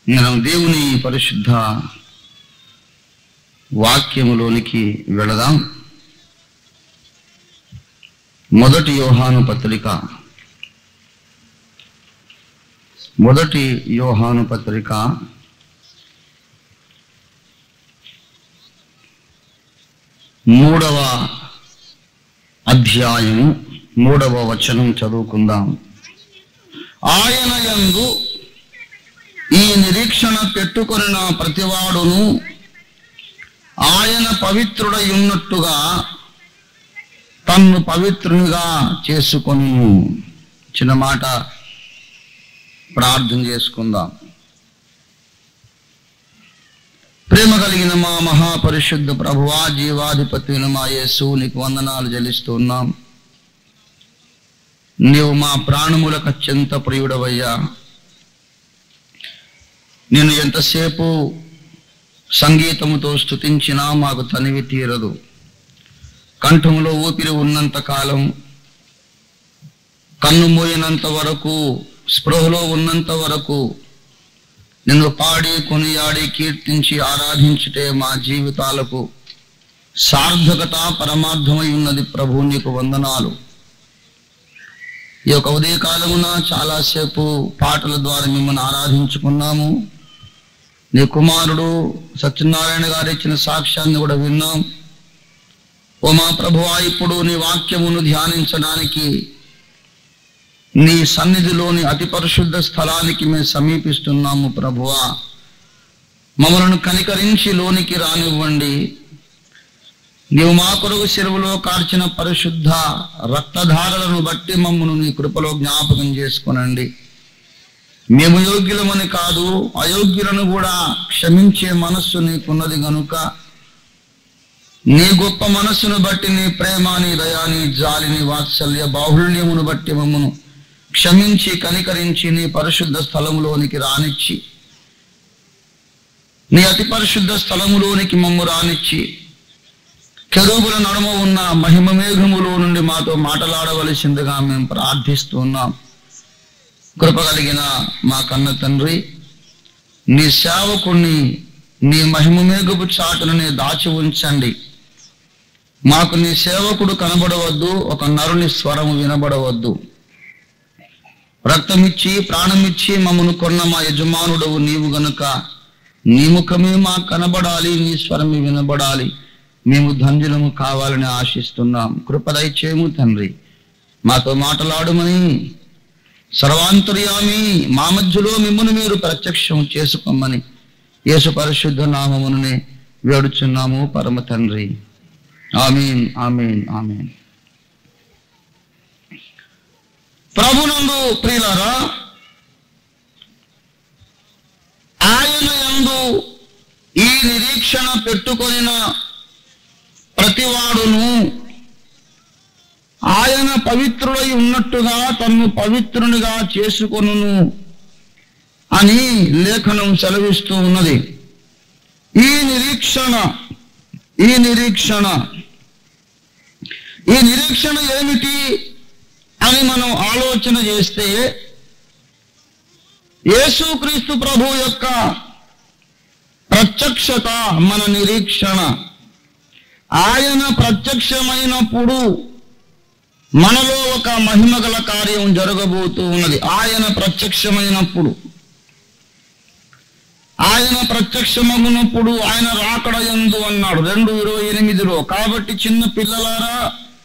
మనం దేవుని పరిశుద్ధ వాక్యములోనికి వెళదాం మొదటి యోహాను పత్రిక మొదటి యోహాను పత్రిక మూడవ అధ్యాయము మూడవ వచనం చదువుకుందాం ఆయన యందు ఈ నిరీక్షణ పెట్టుకొనిన ప్రతివాడును ఆయన పవిత్రుడై ఉన్నట్టుగా తన్ను పవిత్రునిగా చేసుకొని చిన్న మాట ప్రార్థన చేసుకుందాం ప్రేమ కలిగిన మా మహాపరిశుద్ధ ప్రభువా జీవాధిపతి మా యేసు నీకు వందనాలు చెల్లిస్తున్నాం నీవు మా ప్రాణములకు అత్యంత ప్రియుడవయ్యా నేను ఎంతసేపు సంగీతముతో స్థుతించినా మాకు తనివి తీరదు కంఠములో ఊపిరి ఉన్నంత కాలం కన్ను మూయనంత వరకు స్పృహలో ఉన్నంత వరకు నిన్ను పాడి కొనియాడి కీర్తించి ఆరాధించుటే మా జీవితాలకు సార్థకత పరమార్థమై ఉన్నది ప్రభు నీకు వందనాలు ఈ యొక్క ఉదయకాలమున చాలాసేపు పాటల ద్వారా మిమ్మల్ని ఆరాధించుకున్నాము నీ కుమారుడు సత్యనారాయణ గారు ఇచ్చిన సాక్ష్యాన్ని కూడా విన్నాం ఓ మా ప్రభువా ఇప్పుడు నీ వాక్యమును ధ్యానించడానికి నీ సన్నిధిలోని అతి పరిశుద్ధ స్థలానికి మేము సమీపిస్తున్నాము ప్రభువా మమ్మలను కనికరించి లోనికి రానివ్వండి నీవు మా కొరకు చెరువులో కార్చిన పరిశుద్ధ రక్తధారలను బట్టి మమ్మను నీ కృపలో జ్ఞాపకం చేసుకునండి మేము యోగ్యులమని కాదు అయోగ్యులను కూడా క్షమించే మనస్సు నీకున్నది గనుక నీ గొప్ప మనస్సును బట్టి నీ ప్రేమ నీ దయా నీ జాలి నీ వాత్సల్య బాహుళ్యమును బట్టి మమ్మను క్షమించి కనికరించి నీ పరిశుద్ధ స్థలములోనికి రానిచ్చి నీ అతి పరిశుద్ధ స్థలములోనికి మమ్ము రానిచ్చి కెరూబుల నడుమ ఉన్న మహిమ మేఘములో నుండి మాతో మాటలాడవలసిందిగా మేము ప్రార్థిస్తున్నాం కృప కలిగిన మా కన్న తండ్రి నీ సేవకుణ్ణి నీ మహిమ మేఘపు చాటునని దాచి ఉంచండి మాకు నీ సేవకుడు కనబడవద్దు ఒక నరుని స్వరము వినబడవద్దు రక్తమిచ్చి ప్రాణమిచ్చి మమ్మను కొన్న మా యజమానుడవు నీవు గనుక నీ ముఖమే మాకు కనబడాలి నీ స్వరమే వినబడాలి మేము ధన్యులము కావాలని ఆశిస్తున్నాం కృపదయచేము తండ్రి మాతో మాటలాడుమని సర్వాంతర్యామి మా మధ్యలో మిమ్మల్ని మీరు ప్రత్యక్షం చేసుకోమని యేసు పరిశుద్ధ నామముననే వేడుచున్నాము పరమ తండ్రి ఆమీన్ ఆమీన్ ఆమీన్ ప్రభునందు ప్రియులారా ఆయన యందు ఈ నిరీక్షణ పెట్టుకొనిన ప్రతివాడును ఆయన పవిత్రుడై ఉన్నట్టుగా తన్ను పవిత్రునిగా చేసుకొనును అని లేఖనం సెలవిస్తూ ఉన్నది ఈ నిరీక్షణ ఈ నిరీక్షణ ఈ నిరీక్షణ ఏమిటి అని మనం ఆలోచన చేస్తే యేసుక్రీస్తు ప్రభు యొక్క ప్రత్యక్షత మన నిరీక్షణ ఆయన ప్రత్యక్షమైనప్పుడు మనలో ఒక మహిమగల కార్యం జరగబోతూ ఉన్నది ఆయన ప్రత్యక్షమైనప్పుడు ఆయన ప్రత్యక్షమగునప్పుడు ఆయన రాకడ ఎందు అన్నాడు రెండు ఇరవై ఎనిమిదిలో కాబట్టి చిన్న పిల్లలారా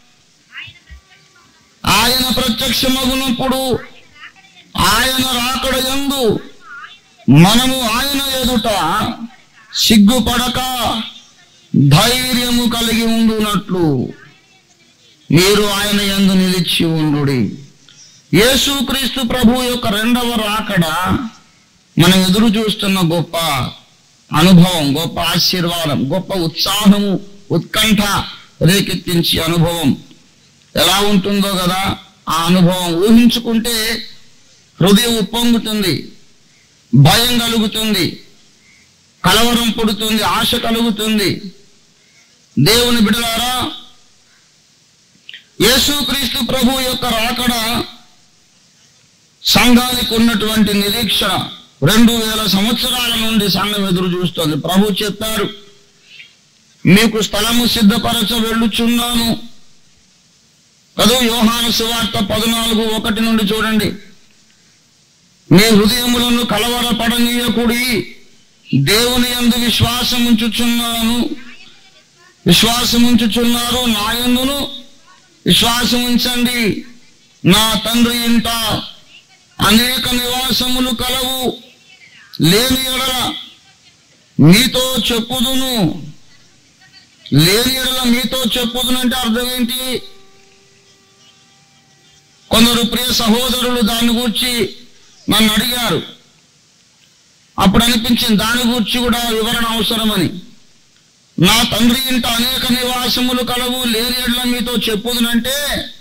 ఆయన ప్రత్యక్షమగునప్పుడు ఆయన రాకడ ఎందు మనము ఆయన ఎదుట సిగ్గుపడక ధైర్యము కలిగి ఉండునట్లు మీరు ఆయన ఎందు నిలిచి ఉండుడి యేసుక్రీస్తు ప్రభు యొక్క రెండవ రాకడ మనం ఎదురు చూస్తున్న గొప్ప అనుభవం గొప్ప ఆశీర్వాదం గొప్ప ఉత్సాహము ఉత్కంఠ రేకెత్తించే అనుభవం ఎలా ఉంటుందో కదా ఆ అనుభవం ఊహించుకుంటే హృదయం ఉప్పొంగుతుంది భయం కలుగుతుంది కలవరం పుడుతుంది ఆశ కలుగుతుంది దేవుని బిడలారా యేసుక్రీస్తు ప్రభు యొక్క రాకడ సంఘానికి ఉన్నటువంటి నిరీక్షణ రెండు వేల సంవత్సరాల నుండి సంఘం ఎదురు చూస్తుంది ప్రభు చెప్పారు మీకు స్థలము సిద్ధపరచ వెళ్ళుచున్నాను కదూ యోహాను సువార్త పద్నాలుగు ఒకటి నుండి చూడండి మీ హృదయములను కలవరపడనీయకుడి దేవుని యందు విశ్వాసం ఉంచుచున్నాను విశ్వాసం ఉంచుచున్నారు నా యందును విశ్వాసం ఉంచండి నా తండ్రి ఇంట అనేక నివాసములు కలవు లేని ఎడల మీతో చెప్పుదును లేని ఎడల మీతో చెప్పుదును అంటే అర్థం ఏంటి కొందరు ప్రియ సహోదరులు దాని గురించి నన్ను అడిగారు అప్పుడు అనిపించింది దాని గురించి కూడా వివరణ అవసరమని నా తండ్రి ఇంట అనేక నివాసములు కలవు లేని ఎడ్ల మీతో చెప్పుదునంటే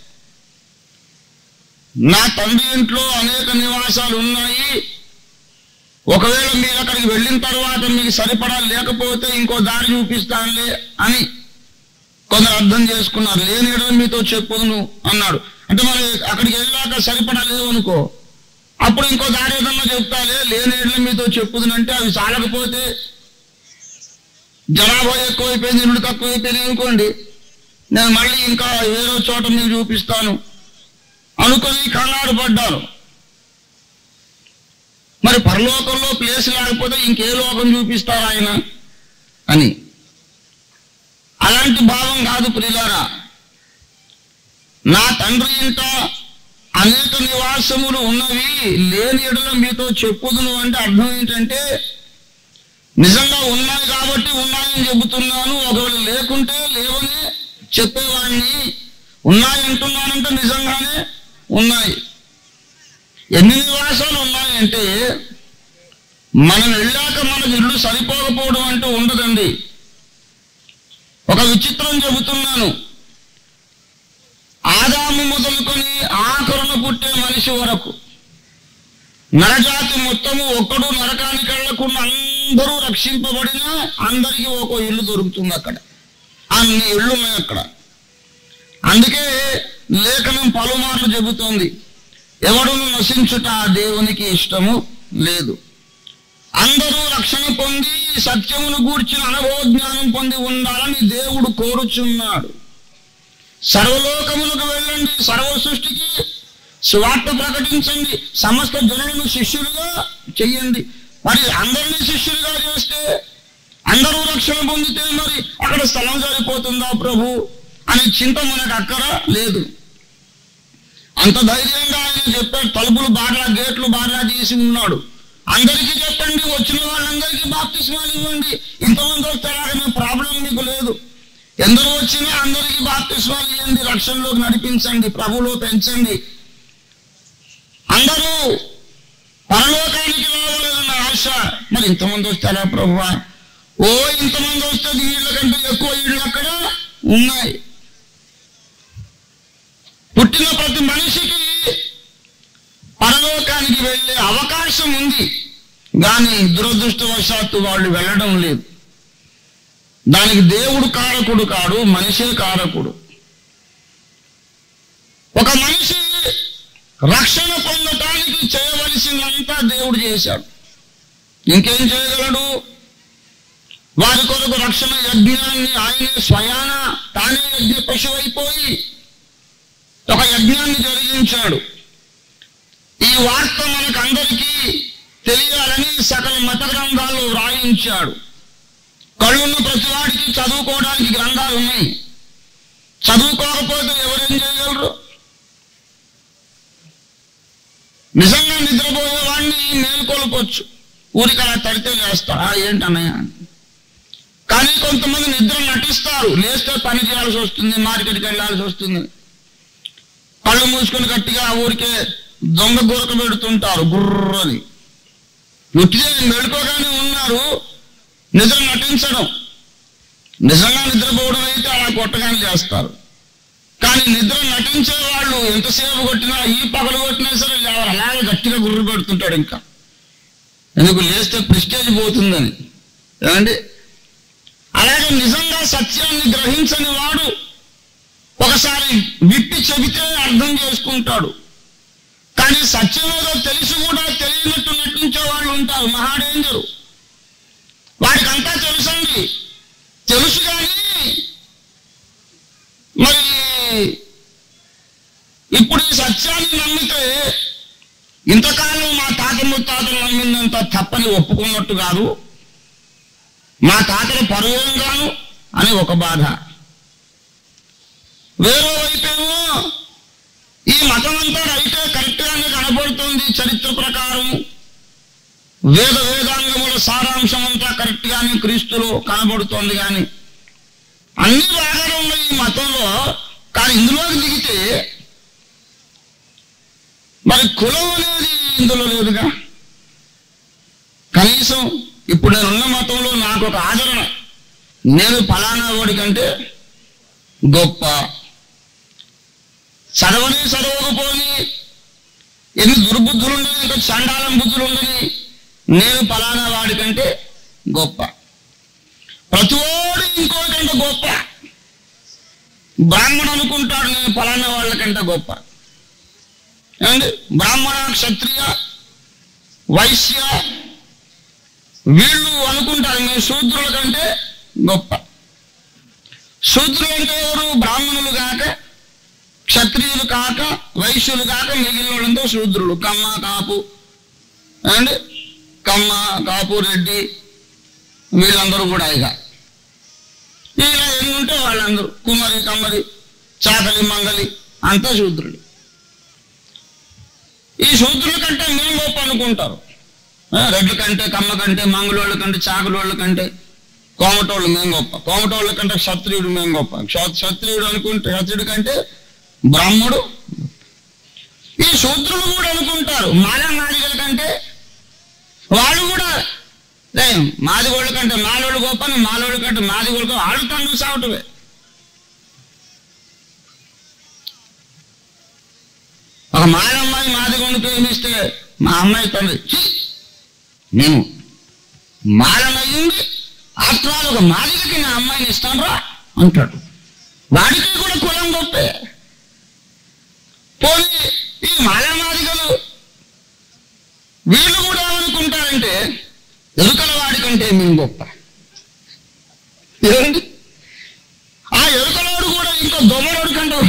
నా తండ్రి ఇంట్లో అనేక నివాసాలు ఉన్నాయి ఒకవేళ మీరు అక్కడికి వెళ్ళిన తర్వాత మీకు సరిపడా లేకపోతే ఇంకో దారి చూపిస్తానులే అని కొందరు అర్థం చేసుకున్నారు లేని ఎడల మీతో చెప్పుదును అన్నాడు అంటే మరి అక్కడికి వెళ్ళాక సరిపడా లేవు అనుకో అప్పుడు ఇంకో దారి ఏదన్నా చెప్తాలే లేని ఎడల మీతో చెప్పుదునంటే అవి చాలకపోతే జనాభా ఎక్కువైపోయింది ఇల్లు తక్కువైపోయింది అనుకోండి నేను మళ్ళీ ఇంకా వేరే చోట మీకు చూపిస్తాను అనుకొని కంగారు పడ్డాను మరి పరలోకంలో ప్లేస్ లేకపోతే ఇంకే లోకం చూపిస్తారు ఆయన అని అలాంటి భావం కాదు ప్రియులారా నా తండ్రి ఇంట అనేక నివాసములు ఉన్నవి లేని ఎడల మీతో చెప్పుదును అంటే అర్థం ఏంటంటే నిజంగా ఉన్నాయి కాబట్టి ఉన్నాయని చెబుతున్నాను ఒకవేళ లేకుంటే లేవని చెప్పేవాడిని ఉన్నాయి అంటున్నానంటే నిజంగానే ఉన్నాయి ఎన్ని నివాసాలు ఉన్నాయంటే మనం వెళ్ళాక మనకు ఇల్లు సరిపోకపోవడం అంటూ ఉండదండి ఒక విచిత్రం చెబుతున్నాను ఆదాము మొదలుకొని ఆఖరున పుట్టే మనిషి వరకు నరజాతి మొత్తము ఒక్కడు నరకానికి వెళ్లకుండా అందరూ రక్షింపబడినా అందరికీ ఒక్కో ఇల్లు దొరుకుతుంది అక్కడ అన్ని ఇళ్ళు ఉన్నాయి అక్కడ అందుకే లేఖనం పలుమార్లు చెబుతోంది ఎవడును నశించుట ఆ దేవునికి ఇష్టము లేదు అందరూ రక్షణ పొంది సత్యమును గూర్చిన అనుభవజ్ఞానం పొంది ఉండాలని దేవుడు కోరుచున్నాడు సర్వలోకములకు వెళ్ళండి సర్వ సృష్టికి స్వార్థ ప్రకటించండి సమస్త జనులను శిష్యులుగా చెయ్యండి మరి అందరినీ శిష్యులుగా చేస్తే అందరూ రక్షణ పొందితే మరి అక్కడ స్థలం సరిపోతుందా ప్రభు అనే చింత మనకు అక్కర లేదు అంత ధైర్యంగా ఆయన చెప్పాడు తలుపులు బాగా గేట్లు బాగా తీసి ఉన్నాడు అందరికీ చెప్పండి వచ్చిన వాళ్ళందరికీ బాప్తిస్మాలు ఇవ్వండి ఇంతమంది వస్తారనే ప్రాబ్లం మీకు లేదు ఎందరూ వచ్చినా అందరికీ బాప్తిస్మాలు ఇవ్వండి రక్షణలోకి నడిపించండి ప్రభులో పెంచండి అందరూ పరలోకానికి రావాలన్న ఆశ మరి ఇంతమంది వస్తారా ప్రభువా ఓ ఇంతమంది వస్తే వీళ్ళ కంటే ఎక్కువ ఇళ్ళు అక్కడ ఉన్నాయి పుట్టిన ప్రతి మనిషికి పరలోకానికి వెళ్ళే అవకాశం ఉంది కానీ దురదృష్టవశాత్తు వాళ్ళు వెళ్ళడం లేదు దానికి దేవుడు కారకుడు కాడు మనిషే కారకుడు ఒక మనిషి రక్షణ పొందటానికి చేయవలసిందంతా దేవుడు చేశాడు ఇంకేం చేయగలడు వారి కొరకు రక్షణ యజ్ఞాన్ని ఆయనే స్వయాన తానే యజ్ఞ పశువైపోయి ఒక యజ్ఞాన్ని జరిగించాడు ఈ వార్త మనకందరికీ తెలియాలని సకల మత గ్రంథాల్లో వ్రాయించాడు కళ్ళున్న ప్రతివాడికి చదువుకోవడానికి గ్రంథాలు ఉన్నాయి చదువుకోకపోతే ఎవరేం చేయగలరు నిజంగా నిద్రపోయే వాడిని మేల్కొల్పొచ్చు ఊరికి అలా తడితే లేస్తా "ఆ, ఏంటన్నయ్య అని. కానీ కొంతమంది నిద్ర నటిస్తారు లేస్తే పని చేయాల్సి వస్తుంది మార్కెట్కి వెళ్ళాల్సి వస్తుంది కళ్ళు మూసుకొని గట్టిగా ఆ ఊరికే దొంగ గురక పెడుతుంటారు గుర్రని ఉట్టిదే మెడుకోగానే ఉన్నారు నిద్ర నటించడం నిజంగా నిద్రపోవడం అయితే అలా కొట్టగానే చేస్తారు కానీ నిద్ర నటించే వాళ్ళు ఎంతసేపు కొట్టినా ఈ పగలు కొట్టినా సరే లేవరు అలాగే గట్టిగా గుర్రు పెడుతుంటాడు ఇంకా ఎందుకు లేస్తే ప్రిస్టేజ్ పోతుందని ఏమండి అలాగే నిజంగా సత్యాన్ని గ్రహించని వాడు ఒకసారి విప్పి చెబితే అర్థం చేసుకుంటాడు కానీ సత్యం ఏదో తెలిసి కూడా తెలియనట్టు నటించే వాళ్ళు ఉంటారు ఉంటారు మహా డేంజరు వాడికంతా తెలుసండి తెలుసు కానీ మరి ఇప్పుడు ఈ సత్యాన్ని నమ్మితే ఇంతకాలం మా తాత ముత్తాతలు నమ్మిందంత తప్పని ఒప్పుకున్నట్టు కాదు మా తాతలు పరువేం గాను అని ఒక బాధ వేరే వైపేమో ఈ మతం అంతా రైతే కరెక్ట్ గానే కనబడుతుంది చరిత్ర ప్రకారం వేద వేదాంగముల సారాంశం అంతా కరెక్ట్ గానే క్రీస్తులో కనబడుతోంది కానీ అన్ని బాగానే ఉన్నాయి ఈ మతంలో కానీ ఇందులోకి దిగితే మరి కులం అనేది ఇందులో లేదుగా కనీసం ఇప్పుడు నేను ఉన్న మతంలో నాకు ఒక ఆదరణ నేను ఫలానా వాడి కంటే గొప్ప చదవని చదవకపోని ఎన్ని దుర్బుద్ధులు ఉండని ఇంకా చండాలం బుద్ధులు ఉండని నేను ఫలానా వాడి కంటే గొప్ప ప్రతివాడు ఇంకోటికంటే గొప్ప బ్రాహ్మణుడు అనుకుంటాడు నేను ఫలానా వాళ్ళకంటే గొప్ప ఏమండి బ్రాహ్మణ క్షత్రియ వైశ్య వీళ్ళు అనుకుంటారు మేము శూద్రుల కంటే గొప్ప శూద్రులు అంటే ఎవరు బ్రాహ్మణులు కాక క్షత్రియులు కాక వైశ్యులు కాక మిగిలిన వాళ్ళంతా శూద్రులు కమ్మ కాపు అండి కమ్మ కాపు రెడ్డి వీళ్ళందరూ కూడా ఇక ఇలా ఎన్ని ఉంటే వాళ్ళందరూ కుమరి కమ్మరి చాకలి మంగలి అంతా శూద్రులు ఈ శూద్రుల కంటే మేము గొప్ప అనుకుంటారు ఆ, రెడ్ల కంటే కమ్మ కంటే మంగళోళ్ళ కంటే చాకలోళ్ళ కంటే కోమటోళ్ళు మేము గొప్ప కోమటోళ్ళ కంటే క్షత్రియుడు మేము గొప్ప క్ష- క్షత్రియుడు అనుకుంటే క్షత్రియుడు కంటే బ్రాహ్మడు ఈ శూద్రులు కూడా అనుకుంటారు మాల మాదిగల కంటే వాళ్ళు కూడా రే మాదిగోళ్ళ కంటే మాలోళ్ళు గొప్ప మాలోళ్ళ కంటే మాదిగోళ్ళ గొప్ప వాళ్ళు తండ్రి సావటమే ఒక మాలమ్మాయి మాదిగోని ప్రేమిస్తే మా అమ్మాయి తండ్రి "ఛీ, నేను మాలనయ్యింది ఆఫ్టర్ ఆల్ ఒక మాదిగకి నా అమ్మాయిని ఇస్తాను అంటాడు వాడికి కూడా కులం గొప్పే పోనీ ఈ మాల మాదిగలు వీళ్ళు కూడా ఏమనుకుంటారంటే ఎరుకల వాడికంటే మేము గొప్ప ఏమండి ఆ ఎరుకలోడు కూడా ఇంకో దొమ్మలోడు కంటే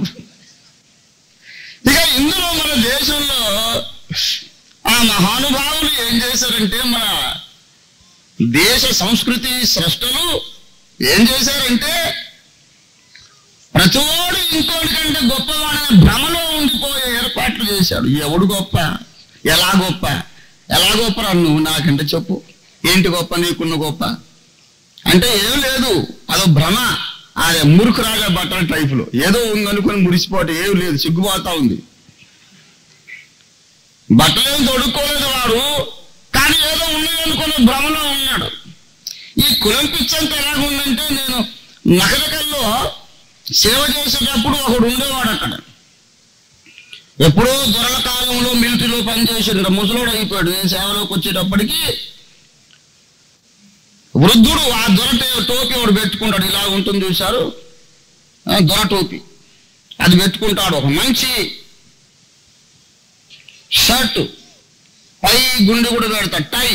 ఇక ఇందులో మన దేశంలో ఆ మహానుభావులు ఏం చేశారంటే మన దేశ సంస్కృతి స్రష్టలు ఏం చేశారంటే ప్రతివాడు ఇంకోటి కంటే గొప్పవాడని భ్రమలో ఉండిపోయే ఏర్పాట్లు చేశాడు ఎవడు గొప్ప ఎలా గొప్ప ఎలా గొప్పరా నువ్వు నాకంటే చెప్పు ఏంటి గొప్ప నీకున్న గొప్ప అంటే ఏం లేదు అదో భ్రమ అదే మురుకురాగా బట్టల టైపులో ఏదో ఉందనుకొని మురిసిపోవటం ఏం లేదు సిగ్గుపోతా ఉంది బట్టలేం తొడుక్కోలేదు వాడు కానీ ఏదో ఉన్నాయి అనుకునే భ్రమలో ఉన్నాడు ఈ కులం పిచ్చంతా ఎలాగుందంటే నేను నగరకల్లో సేవ చేసేటప్పుడు ఒకడు ఉండేవాడు అక్కడ ఎప్పుడో దొరల కాలంలో మిలిటరీలో పనిచేసాడు ముసలోడు అయిపోయాడు నేను సేవలోకి వచ్చేటప్పటికి వృద్ధుడు ఆ దొర టే- టోపీ ఒకడు పెట్టుకుంటాడు ఇలా ఉంటుంది చూశారు ఆ దొర టోపీ అది పెట్టుకుంటాడు ఒక మంచి షర్ట్ పై గుండె కూడా పెడతాడు టై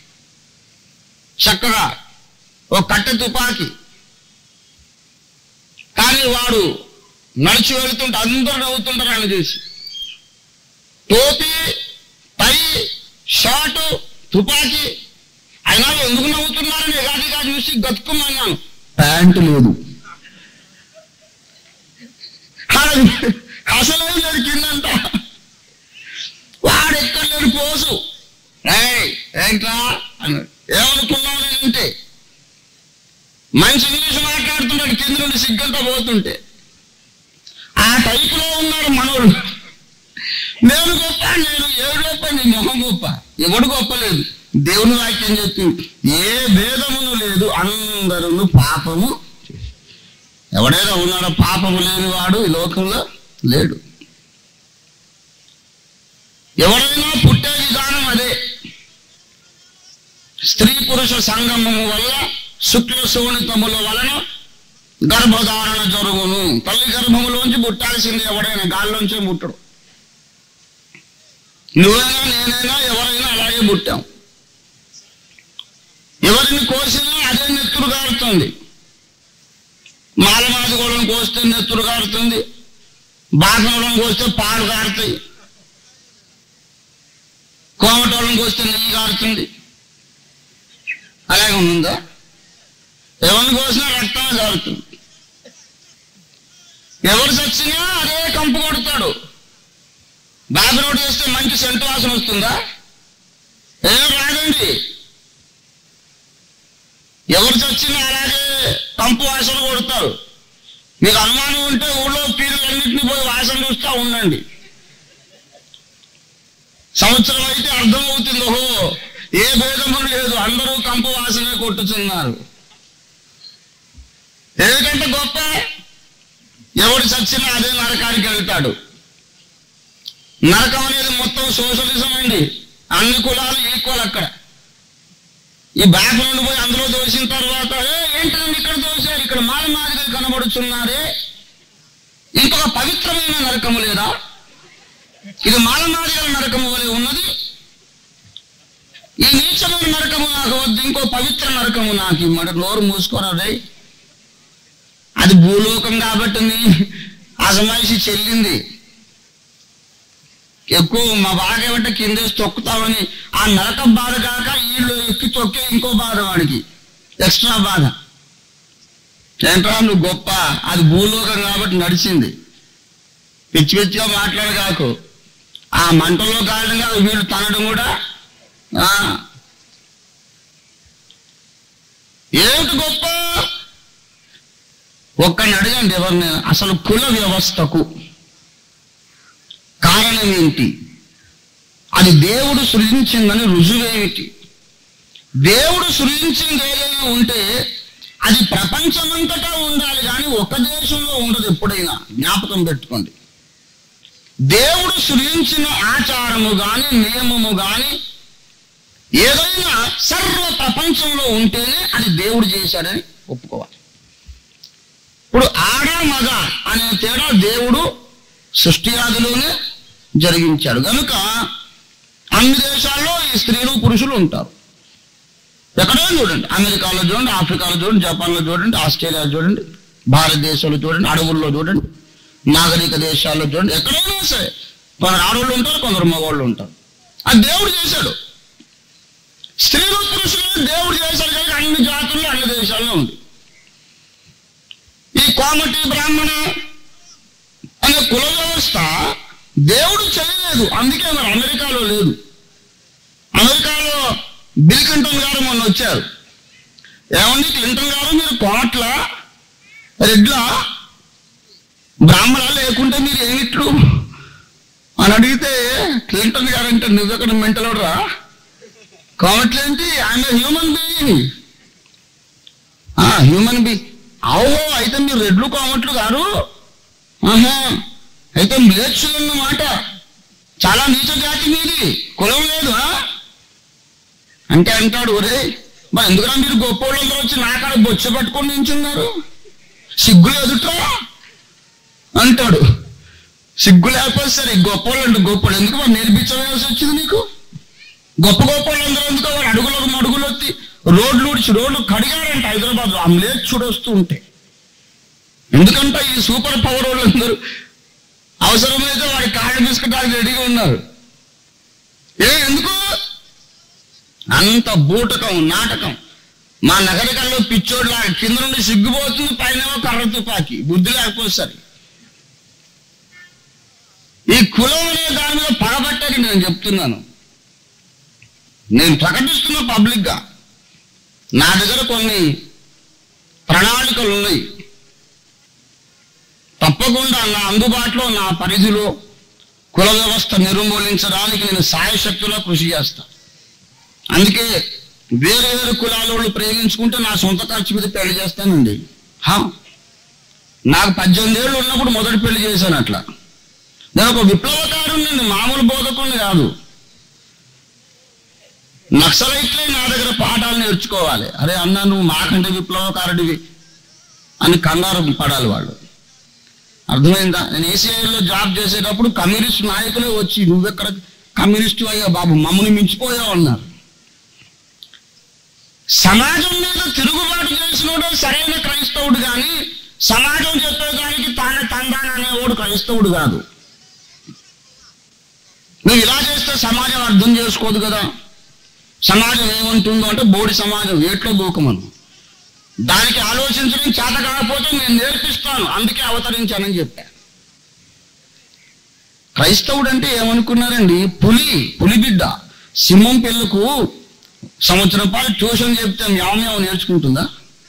చక్కగా ఒక కట్టె తుపాకి కానీ వాడు నడిచి వెళ్తుంటే అందరూ నవ్వుతుంటారు ఆయన చూసి టోపీ టై షర్టు తుపాకీ అయినా ఎందుకు నవ్వుతున్నారని ఎగాదిగా చూసి గతుకుమన్నాను ప్యాంటు లేదు అసలు లేదు కిందంట వాడు ఎక్కడ లేడు పోసు ఏయ్, ఏంట్రా అన్నాడు ఏమనుకున్నావు నేనంటే మంచి ఇంగ్లీష్ మాట్లాడుతున్నాడు కింద నుండి సిగ్గంతా పోతుంటే ఆ టైపులో ఉన్నాడు మనోడు నేను గొప్ప నేను ఏడు గొప్ప నీ మొహం గొప్ప ఎవడు గొప్ప లేదు దేవుని వాక్యం చెప్పింది ఏ భేదమును లేదు అందరూ పాపము చేసి. ఎవడైనా ఉన్నాడో పాపము లేనివాడు ఈ లోకంలో లేడు ఎవరైనా పుట్టే విధానం అదే స్త్రీ పురుష సంగమము వల్ల శుక్ల శోణితముల వలన గర్భధారణ జరుగును తల్లి గర్భములోంచి పుట్టాల్సింది ఎవడైనా గాల్లోంచే పుట్టడు నువ్వైనా నేనైనా ఎవరైనా అలాగే పుట్టాం ఎవరిని కోసినా అదే నెత్తురు కారుతుంది మాలమాదిగోళం కోస్తే నెత్తురు కారుతుంది బాసనోళం కోస్తే పాలు కారుతాయి కోమటోళం కోస్తే నెయ్యి కారుతుంది అలాగే ఉందా ఎవరిని కోసినా రక్తమే కారుతుంది ఎవరు చచ్చినా అదే కంపు కొడతాడు బాబు రోడ్డు వేస్తే మంచి సెంటు వాసన వస్తుందా ఏం రాదండి ఎవరు చచ్చినా అలాగే కంపు వాసన కొడతారు మీకు అనుమానం ఉంటే ఊళ్ళో పీరులన్నింటినీ పోయి వాసన చూస్తూ ఉండండి సంవత్సరం అయితే అర్థమవుతుంది ఓహో ఏ భేదము లేదు అందరూ కంపు వాసనే కొట్టుతున్నారు ఏకంటే గొప్ప ఎవడు చచ్చినా అదే నరకానికి వెళ్తాడు నరకం అనేది మొత్తం సోషలిజం అండి అన్ని కులాలు ఈక్వల్ అక్కడ ఈ బ్యాక్ నుండి పోయి అందులో దోసిన తర్వాత "ఏ, ఏంటండి ఇక్కడ దోశారు ఇక్కడ మాల మాదిగలు కనబడుచున్నారే ఇంకొక పవిత్రమైన నరకము లేదా ఇది మాల మాదిగల నరకము వలె ఉన్నది ఈ నీచమైన నరకము నాకు వద్దు ఇంకో పవిత్ర నరకము నాకు ఇమ్మట నోరు మూసుకోరా రే అది భూలోకం కాబట్టి నీ అజమాయిషి చెల్లింది ఎక్కువ మా బాధ ఏమంటే కిందేసి తొక్కుతామని ఆ నరక బాధ కాక వీళ్ళు ఎక్కి తొక్కే ఇంకో బాధ వాడికి ఎక్స్ట్రా బాధ ఏంట్రా నువ్వు గొప్ప అది భూలోకం కాబట్టి నడిచింది పిచ్చి పిచ్చిగా మాట్లాడు కాకు ఆ మంటలో కారణంగా వీళ్ళు తనడం కూడా ఆ. ఏమిటి గొప్ప ఒక్కడిని అడగండి ఎవరిని అసలు కుల వ్యవస్థకు కారణం ఏంటి అది దేవుడు సృజించిందని రుజువేమిటి దేవుడు సృజించింది ఏదైనా ఉంటే అది ప్రపంచమంతటా ఉండాలి కానీ ఒక దేశంలో ఉండదు ఎప్పుడైనా జ్ఞాపకం పెట్టుకోండి దేవుడు సృజించిన ఆచారము గాని నియమము గాని ఏదైనా సర్వ ప్రపంచంలో ఉంటేనే అది దేవుడు చేశాడని ఒప్పుకోవాలి ఇప్పుడు ఆడ మగ అనే తేడా దేవుడు సృష్టి ఆదిలోనే జరిగించాడు కనుక అన్ని దేశాల్లో ఈ స్త్రీలు పురుషులు ఉంటారు ఎక్కడో చూడండి అమెరికాలో చూడండి ఆఫ్రికాలో చూడండి జపాన్లో చూడండి ఆస్ట్రేలియా చూడండి భారతదేశంలో చూడండి అడవుల్లో చూడండి నాగరిక దేశాల్లో చూడండి ఎక్కడైనా సరే కొందరు ఆడవాళ్ళు ఉంటారు కొందరు మగవాళ్ళు ఉంటారు అది దేవుడు చేశాడు స్త్రీలు పురుషులు దేవుడు చేశాడు కనుక అన్ని జాతుల్లో అన్ని దేశాల్లో ఉంది ఈ కోమటి బ్రాహ్మణ అనే కుల వ్యవస్థ దేవుడు చేయలేదు అందుకే మరి అమెరికాలో లేదు అమెరికాలో బిల్ క్లింటన్ గారు మొన్న వచ్చారు ఏమండి క్లింటన్ గారు మీరు కోట్ల రెడ్ల బ్రాహ్మణ లేకుంటే మీరు ఏమిట్లు అని అడిగితే క్లింటన్ గారు అంటే నువ్వెక్కడ మెంటలోడరా కోమట్లేంటి ఆయన హ్యూమన్ బీయింగ్ హ్యూమన్ బీ ఓహో అయితే మీరు రెడ్లు కోమట్లు గారు ఆహా అయితే మ్లేచ్చులు అన్నమాట చాలా నీచ జాతి మీది కులం లేదు ఆ? అంటే అంటాడు ఒరే మరి ఎందుకన్నా మీరు గొప్ప వాళ్ళందరూ వచ్చి నాకాడ బొచ్చ పట్టుకొని నించున్నారు సిగ్గులు ఎదుట్రా అంటాడు సిగ్గు లేకపోతే సరే గొప్ప వాళ్ళు అంటే గొప్పలు ఎందుకు మరి నేర్పించవలసి వచ్చింది నీకు గొప్ప గొప్ప వాళ్ళందరూ ఎందుకో వాడు అడుగులకు మడుగులు వచ్చి రోడ్లు ఊడ్చి రోడ్లు కడిగారంట హైదరాబాద్ ఆ మ్లేచ్చుడు వస్తూ ఉంటే ఎందుకంటే ఈ సూపర్ పవర్ వాళ్ళందరూ అవసరమైతే వాడి కాళ్ళ బిస్కటానికి రెడీగా ఉన్నారు ఏ ఎందుకు అంత బూటకం నాటకం మా నగరికల్లో పిచ్చోడ్లా కింద నుండి సిగ్గుపోతుంది పైన కర్ర తుపాకి బుద్ధి లేకపోతే సరే ఈ కులం అనే దాని మీద పగబట్టని నేను చెప్తున్నాను నేను ప్రకటిస్తున్న పబ్లిక్ గా నా దగ్గర కొన్ని ప్రణాళికలు ఉన్నాయి తప్పకుండా నా అందుబాటులో నా పరిధిలో కుల వ్యవస్థ నిర్మూలించడానికి నేను సాయశక్తిలో కృషి చేస్తా అందుకే వేరే వేరే కులాల వాళ్ళు ప్రేమించుకుంటే నా సొంత ఖర్చు మీద పెళ్లి చేస్తానండి హా నాకు పద్దెనిమిది ఏళ్ళు ఉన్నప్పుడు మొదటి పెళ్లి చేశాను అట్లా నేను ఒక విప్లవకారుని మామూలు బోధకుడిని కాదు నక్సలైట్లే నా దగ్గర పాఠాలు నేర్చుకోవాలి అరే అన్న నువ్వు మాకంటే విప్లవకారుడివి అని కంగారు పడాలి వాళ్ళు అర్థమైందా నేను ఏసీఐలో జాబ్ చేసేటప్పుడు కమ్యూనిస్ట్ నాయకులే వచ్చి నువ్వెక్కడ కమ్యూనిస్టు అయ్యా బాబు మమ్మల్ని మించిపోయావు అన్నారు సమాజం మీద తిరుగుబాటు చేసినోడు సరైన క్రైస్తవుడు కానీ సమాజం చెప్పేదానికి తాన తందాన అనేవాడు క్రైస్తవుడు కాదు నువ్వు ఇలా చేస్తే సమాజం అర్థం చేసుకోదు కదా సమాజం ఏమంటుందో అంటే బోడి సమాజం ఏట్లో దూకమను దానికి ఆలోచించడం చేత కాకపోతే నేను నేర్పిస్తాను అందుకే అవతరించానని చెప్పా క్రైస్తవుడు అంటే ఏమనుకున్నారండి పులి పులి బిడ్డ సింహం పిల్లకు సంవత్సరం పాటు ట్యూషన్ చెప్తే మ్యామ్యావ నేర్చుకుంటుందా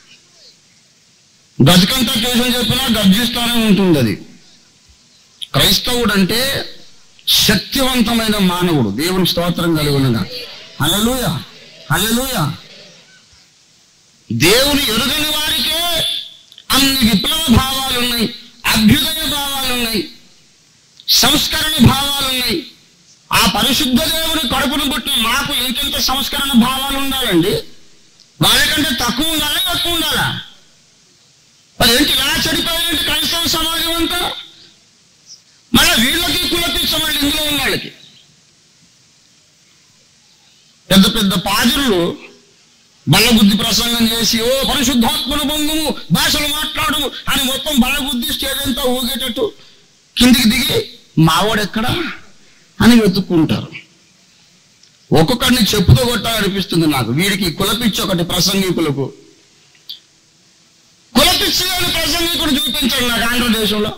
గజకంతా ట్యూషన్ చెప్పినా గర్జిస్తానే ఉంటుంది అది క్రైస్తవుడు అంటే శక్తివంతమైన మానవుడు దేవుని స్తోత్రం కలిగి ఉండగా హల్లెలూయ హల్లెలూయ దేవుని ఎరుగని వారికే అన్ని విప్లవ భావాలు ఉన్నాయి అభ్యుదయ భావాలు ఉన్నాయి సంస్కరణ భావాలు ఉన్నాయి ఆ పరిశుద్ధ దేవుని కడుపును పుట్టిన మాకు ఇంకెంత సంస్కరణ భావాలు ఉండాలండి వాళ్ళకంటే తక్కువ ఉండాలా ఎక్కువ ఉండాలా మరి ఏంటి ఇలా చెడిపోయారంటే క్రైస్తవ సమాజం అంతా మళ్ళీ వీళ్ళకి కులపిచ్చ మళ్ళీ ఇందులో ఉన్న వాళ్ళకి పెద్ద పెద్ద పాజరులు బల్లబుద్ధి ప్రసంగం చేసి ఓ పరిశుద్ధాత్మను పొందుము భాషలు మాట్లాడు అని మొత్తం బల్లబుద్ధి స్టేజ్ అంతా ఊగేటట్టు కిందికి దిగి మావాడెక్కడా అని వెతుక్కుంటారు ఒక్కొక్కడిని చెప్పుతో కొట్టాలనిపిస్తుంది నాకు వీడికి కులపిచ్చి ఒకటి ప్రసంగికులకు కులపిచ్చి అని ప్రసంగికుడు చూపించాడు నాకు ఆంధ్రదేశంలో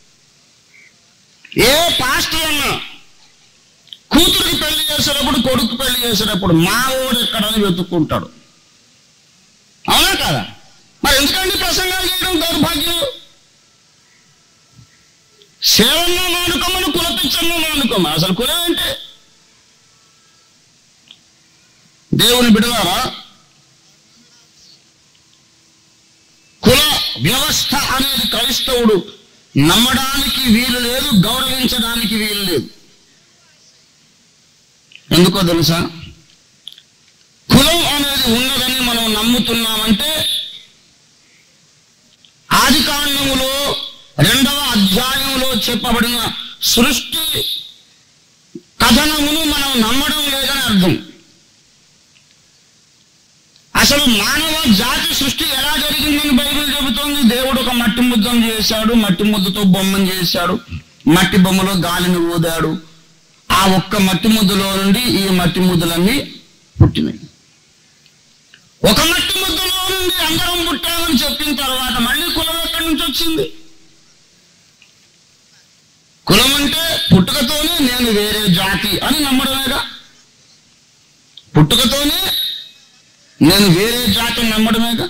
ఏ పాస్టర్ అన్నా కూతురికి పెళ్లి చేసేటప్పుడు కొడుకు పెళ్లి చేసేటప్పుడు మా ఊరు ఎక్కడని వెతుక్కుంటాడు అవునా కదా మరి ఎందుకండి ప్రసంగాలు చేయడం దౌర్భాగ్యం సేవన్న మానుకోమని కులపిచ్చన్న మానుకోమ అసలు కులం ఏంటి దేవుని బిడలారా కుల వ్యవస్థ అనేది క్రైస్తవుడు నమ్మడానికి వీలు లేదు గౌరవించడానికి వీలు లేదు ఎందుకో తెలుసా కులం అనేది ఉన్నదని మనం నమ్ముతున్నామంటే ఆది కాండములో రెండవ అధ్యాయంలో చెప్పబడిన సృష్టి కథనమును మనం నమ్మడం లేదని అర్థం అసలు మానవ జాతి సృష్టి ఎలా జరిగిందని బైబిల్ చెబుతోంది దేవుడు ఒక మట్టి ముద్దను చేశాడు మట్టి ముద్దతో బొమ్మను చేశాడు మట్టి బొమ్మలో గాలిని ఊదాడు ఆ ఒక్క మట్టి ముద్దలో నుండి ఈ మట్టి ముద్దలన్నీ పుట్టినాయి ఒక మట్టి ముద్దలో నుండి అందరం పుట్టామని చెప్పిన తర్వాత మళ్ళీ కులం ఎక్కడి నుంచి వచ్చింది కులం అంటే పుట్టుకతోనే నేను వేరే జాతి అని నమ్మడమేగా పుట్టుకతోనే నేను వేరే జాతిని నమ్మడమేగా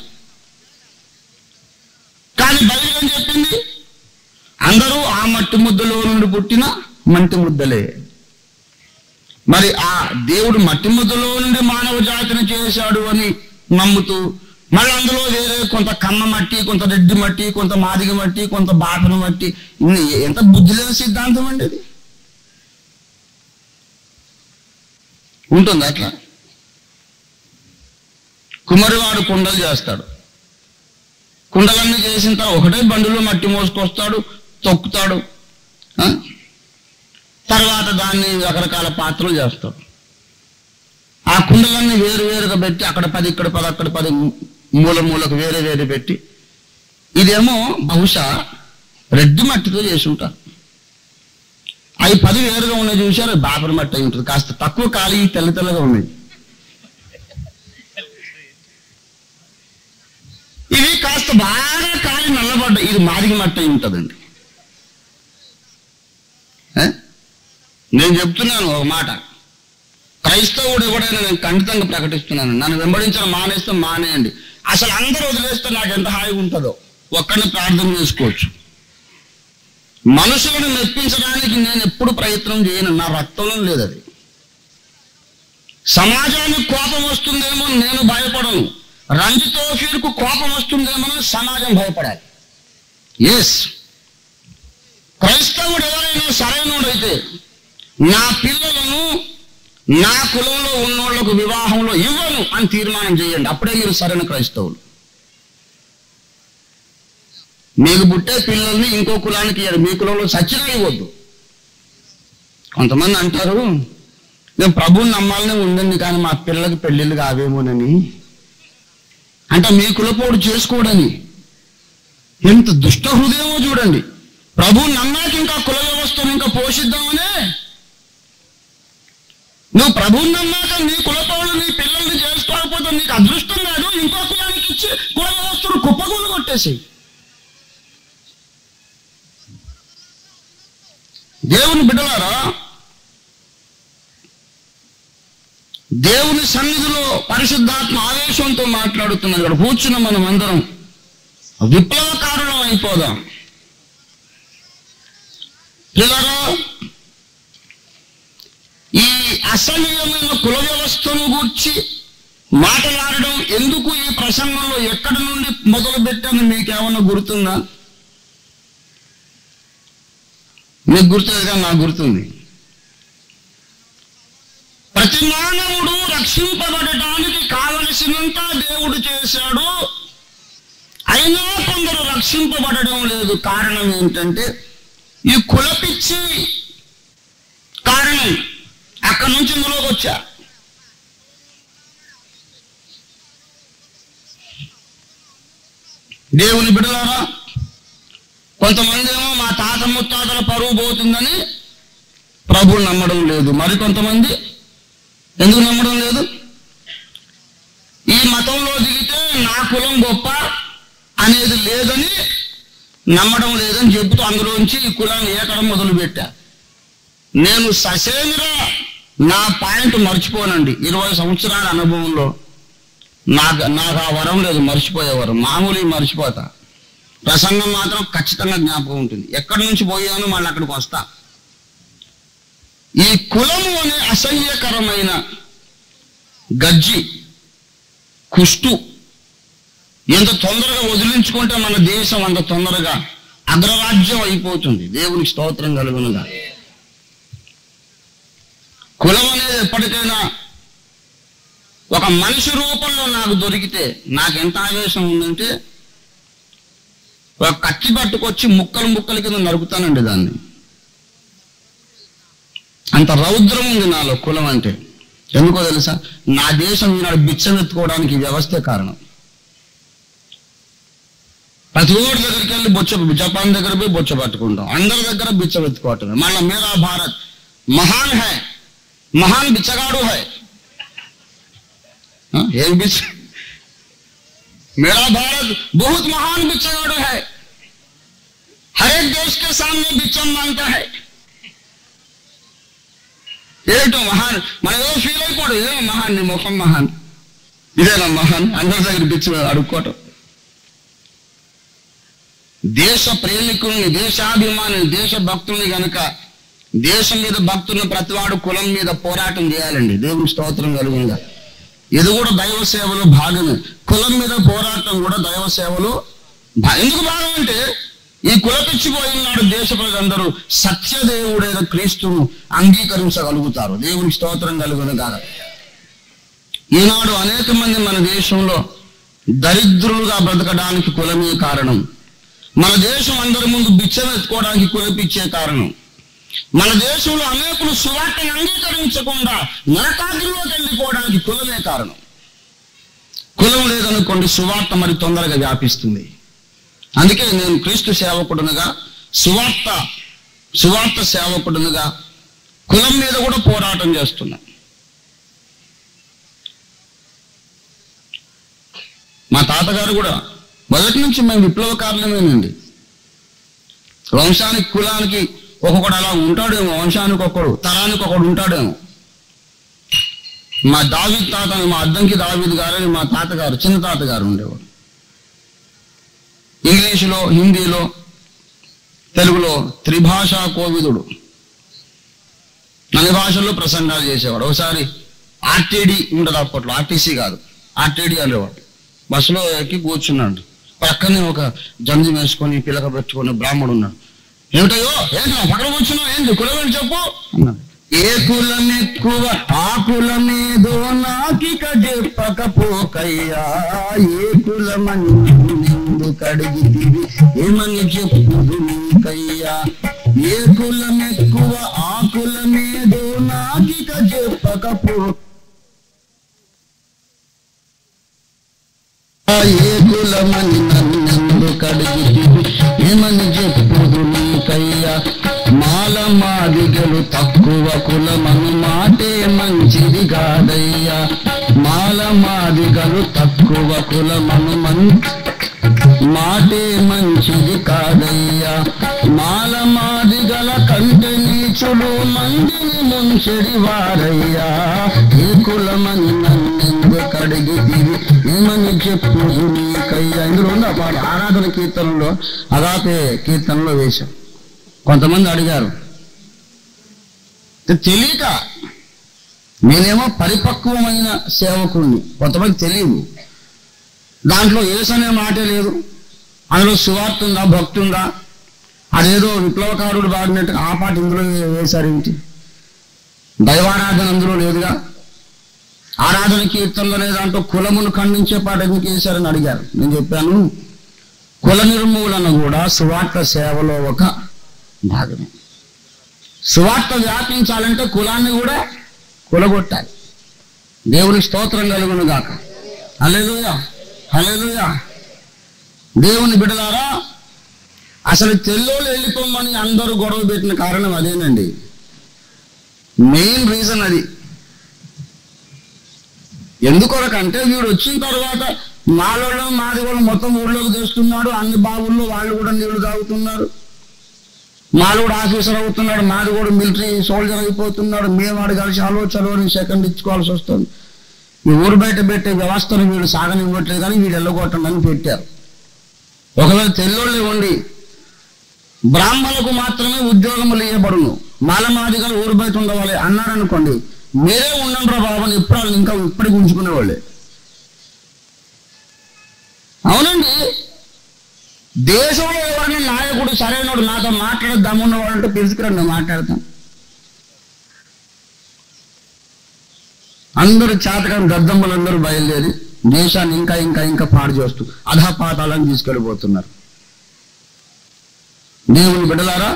కానీ బైబిల్ ఏం చెప్పింది అందరూ ఆ మట్టి ముద్దలో నుండి పుట్టిన మట్టి ముద్దలే మరి ఆ దేవుడు మట్టి ముద్దలో నుండి మానవ జాతిని చేశాడు అని నమ్ముతూ మళ్ళీ అందులో వేరే కొంత కమ్మ మట్టి కొంత రెడ్డి మట్టి కొంత మాదిగ మట్టి కొంత బాపన మట్టి ఇన్ని ఎంత బుద్ధి లేని సిద్ధాంతం అండి అది ఉంటుంది అట్లా కుమ్మరివాడు కుండలు చేస్తాడు కుండలన్నీ చేసిన తర్వాత ఒకటే బండిలో మట్టి మోసుకొస్తాడు తొక్కుతాడు ఆ? తర్వాత దాన్ని రకరకాల పాత్రలు చేస్తాడు ఆ కుండలన్నీ వేరు వేరుగా పెట్టి అక్కడ పది ఇక్కడ పది అక్కడ పది మూల మూలకు వేరే వేరే పెట్టి ఇదేమో బహుశా రెడ్డి మట్టితో చేసి ఉంటారు అవి పది వేరుగా ఉన్నాయి చూసారు బాపర మట్టి అయి ఉంటుంది కాస్త తక్కువ ఖాళీ తెల్ల తెల్లగా ఉన్నాయి ఇవి కాస్త బాగా కాలి నల్లబడ్డాయి ఇది మాదిగ మట్టి అయి ఉంటుందండి ఏ? నేను చెప్తున్నాను ఒక మాట క్రైస్తవుడు ఎవడైనా నేను ఖండితంగా ప్రకటిస్తున్నాను నన్ను వెంబడించడం మానేస్తే మానేయండి అసలు అందరూ వదిలేస్తే నాకు ఎంత హాయిగా ఉంటుందో ఒక్కడిని ప్రార్థన చేసుకోవచ్చు మనుషులను మెప్పించడానికి నేను ఎప్పుడు ప్రయత్నం చేయను నా రక్తంలో లేదు అది సమాజానికి కోపం వస్తుందేమో నేను భయపడను రంజితో ఫీర్కు కోపం వస్తుందేమో సమాజం భయపడాలి ఎస్ క్రైస్తవుడు ఎవరైనా సరైనోడైతే నా పిల్లలను నా కులంలో ఉన్నోళ్లకు వివాహంలో ఇవ్వను అని తీర్మానం చేయండి అప్పుడే మీరు సరైన క్రైస్తవులు మీకు పుట్టే పిల్లల్ని ఇంకో కులానికి ఇవ్వరు మీ కులంలో సచ్చినా ఇవ్వద్దు కొంతమంది అంటారు మేము ప్రభువుని నమ్మాలనే ఉందండి కానీ మా పిల్లలకి పెళ్ళిళ్ళు కావేమోనని అంటే మీ కులపోడు చేసుకోవడని ఎంత దుష్ట హృదయమో చూడండి ప్రభు నమ్మాక ఇంకా కుల వ్యవస్థను ఇంకా పోషిద్దామనే నువ్వు ప్రభువు నమ్మాక నీ కులపోడు నీ పిల్లల్ని చేసుకోకపోతే నీకు అదృష్టం లేదు ఇంకో కులానికి ఇచ్చి కుల వ్యవస్థను కుప్పగూలు కొట్టేసి దేవుని బిడ్డలారా దేవుని సన్నిధిలో పరిశుద్ధాత్మ ఆవేశంతో మాట్లాడుతున్నది ఇక్కడ కూర్చున్న మనం అందరం విప్లవకారులం అయిపోదాం పిల్లరా ఈ అసహ్యమైన కుల వ్యవస్థను గూర్చి మాట్లాడడం ఎందుకు ఈ ప్రసంగంలో ఎక్కడి నుండి మొదలు పెట్టాను మీకేమన్నా గుర్తుందా మీకు గుర్తులేదా నాకు గుర్తుంది ప్రతి మానవుడు రక్షింపబడటానికి కావలసినంత దేవుడు చేశాడు అయినా కొందరు రక్షింపబడడం లేదు కారణం ఏంటంటే ఈ కులపిచ్చి కారణం అక్కడి నుంచి ఇందులోకి వచ్చా దేవుని బిడలారా కొంతమంది ఏమో మా తాత ముత్తాతల పరువు పోతుందని ప్రభువు నమ్మడం లేదు మరి కొంతమంది ఎందుకు నమ్మడం లేదు ఈ మతంలో దిగితే నా కులం గొప్ప అనేది లేదని నమ్మడం లేదని చెబుతూ అందులోంచి ఈ కులాన్ని ఏకడం మొదలు పెట్టా నేను ససేమిరా నా పాయింట్ మర్చిపోనండి ఇరవై సంవత్సరాల అనుభవంలో నాకు నాకు ఆ వరం లేదు మర్చిపోయే వరం మామూలు మర్చిపోతా ప్రసంగం మాత్రం ఖచ్చితంగా జ్ఞాపకం ఉంటుంది ఎక్కడి నుంచి పోయాను మళ్ళీ అక్కడికి వస్తా ఈ కులము అనే అసహ్యకరమైన గజ్జి కుష్టు ఎంత తొందరగా వదిలించుకుంటే మన దేశం అంత తొందరగా అగ్రరాజ్యం అయిపోతుంది దేవునికి స్తోత్రం కలుగునుగా కులం అనేది ఎప్పటికైనా ఒక మనిషి రూపంలో నాకు దొరికితే నాకు ఎంత ఆవేశం ఉందంటే ఒక కత్తి పట్టుకొచ్చి ముక్కలు ముక్కల కింద నరుకుతానండి దాన్ని అంత రౌద్రం ఉంది నాలో కులం అంటే ఎందుకో తెలుసా నా దేశం ఈనాడు బిచ్చం ఎత్తుకోవడానికి ఈ వ్యవస్థే కారణం ప్రతి ఊరి దగ్గరికి వెళ్ళి బొచ్చ జపాన్ దగ్గర పోయి బొచ్చ పట్టుకుంటాం అందరి దగ్గర బిచ్చం ఎత్తుకోవటమే మళ్ళీ మేరా భారత్ మహాన్ హై మహాన్ బిచ్చగాడు హై हाँ, एक बिच मेरा भारत बहुत महान बिచ్చగాడు है हर एक देश के सामने बिచ్చం मांगता है ఏటో మహాన్ మనం ఏదో ఫీల్ అయిపోవడం ఇదే మహాన్ నీ ముఖం మహాన్ ఇదేనా మహాన్ అందరి దగ్గర బిచ్చు అడుక్కోవటం దేశ ప్రేమికుల్ని దేశాభిమాని దేశ భక్తుల్ని గనక దేశం మీద భక్తుల్ని ప్రతివాడు కులం మీద పోరాటం చేయాలండి దేవుని స్తోత్రం కలుగుందా ఇది కూడా దైవ సేవలో భాగమే కులం మీద పోరాటం కూడా దైవ సేవలో భా- ఎందుకు భాగం అంటే ఈ కులపిచ్చిపోయినాడు దేశ ప్రజలందరూ సత్యదేవుడైన క్రీస్తును అంగీకరించగలుగుతారు దేవుని స్తోత్రం కలుగును కాక ఈనాడు అనేక మంది మన దేశంలో దరిద్రులుగా బ్రతకడానికి కులమే కారణం మన దేశం అందరి ముందు బిచ్చం ఎత్తుకోవడానికి కులపిచ్చే కారణం మన దేశంలో అనేకులు సువార్తను అంగీకరించకుండా నరకాగ్నిలోకి వెళ్ళిపోవడానికి కులమే కారణం కులం లేదనుకోండి సువార్త మరి తొందరగా వ్యాపిస్తుంది అందుకే నేను క్రీస్తు సేవకుడునుగా సువార్త సువార్త సేవకుడునుగా కులం మీద కూడా పోరాటం చేస్తున్నా మా తాతగారు కూడా మొదటి నుంచి మేము విప్లవకారులమేనండి వంశానికి కులానికి ఒక్కొక్కడు అలా ఉంటాడేమో వంశానికి ఒకడు తరానికి ఒకడు ఉంటాడేమో మా దావీద్ తాత మా అద్దంకి దావీద్ గారు అని మా తాతగారు చిన్న తాతగారు ఉండేవాడు ఇంగ్లీషులో హిందీలో తెలుగులో త్రిభాషా కోవిదుడు అన్ని భాషల్లో ప్రసంగాలు చేసేవాడు ఒకసారి ఆర్టీడీ ఉండదు అప్పట్లో ఆర్టీసీ కాదు ఆర్టీడీ అనేవాడు బస్సులో ఎక్కి కూర్చున్నాడు పక్కనే ఒక జంజి వేసుకొని పిలక పెట్టుకొని బ్రాహ్మడు ఉన్నాడు ఏమిటయ్యో ఏంటి నా పక్కన కూర్చున్నావు ఏంటి కులం ఏంటి చెప్పు అన్నాడు ఏ కులం ఎక్కువ ఆ కులమేదో నాకిక చెప్పకపోకయ్యా ఏ కులమని ఎందుకు అడిగితివి ఏమని చెప్పుదు నీకయ్యా ఏ కులం ఎక్కువ ఆ కులమేదో నాకిక చెప్పకపో ఏ కులమని నన్నెందు కడిగితివి ఏమని చెప్పుదు నీకయ్యా మాల మాదిగలు తక్కువ కులమను మాటే మంచిది కాదయ్యా మాల మాదిగలు తక్కువ కులమను మన్ మాటే మంచిది కాదయ్యా మాల మాదిగల కంటే నీచులు మందిని ముంచెడి వారయ్యా ఏ కులమని నన్నెందు కడిగితివి ఏమని చెప్పుదు నీకయ్యా ఇందులో ఉంది ఆ పాట ఆరాధన కీర్తనలో అదాపే కీర్తనలో వేశాం కొంతమంది అడిగారు తె- తెలియక నేనేమో పరిపక్వమైన సేవకుణ్ణి కొంతమంది తెలియదు దాంట్లో యేసు అనే మాటే లేదు అందులో సువార్త ఉందా భక్తి ఉందా అదేదో విప్లవకారుడు పాడినట్టు ఆ పాట ఇందులో వేశారు ఏంటి దైవారాధన అందులో లేదుగా ఆరాధన కీర్తనలో లేదంటూ కులమును ఖండించే పాట ఎందుకు వేశారని అడిగారు నేను చెప్పాను కుల నిర్మూలన కూడా సువార్త సేవలో ఒక భాగమే సువార్త వ్యాపించాలంటే కులాన్ని కూడా కులగొట్టాలి దేవుని స్తోత్రం కలుగును గాక హల్లెలూయా హల్లెలూయా దేవుని బిడలారా అసలు తెల్లోళ్ళు వెళ్ళిపోమని అందరూ గొడవ పెట్టిన కారణం అదేనండి మెయిన్ రీజన్ అది ఎందుకొరకంటే వీడు వచ్చిన తర్వాత మాలోళ్ళు మాది వాళ్ళు మొత్తం ఊళ్ళోకి తెస్తున్నాడు అన్ని బావుల్లో వాళ్ళు కూడా నీళ్లు తాగుతున్నారు మాది కూడా ఆఫీసర్ అవుతున్నాడు మాది కూడా మిలిటరీ సోల్జర్ అయిపోతున్నాడు మేము వాడు కలిసి అలో చలో సెకండ్ ఇచ్చుకోవాల్సి వస్తుంది ఈ ఊరు బయట పెట్టే వ్యవస్థను వీడు సాగనివ్వట్లేదు కానీ వీడు ఎల్లగొట్టండి అని పెట్టారు ఒకవేళ తెల్లోళ్ళు ఉండి బ్రాహ్మణులకు మాత్రమే ఉద్యోగములు ఇవ్వబడును మాలమాదిగలు ఊరు బయట ఉండవాలి అన్నారనుకోండి మీరే ఉండండి రా బాబు అని ఇప్పుడు వాళ్ళు ఇంకా ఇప్పటికి ఉంచుకునేవాళ్ళే అవునండి దేశంలో ఎవరైనా నాయకుడు సరైనడు నాతో మాట్లాడే దమ్మున్న వాళ్ళంటే పిలుచుకురండి నేను మాట్లాడతాం అందరూ చాతకాని దద్దమ్మలందరూ బయలుదేరి దేశాన్ని ఇంకా ఇంకా ఇంకా పాడు చేస్తూ అధపాతాలను తీసుకెళ్ళిపోతున్నారు దేవుని బిడ్డలారా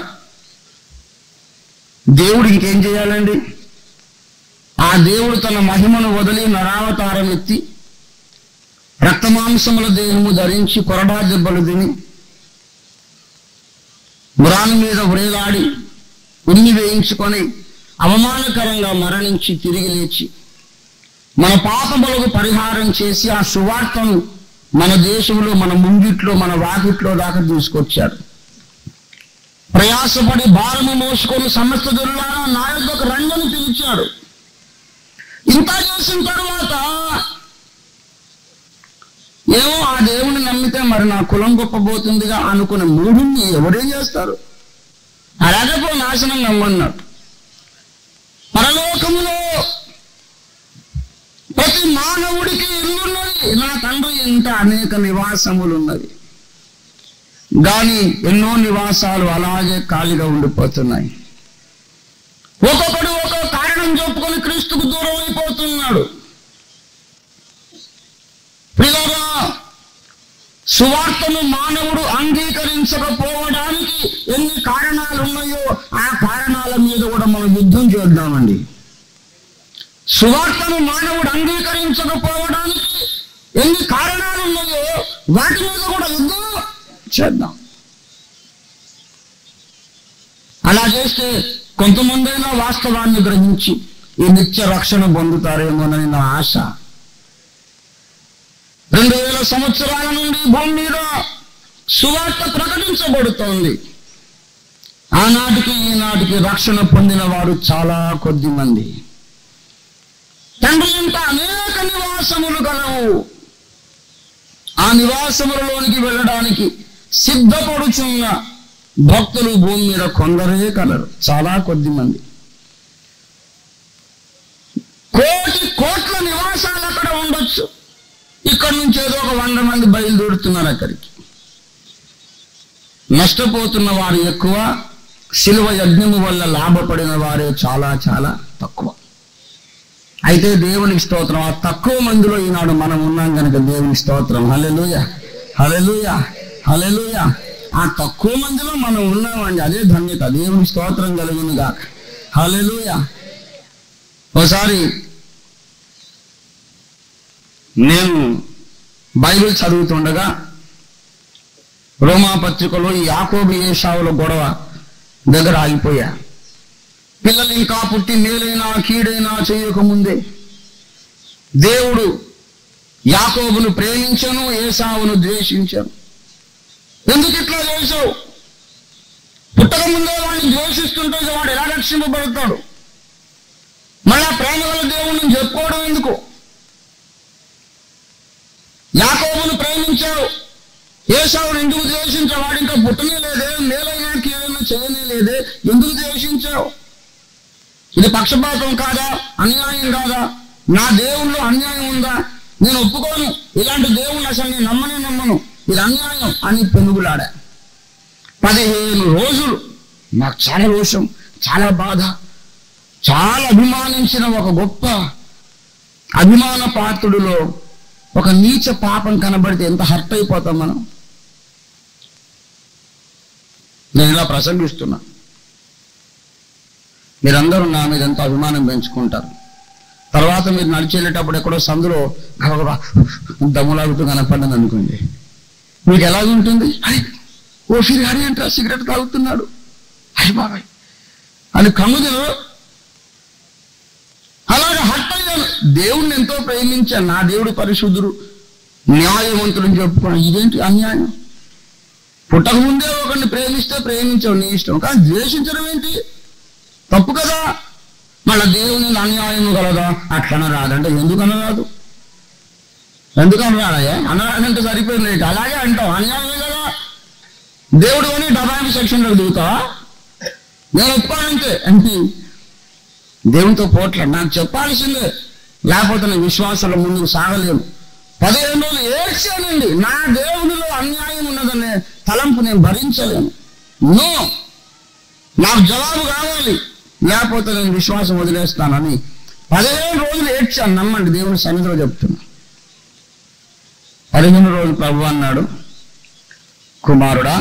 దేవుడు ఇంకేం చేయాలండి ఆ దేవుడు తన మహిమను వదిలి నరావతారం ఎత్తి రక్తమాంసముల దేహము ధరించి కొరడా దెబ్బలు తిని గురాని మీద వ్రేలాడి ఉన్ని వేయించుకొని అవమానకరంగా మరణించి తిరిగి లేచి మన పాపములకు పరిహారం చేసి ఆ సువార్తను మన దేశంలో మన ముంగిట్లో మన వాకిట్లో దాకా తీసుకొచ్చాడు ప్రయాసపడి భారము మోసుకొని సమస్త దుర్లారా నా యొక్క రంగని పిలిచాడు ఇంత చేసిన తరువాత ఏమో ఆ దేవుని నమ్మితే మరి నా కులం గొప్పబోతుందిగా అనుకునే మూఢుణ్ణి ఎవరేం చేస్తారు అలాగే పో నాశనం నమ్మన్నాడు పరలోకములో ప్రతి మానవుడికి ఇల్లున్నది నా తండ్రి ఇంత అనేక నివాసములు ఉన్నవి కానీ ఎన్నో నివాసాలు అలాగే ఖాళీగా ఉండిపోతున్నాయి ఒక్కొక్కడు ఒక్కొక్క కారణం చెప్పుకొని క్రీస్తుకు దూరం అయిపోతున్నాడు ప్రియులారా, సువార్తను మానవుడు అంగీకరించకపోవడానికి ఎన్ని కారణాలు ఉన్నాయో ఆ కారణాల మీద కూడా మనం యుద్ధం చేద్దామండి సువార్తను మానవుడు అంగీకరించకపోవడానికి ఎన్ని కారణాలు ఉన్నాయో వాటి మీద కూడా యుద్ధం చేద్దాం అలా చేస్తే కొంతమందైనా వాస్తవాన్ని గ్రహించి ఈ నిత్య రక్షణ పొందుతారేమోనని నా ఆశ రెండు వేల సంవత్సరాల నుండి భూమి మీద సువార్త ప్రకటించబడుతోంది ఆనాటికి ఈనాటికి రక్షణ పొందిన వారు చాలా కొద్ది మంది తండ్రి ఇంట అనేక నివాసములు కలవు ఆ నివాసములలోనికి వెళ్ళడానికి సిద్ధపడుచున్న భక్తులు భూమి మీద కొందరే కలరు చాలా కొద్ది మంది కోటి కోట్ల నివాసాలు అక్కడ ఉండొచ్చు ఇక్కడ నుంచి ఏదో ఒక వంద మంది బయలుదేరుతున్నారు అక్కడికి నష్టపోతున్న వారు ఎక్కువ శిలువ యజ్ఞము వల్ల లాభపడిన వారే చాలా చాలా తక్కువ అయితే దేవునికి స్తోత్రం ఆ తక్కువ మందిలో ఈనాడు మనం ఉన్నాం కనుక దేవుని స్తోత్రం హలెలుయ హలెలుయ హలెలుయ ఆ తక్కువ మందిలో మనం ఉన్నామండి అదే ధన్యత దేవుని స్తోత్రం కలుగునుగా హలెలుయ ఒకసారి నేను బైబిల్ చదువుతుండగా రోమా పత్రికలో ఈ యాకోబు ఏషావుల గొడవ దగ్గర ఆగిపోయా పిల్లలు ఇంకా పుట్టి మేలైనా కీడైనా చేయకముందే దేవుడు యాకోబును ప్రేమించను ఏసావును ద్వేషించను ఎందుకు ఇట్లా చేసావు పుట్టక ముందే వాడిని ద్వేషిస్తుంటే వాడు ఎలా రక్షింపబడతాడు మళ్ళా ప్రేమ గల దేవుడిని చెప్పుకోవడం ఎందుకు యాకోబును ప్రేమించావు ఏసావును ఎందుకు ద్వేషించావు వాడు ఇంకా పుట్టనే లేదే మేలైనా కీడైనా చేయనే లేదే ఎందుకు ద్వేషించావు ఇది పక్షపాతం కాదా అన్యాయం కాదా నా దేవుళ్ళు అన్యాయం ఉందా నేను ఒప్పుకోను ఇలాంటి దేవుళ్ళు అసలు నేను నమ్మనే నమ్మను ఇది అన్యాయం అని పెనుగులాడా పదిహేను రోజులు నాకు చాలా రోషం చాలా బాధ చాలా అభిమానించిన ఒక గొప్ప అభిమాన పాత్రుడిలో ఒక నీచ పాపం కనబడితే ఎంత హర్ట్ అయిపోతాం మనం నేను ఇలా ప్రసంగిస్తున్నా మీరందరూ నా మీద ఎంతో అభిమానం పెంచుకుంటారు తర్వాత మీరు నడిచేళ్ళేటప్పుడు ఎక్కడో సందులో గబగబా దమ్ములాగుతూ కనపడ్డది అనుకోండి మీకు ఎలాగుంటుంది అరే ఓ ఫిరి హరి అంట సిగరెట్ తాగుతున్నాడు అయ్యి బాబాయ్ అని కమ్ముదలు అలాగే హట్ అయ్యాను దేవుణ్ణి ఎంతో ప్రేమించాను నా దేవుడు పరిశుద్ధుడు న్యాయవంతుడు చెప్పుకోవడం ఇదేంటి అన్యాయం పుట్టక ముందే ఒకరిని ప్రేమిస్తే ప్రేమించావు నీ ఇష్టం కానీ ద్వేషించడం ఏంటి తప్పు కదా మళ్ళా దేవుని అన్యాయం కలదా అట్లన రాదంటే ఎందుకు అనరాదు ఎందుకు అనరాదయ్యా అనరాదంటే సరిపోయింది నీకు. అలాగే అంటావు అన్యాయమే కదా దేవుడు అని డబాయి సెక్షన్లోకి దిగుతావా నేను ఒప్పుకోనంతే అంటే దేవునితో పోట్ల నాకు చెప్పాల్సిందే లేకపోతే నేను విశ్వాసాల ముందుకు సాగలేను పదిహేను రోజులు ఏడ్చానండి నా దేవునిలో అన్యాయం ఉన్నదనే తలంపు నేను భరించలేను నో నాకు జవాబు కావాలి లేకపోతే నేను విశ్వాసం వదిలేస్తానని పదిహేను రోజులు ఏడ్చాను నమ్మండి దేవుని సన్నిధిలో చెప్తున్నా పదిహేను రోజులు ప్రభు అన్నాడు కుమారుడా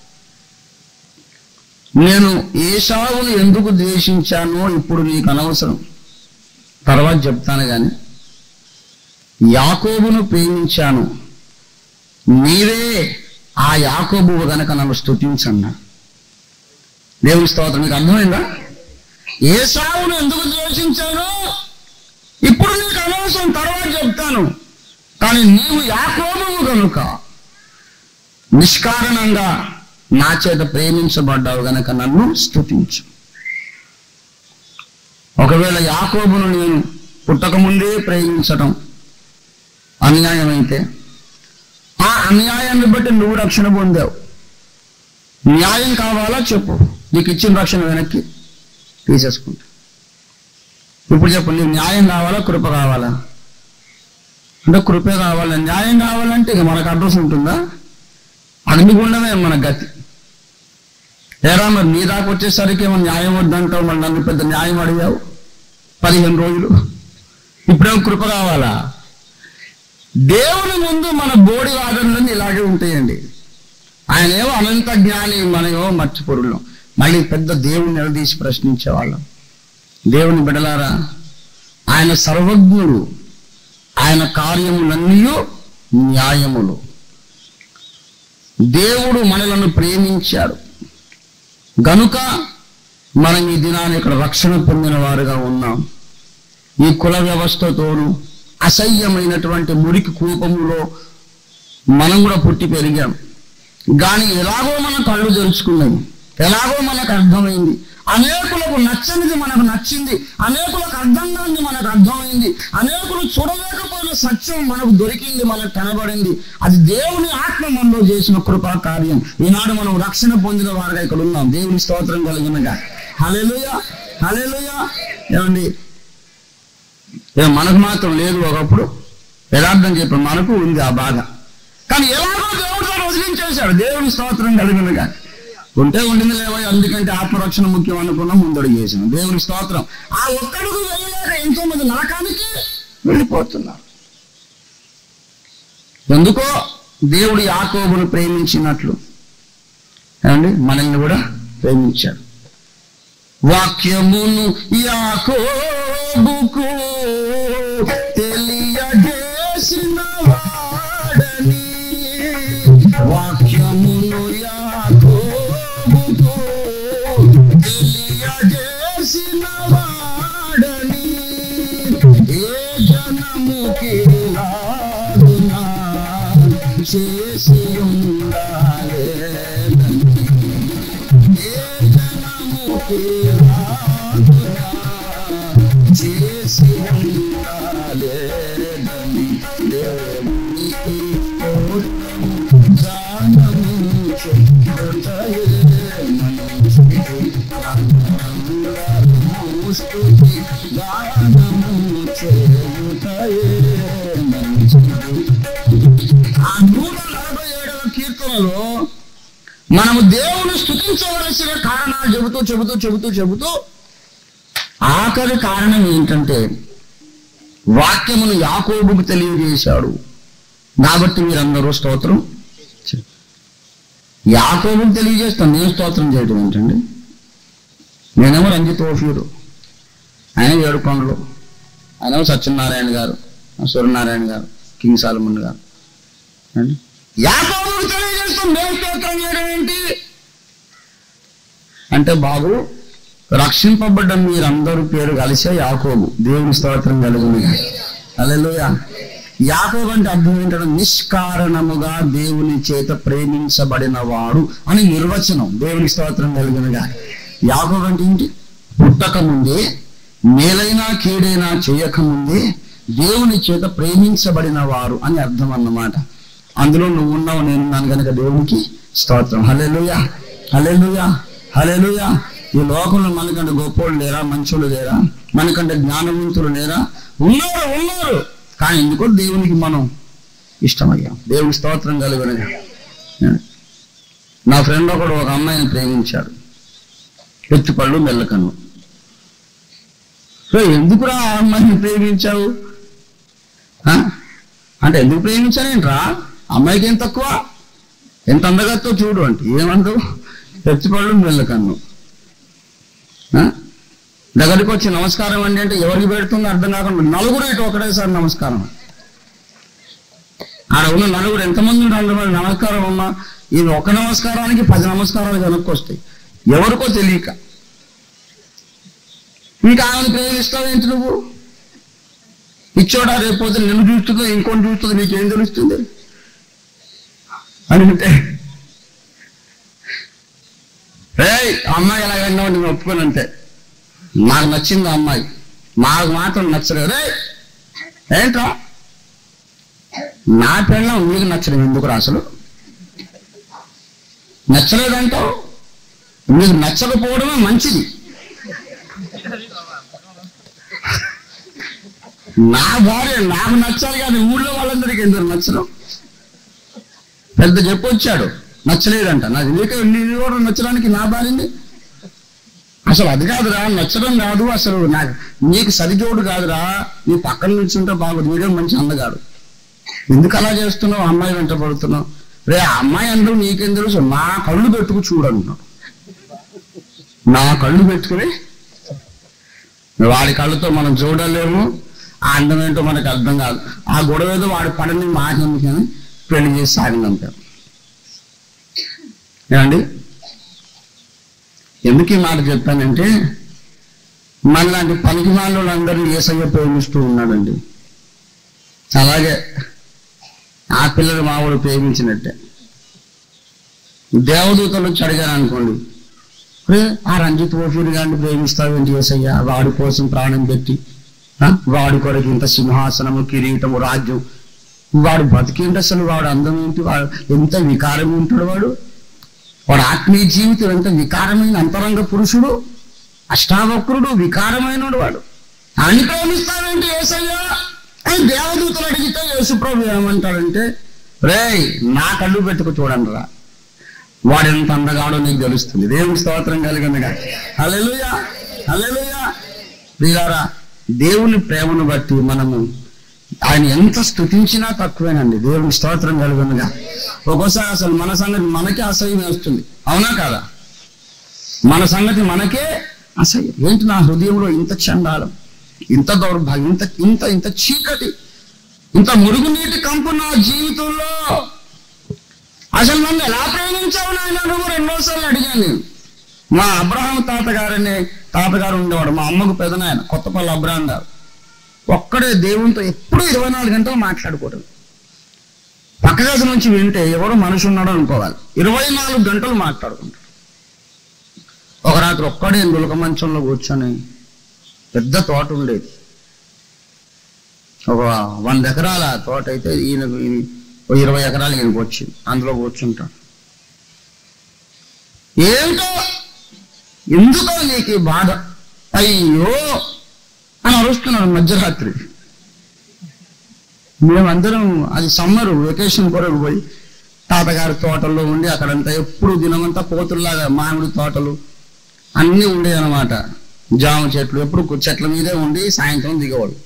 నేను ఏషావును ఎందుకు ద్వేషించానో ఇప్పుడు నీకు అనవసరం తర్వాత చెప్తాను కానీ యాకోబును ప్రేమించాను నీవే ఆ యాకోబు గనక నన్ను స్తుతించన్నా దేవుని స్తోత్రం మీకు అర్థమైందా ఏసావును ఎందుకు ద్వేషించాను ఇప్పుడు నీకు అనవసరం తర్వాత చెప్తాను కానీ నీవు యాకోబువు కనుక నిష్కారణంగా నా చేత ప్రేమించబడ్డావు గనక నన్ను స్తుతించు ఒకవేళ యాకోబును నేను పుట్టకముందే ప్రేమించటం అన్యాయమైతే ఆ అన్యాయాన్ని బట్టి నువ్వు రక్షణ పొందావు న్యాయం కావాలా చెప్పు నీకు ఇచ్చిన రక్షణ వెనక్కి తీసేసుకుంటా ఇప్పుడు చెప్పు నీకు న్యాయం కావాలా కృప కావాలా అంటే కృపే కావాలా న్యాయం కావాలంటే ఇక మనకు అడ్రస్ ఉంటుందా అగ్నిగుండమే మన గతి ఏరా మరి నీ దాకా వచ్చేసరికి ఏమో న్యాయం వద్దంటావు మరి నన్ను పెద్ద న్యాయం అడిగావు పదిహేను రోజులు ఇప్పుడేమో కృప కావాలా దేవుని ముందు మన బోడి వాదనలన్నీ ఇలాగే ఉంటాయండి ఆయన ఏమో అనంత జ్ఞాని మనమేమో మర్చిపొరులం మళ్ళీ పెద్ద దేవుని నిలదీసి ప్రశ్నించేవాళ్ళం దేవుని బిడలారా ఆయన సర్వజ్ఞుడు ఆయన కార్యములన్నీ న్యాయములు దేవుడు మనలను ప్రేమించాడు గనుక మనం ఈ దినాన్ని ఇక్కడ రక్షణ పొందిన వారుగా ఉన్నాం ఈ కుల వ్యవస్థతోనూ అసహ్యమైనటువంటి మురికి కూపములో మనం కూడా పుట్టి పెరిగాం కానీ ఎలాగో మన కళ్ళు తెలుసుకున్నాయి ఎలాగో మనకు అర్థమైంది అనేకులకు నచ్చనిది మనకు నచ్చింది అనేకులకు అర్థం కానిది మనకు అర్థమైంది అనేకులు చూడలేకపోయిన సత్యం మనకు దొరికింది మనకు కనబడింది అది దేవుని ఆత్మ మనలో చేసిన కృపా కార్యం ఈనాడు మనం రక్షణ పొందిన వారుగా ఇక్కడ ఉన్నాం దేవుని స్తోత్రం కలిగినగా హలెలుయ హలెలుయ ఏమండి ఏ మనకు మాత్రం లేదు ఒకప్పుడు యథార్థం చెప్పి మనకు ఉంది ఆ బాధ కానీ ఎలాగో దేవుడు దాన్ని వదిలించేశాడు దేవుని స్తోత్రం కలిగినగా ఉంటే ఉండింది లేవో అందుకంటే ఆత్మరక్షణ ముఖ్యం అనుకున్నాం ముందడుగు చేసాం దేవుని స్తోత్రం ఆ ఒక్కడికి వెళ్ళలేక ఎంతో మంది నరకానికి వెళ్ళిపోతున్నారు ఎందుకో దేవుడు యాకోబును ప్రేమించినట్లు ఏమండి మనల్ని కూడా ప్రేమించాడు వాక్యమును యాకోబుకు తెలియజేసిన వాడని ఏ జనముకి రాదునా చేసి ఉండాలేదని ఏ జనముకి రాదునా చేసి ఉండాలేదని దేవునికి గానము చెప్పుటయే మనసు స్తుతి గానము చేయుటయే మంచిది ఆ నూట నలభై ఏడవ కీర్తనలో మనము దేవుని స్థుతించవలసిన కారణాలు చెబుతూ చెబుతూ చెబుతూ చెబుతూ ఆఖరి కారణం ఏంటంటే వాక్యమును యాకోబుకు తెలియజేశాడు కాబట్టి మీరందరూ స్తోత్రం చే- యాకోబుకు తెలియజేస్తాను నేను స్తోత్రం చేయడం ఏంటండి నేనేమో రంజిత్ ఓఫీరు ఆయన ఏడుకొండలు ఆయనేమో సత్యనారాయణ గారు సూర్యనారాయణ గారు కింగ్ సాలమన్ గారు అండి యాకోబుకు తెలియజేస్తాం మేము స్తోత్రం చేయడం ఏంటి అంటే బాబు రక్షింపబడ్డ మీరందరూ పేరు కలిసే యాకోబు దేవుని స్తోత్రం కలిగింది అలెలుయ యాకోబు అంటే అర్థం ఏంటంటే నిష్కారణముగా దేవుని చేత ప్రేమించబడిన వాడు అని నిర్వచనం దేవుని స్తోత్రం కలిగినగా యాకోబు అంటే ఏంటి పుట్టక ముందే మేలైనా కీడైనా చేయకముందే దేవుని చేత ప్రేమించబడిన వారు అని అర్థం అన్నమాట అందులో నువ్వు ఉన్నావు నేనున్నాను కనుక దేవునికి స్తోత్రం హల్లెలూయ హల్లెలూయ హల్లెలూయ ఈ లోకంలో మనకంటే గొప్పోళ్ళు లేరా మంచోళ్ళు లేరా మనకంటే జ్ఞానవంతులు లేరా ఉన్నారు ఉన్నారు కానీ ఎందుకో దేవునికి మనం ఇష్టమయ్యాం దేవుని స్తోత్రం కలిగిన నా ఫ్రెండ్ ఒకడు ఒక అమ్మాయిని ప్రేమించాడు ఎత్తుపళ్ళు మెల్లకన్ను సో ఎందుకురా ఆ అమ్మాయిని ప్రేమించావు ఆ? అంటే ఎందుకు ప్రేమించానేంట్రా అమ్మాయికి ఏం తక్కువ ఎంత అందగత్తో చూడు అంటే ఏమంటావు ఎత్తుపళ్ళు మెల్లకన్ను ఆ? దగ్గరికి వచ్చి నమస్కారం అండి అంటే ఎవరికి పెడుతుందో అర్థం కాకుండా నలుగురు ఇటు ఒకటేసారి నమస్కారం ఆడ ఉన్న నలుగురు ఎంతమంది ఉన్నారు మరి నమస్కారం అమ్మా ఇది ఒక నమస్కారానికి పది నమస్కారాలు వెనక్కి వస్తాయి ఎవరికో తెలియక ఇంకా ఆమెను ప్రేమిస్తావు ఏంటి నువ్వు ఇచ్చోడా రేపోతే నిన్ను చూస్తుందో ఇంకొని చూస్తుందో నీకేం తెలుస్తుంది అని అంటే రేయ్ ఆ అమ్మాయి ఎలాగన్నా నేను ఒప్పుకోను అంతే నాకు నచ్చింది ఆ అమ్మాయి మాకు మాత్రం నచ్చలేదు రే ఏంట్రా నా పెళ్ళం నీకు నచ్చడం ఎందుకు అసలు నచ్చలేదంటావు నీకు నచ్చకపోవడమే మంచిది నా భార్య నాకు నచ్చాలి కానీ ఊళ్ళో వాళ్ళందరికీ ఎందుకు నచ్చడం పెద్ద చెప్పొచ్చాడు నచ్చలేదంట నాకు నీకు నీ కూడా నచ్చడానికి నా భార్యని అసలు అది కాదురా నచ్చడం కాదు అసలు నాకు నీకు సరిజోడు కాదురా నీ పక్కన నుంచుంటే బాగుంది వీడే మంచి అందగాడు ఎందుకు అలా చేస్తున్నావు అమ్మాయి వెంట పడుతున్నావు రే ఆ అమ్మాయి అందరూ నీకేం తెలుసు నా కళ్ళు పెట్టుకు చూడంటున్నావు నా కళ్ళు పెట్టుకుని వాడి కళ్ళతో మనం చూడలేము ఆ అందం ఏంటో మనకు అర్థం కాదు ఆ గొడవ ఏదో వాడి పడని మాట ఎందుకని పెళ్లి చేసి సాగిందంటారు ఏమండి ఎందుకు ఈ మాట చెప్పానంటే మనలాంటి పనికి వాళ్ళందరినీ ఏసయ్య ప్రేమిస్తూ ఉన్నాడండి అలాగే ఆ పిల్లలు మావాడు ప్రేమించినట్టే దేవదూతలు వచ్చి అడిగారు అనుకోండి "రే, ఆ రంజిత్ ఓఫీర్ గారిని ప్రేమిస్తావేంటి ఏసయ్య వాడి కోసం ప్రాణం పెట్టి ఆ, వాడి కొరకు ఇంత సింహాసనము కిరీటము రాజ్యం వాడు బతికేంటి అసలు వాడు అందం ఏంటి వాడు ఎంత వికారం ఉంటాడు వాడు వాడు ఆత్మీయ జీవితం ఎంత వికారమైన అంతరంగ పురుషుడు అష్టావక్రుడు వికారమైనడు వాడు అని ప్రేమిస్తావేంటి ఏసయ్యా అని దేవదూతలు అడిగితే యేసుప్రభు ఏమంటాడంటే రేయ్ నా కళ్ళు పెట్టుకు చూడండి రా వాడు ఎంత అందగాడో నీకు తెలుస్తుంది దేవుని స్తోత్రం కలిగిందిగా హల్లెలూయా హల్లెలూయా ప్రియులారా దేవుని ప్రేమను బట్టి మనము ఆయన ఎంత స్థుతించినా తక్కువేనండి దేవుని స్తోత్రం కలిగిందిగా ఒక్కోసారి అసలు మన సంగతి మనకే అసహ్యం వేస్తుంది అవునా కాదా మన సంగతి మనకే అసహ్యం ఏంటి నా హృదయంలో ఇంత చండాలం ఇంత దౌర్భాగ్యం ఇంత ఇంత ఇంత చీకటి ఇంత మురుగునీటి కంపు నా జీవితంలో అసలు నన్ను ఎలా ప్రేమించావు నాయన నువ్వు రెండోసార్లు అడిగాను నేను మా అబ్రహాం తాతగారని తాతగారు ఉండేవాడు మా అమ్మకు పెదనాయన కొత్తపల్లి అబ్రహాం గారు ఒక్కడే దేవునితో ఎప్పుడూ ఇరవై నాలుగు గంటలు మాట్లాడుకోవడం పక్క గది నుంచి వింటే ఎవరో మనిషి ఉన్నాడు అనుకోవాలి ఇరవై నాలుగు గంటలు మాట్లాడుకుంటాడు ఒక రాత్రి ఒక్కడే నులక మంచంలో కూర్చొని పెద్ద తోట ఉండేది ఒక వంద ఎకరాల తోట అయితే ఈయనకు ఈ- ఓ ఇరవై ఎకరాలు ఈయనకు వచ్చింది అందులో కూర్చుంటాడు ఏంటో ఎందుకో నీకు ఈ బాధ అయ్యో అని అరుస్తున్నాడు మధ్యరాత్రి మేమందరం అది సమ్మర్ వెకేషన్ కొరకు పోయి తాతగారి తోటల్లో ఉండి అక్కడంతా ఎప్పుడు దినమంతా పోతుల్లాగా మామిడి తోటలు అన్నీ ఉండేవి అనమాట జామ చెట్లు ఎప్పుడు కు- చెట్ల మీదే ఉండి సాయంత్రం దిగేవాళ్ళు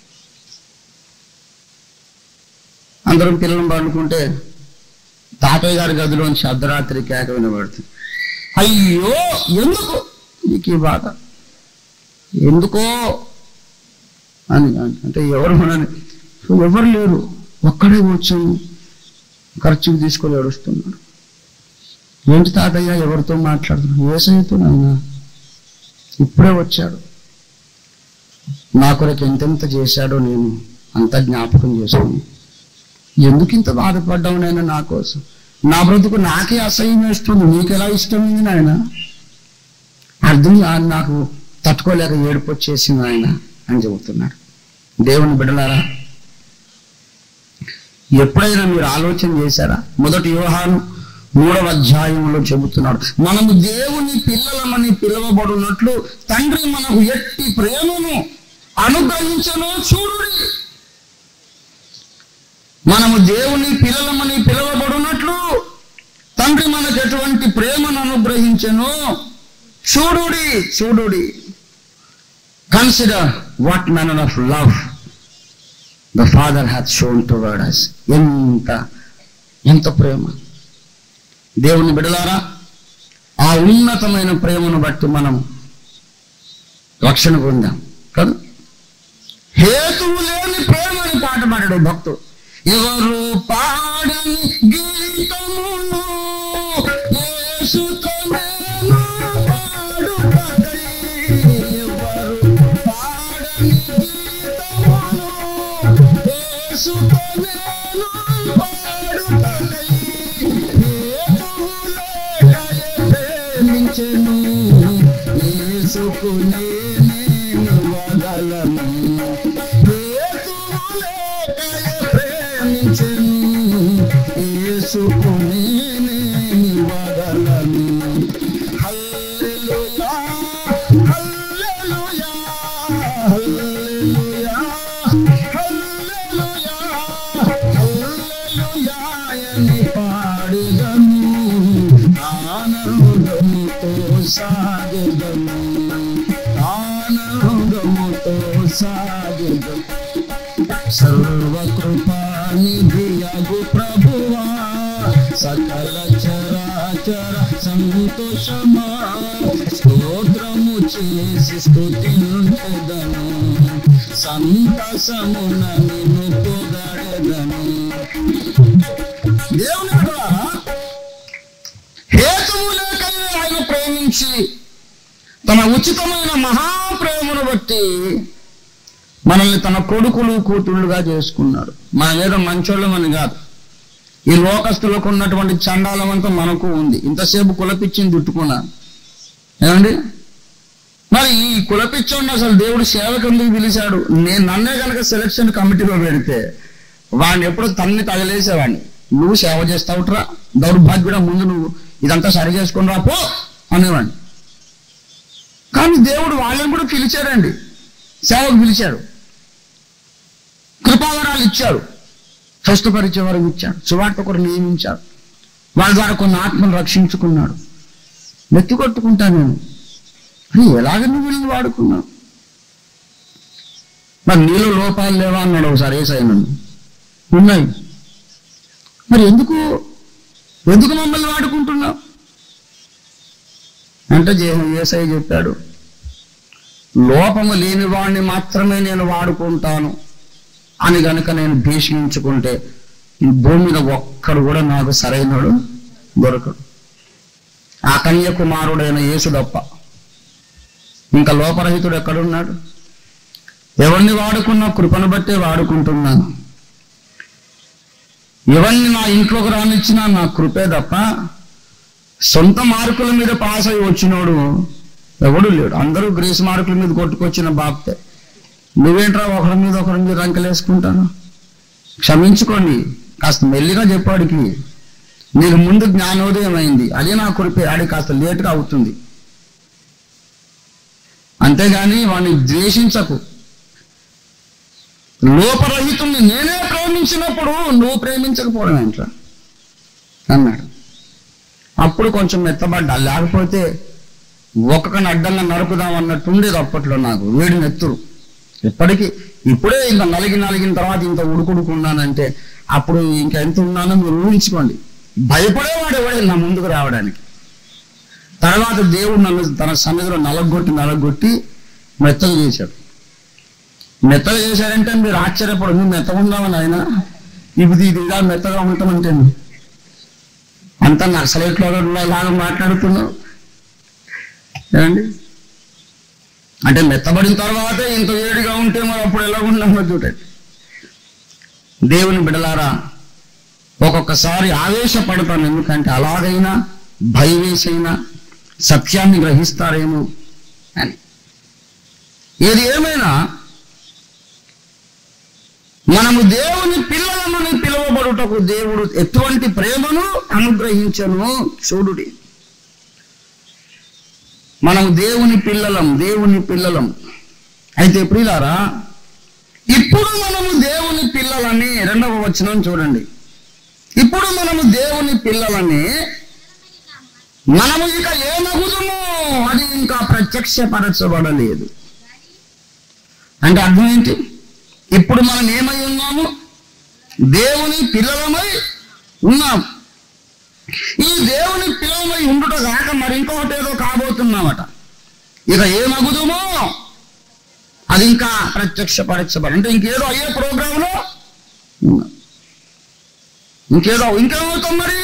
అందరం పిల్లలను పండుకుంటే తాతయ్య గారి గదిలోంచి అర్ధరాత్రి కేక వినబడుతుంది అయ్యో ఎందుకు నీకు ఈ బాధ ఎందుకో అని అంటే ఎవరు మనని ఎవరు లేరు ఒక్కడే కూర్చొని ఖర్చుకు తీసుకొని ఏడుస్తున్నాడు ఏంటి తాతయ్య ఎవరితో మాట్లాడుతున్నాడు ఏసైతో నాయన ఇప్పుడే వచ్చాడు నా కొరకు ఎంతెంత చేశాడో నేను అంత జ్ఞాపకం చేసుకుని ఎందుకు ఇంత బాధపడ్డావు నాయన నా కోసం నా బ్రతుకు నాకే అసహ్యం వేస్తుంది నీకు ఎలా ఇష్టమైంది నాయన అర్థం కాదు నాకు తట్టుకోలేక ఏడుపు వచ్చేసింది ఆయన అని చెబుతున్నాడు దేవుని బిడ్డలారా ఎప్పుడైనా మీరు ఆలోచన చేశారా మొదటి యోహాను మూడవ అధ్యాయంలో చెబుతున్నాడు మనము దేవుని పిల్లలమని పిలువబడినట్లు తండ్రి మనకు ఎట్టి ప్రేమను అనుగ్రహించను చూడుడి మనము దేవుని పిల్లలమని పిలువబడినట్లు తండ్రి మనకు ఎటువంటి ప్రేమను అనుగ్రహించను చూడుడి చూడుడి consider what manner of love the father hath shown toward us ఎంత ఎంత ప్రేమ దేవుని బిడలారా ఆ ఉన్నతమైన ప్రేమను బట్టి మనం రక్షణ పొందాం కదా హేతువు లేని ప్రేమ అని పాట పాడాడు భక్తుడు ఎవరు పాడని గీతమును యేసుతో నేను పాడుటకై. ఎవరు పాడని గీతమును యేసుతో నేను పాడుటకై. హేతువు లేక ప్రేమించెను యేసుకు నేను వదలను హేతువు లేక ప్రేమించెను యేసుకు నేను వదలను హల్లెలూయా హల్లెలూయా హల్లెలూయా హల్లెలూయా హల్లెలూయా అని పాడెదను ఆనందముతో సాగెదను ఆనందముతో సాగెదను సర్వకృపానిధియగు ప్రభువా సకల చరాచర సంతోషమా స్తోత్రము చేసి స్తుతించెదను సంతసమున నిన్ను పొగడెదను దేవుని బిడ్డలారా, హేతువు లేకనే ఆయన ప్రేమించి తన ఉచితమైన మహాప్రేమను బట్టి మనల్ని తన కొడుకులు కూతుళ్ళుగా చేసుకున్నాడు మన మీద మంచోళ్ళమని కాదు ఈ లోకస్తులకు ఉన్నటువంటి చండాలం అంతా మనకు ఉంది ఇంతసేపు కులపిచ్చిని తిట్టుకున్నాను ఏమండి మరి ఈ కులపిచ్చోడిని అసలు దేవుడు సేవకు ఎందుకు పిలిచాడు నేను నన్నే కనుక సెలక్షన్ కమిటీలో పెడితే వాడిని ఎప్పుడో తన్ని తగలేసేవాడిని నువ్వు సేవ చేస్తావుట్రా దౌర్భాగ్యుడా ముందు నువ్వు ఇదంతా సరి చేసుకుని రా పో అనేవాడిని కానీ దేవుడు వాళ్ళని కూడా పిలిచాడండి సేవకు పిలిచాడు కృపావరాలు ఇచ్చాడు స్వస్థపరిచే వరకు ఇచ్చాడు సువార్త ఒకరు నియమించాడు వాళ్ళ ద్వారా కొన్ని ఆత్మను రక్షించుకున్నాడు నెత్తి కొట్టుకుంటా నేను అని ఎలాగ నువ్వు వీళ్ళని వాడుకున్నావు మరి నీలో లోపాలు లేవా అన్నాడు ఒకసారి ఏసై నన్ను ఉన్నాయి మరి ఎందుకు ఎందుకు మమ్మల్ని వాడుకుంటున్నావు అంటే జే- ఏసై చెప్పాడు లోపము లేని వాడిని మాత్రమే నేను వాడుకుంటాను అని గనుక నేను భీష్మించుకుంటే ఈ భూమి మీద ఒక్కడు కూడా నాకు సరైనడు దొరకడు ఆ కన్యాకుమారుడైన యేసు తప్ప ఇంకా లోపరహితుడు ఎక్కడున్నాడు ఎవరిని వాడుకున్నా కృపను బట్టే వాడుకుంటున్నాను ఎవరిని నా ఇంట్లోకి రానిచ్చినా నా కృపే తప్ప సొంత మార్కుల మీద పాస్ అయి వచ్చినోడు ఎవడు లేడు అందరూ గ్రేస్ మార్కుల మీద కొట్టుకొచ్చిన బాప్తే నువ్వేంట్రా ఒకరి మీద ఒకరి మీద రంకలేసుకుంటాను క్షమించుకోండి కాస్త మెల్లిగా చెప్పాడికి నీకు ముందు జ్ఞానోదయం అయింది అదే నా కృపే ఆడి కాస్త లేటుగా అవుతుంది అంతేగాని వాడిని ద్వేషించకు లోపరహితుణ్ణి నేనే ప్రేమించినప్పుడు నువ్వు ప్రేమించకపోవడం ఏంట్రా అన్నాడు అప్పుడు కొంచెం మెత్తబడ్డా లేకపోతే ఒక్కొక్కని అడ్డంగా నరుకుదాం అన్నట్టు ఉండేది అప్పట్లో నాకు వేడి నెత్తురు ఇప్పటికీ ఇప్పుడే ఇంకా నలిగి నలిగిన తర్వాత ఇంత ఉడుకుడుకున్నానంటే అప్పుడు ఇంకా ఎంత ఉన్నానో మీరు ఊహించుకోండి భయపడేవాడు ఎవడే నా ముందుకు రావడానికి తర్వాత దేవుడు నన్ను తన సన్నిధిలో నలగొట్టి నలగొట్టి మెత్తగా చేశాడు మెత్తగా చేశాడంటే మీరు ఆశ్చర్యపడు నువ్వు మెత్తగా ఉన్నావని ఆయన ఇప్పుడు ఇది ఇలా మెత్తగా ఉంటామంటే అంత నక్సలైట్లో లాగా మాట్లాడుతున్నావు ఏమండి అంటే మెత్తబడిన తర్వాతే ఇంత వేడిగా ఉంటే మరి అప్పుడు ఎలా ఉన్నామో చూడండి దేవుని బిడలారా ఒక్కొక్కసారి ఆవేశపడతాను ఎందుకంటే అలాగైనా భయవేసైనా సత్యాన్ని గ్రహిస్తారేమో అని ఏది ఏమైనా మనము దేవుని పిల్లలను పిలువబడుటకు దేవుడు ఎటువంటి ప్రేమను అనుగ్రహించను చూడుడి మనం దేవుని పిల్లలం దేవుని పిల్లలం అయితే ప్రియులారా ఇప్పుడు మనము దేవుని పిల్లలని రెండవ వచనం చూడండి ఇప్పుడు మనము దేవుని పిల్లలని మనము ఇక ఏమగుదుము అది ఇంకా ప్రత్యక్షపరచబడలేదు అంటే అర్థం ఏంటి ఇప్పుడు మనం ఏమై ఉన్నాము దేవుని పిల్లలమై ఉన్నాం ఈ దేవుని పిల్లలమై ఉండుట కాక మరి ఇంకొకటి ఏదో కాబోతున్నామట ఇక ఏమగుదుమో అది ఇంకా ప్రత్యక్షపరచబడి అంటే ఇంకేదో అయ్యే ప్రోగ్రాంలో ఉన్నాం ఇంకేదో ఇంకేమవుతాం మరి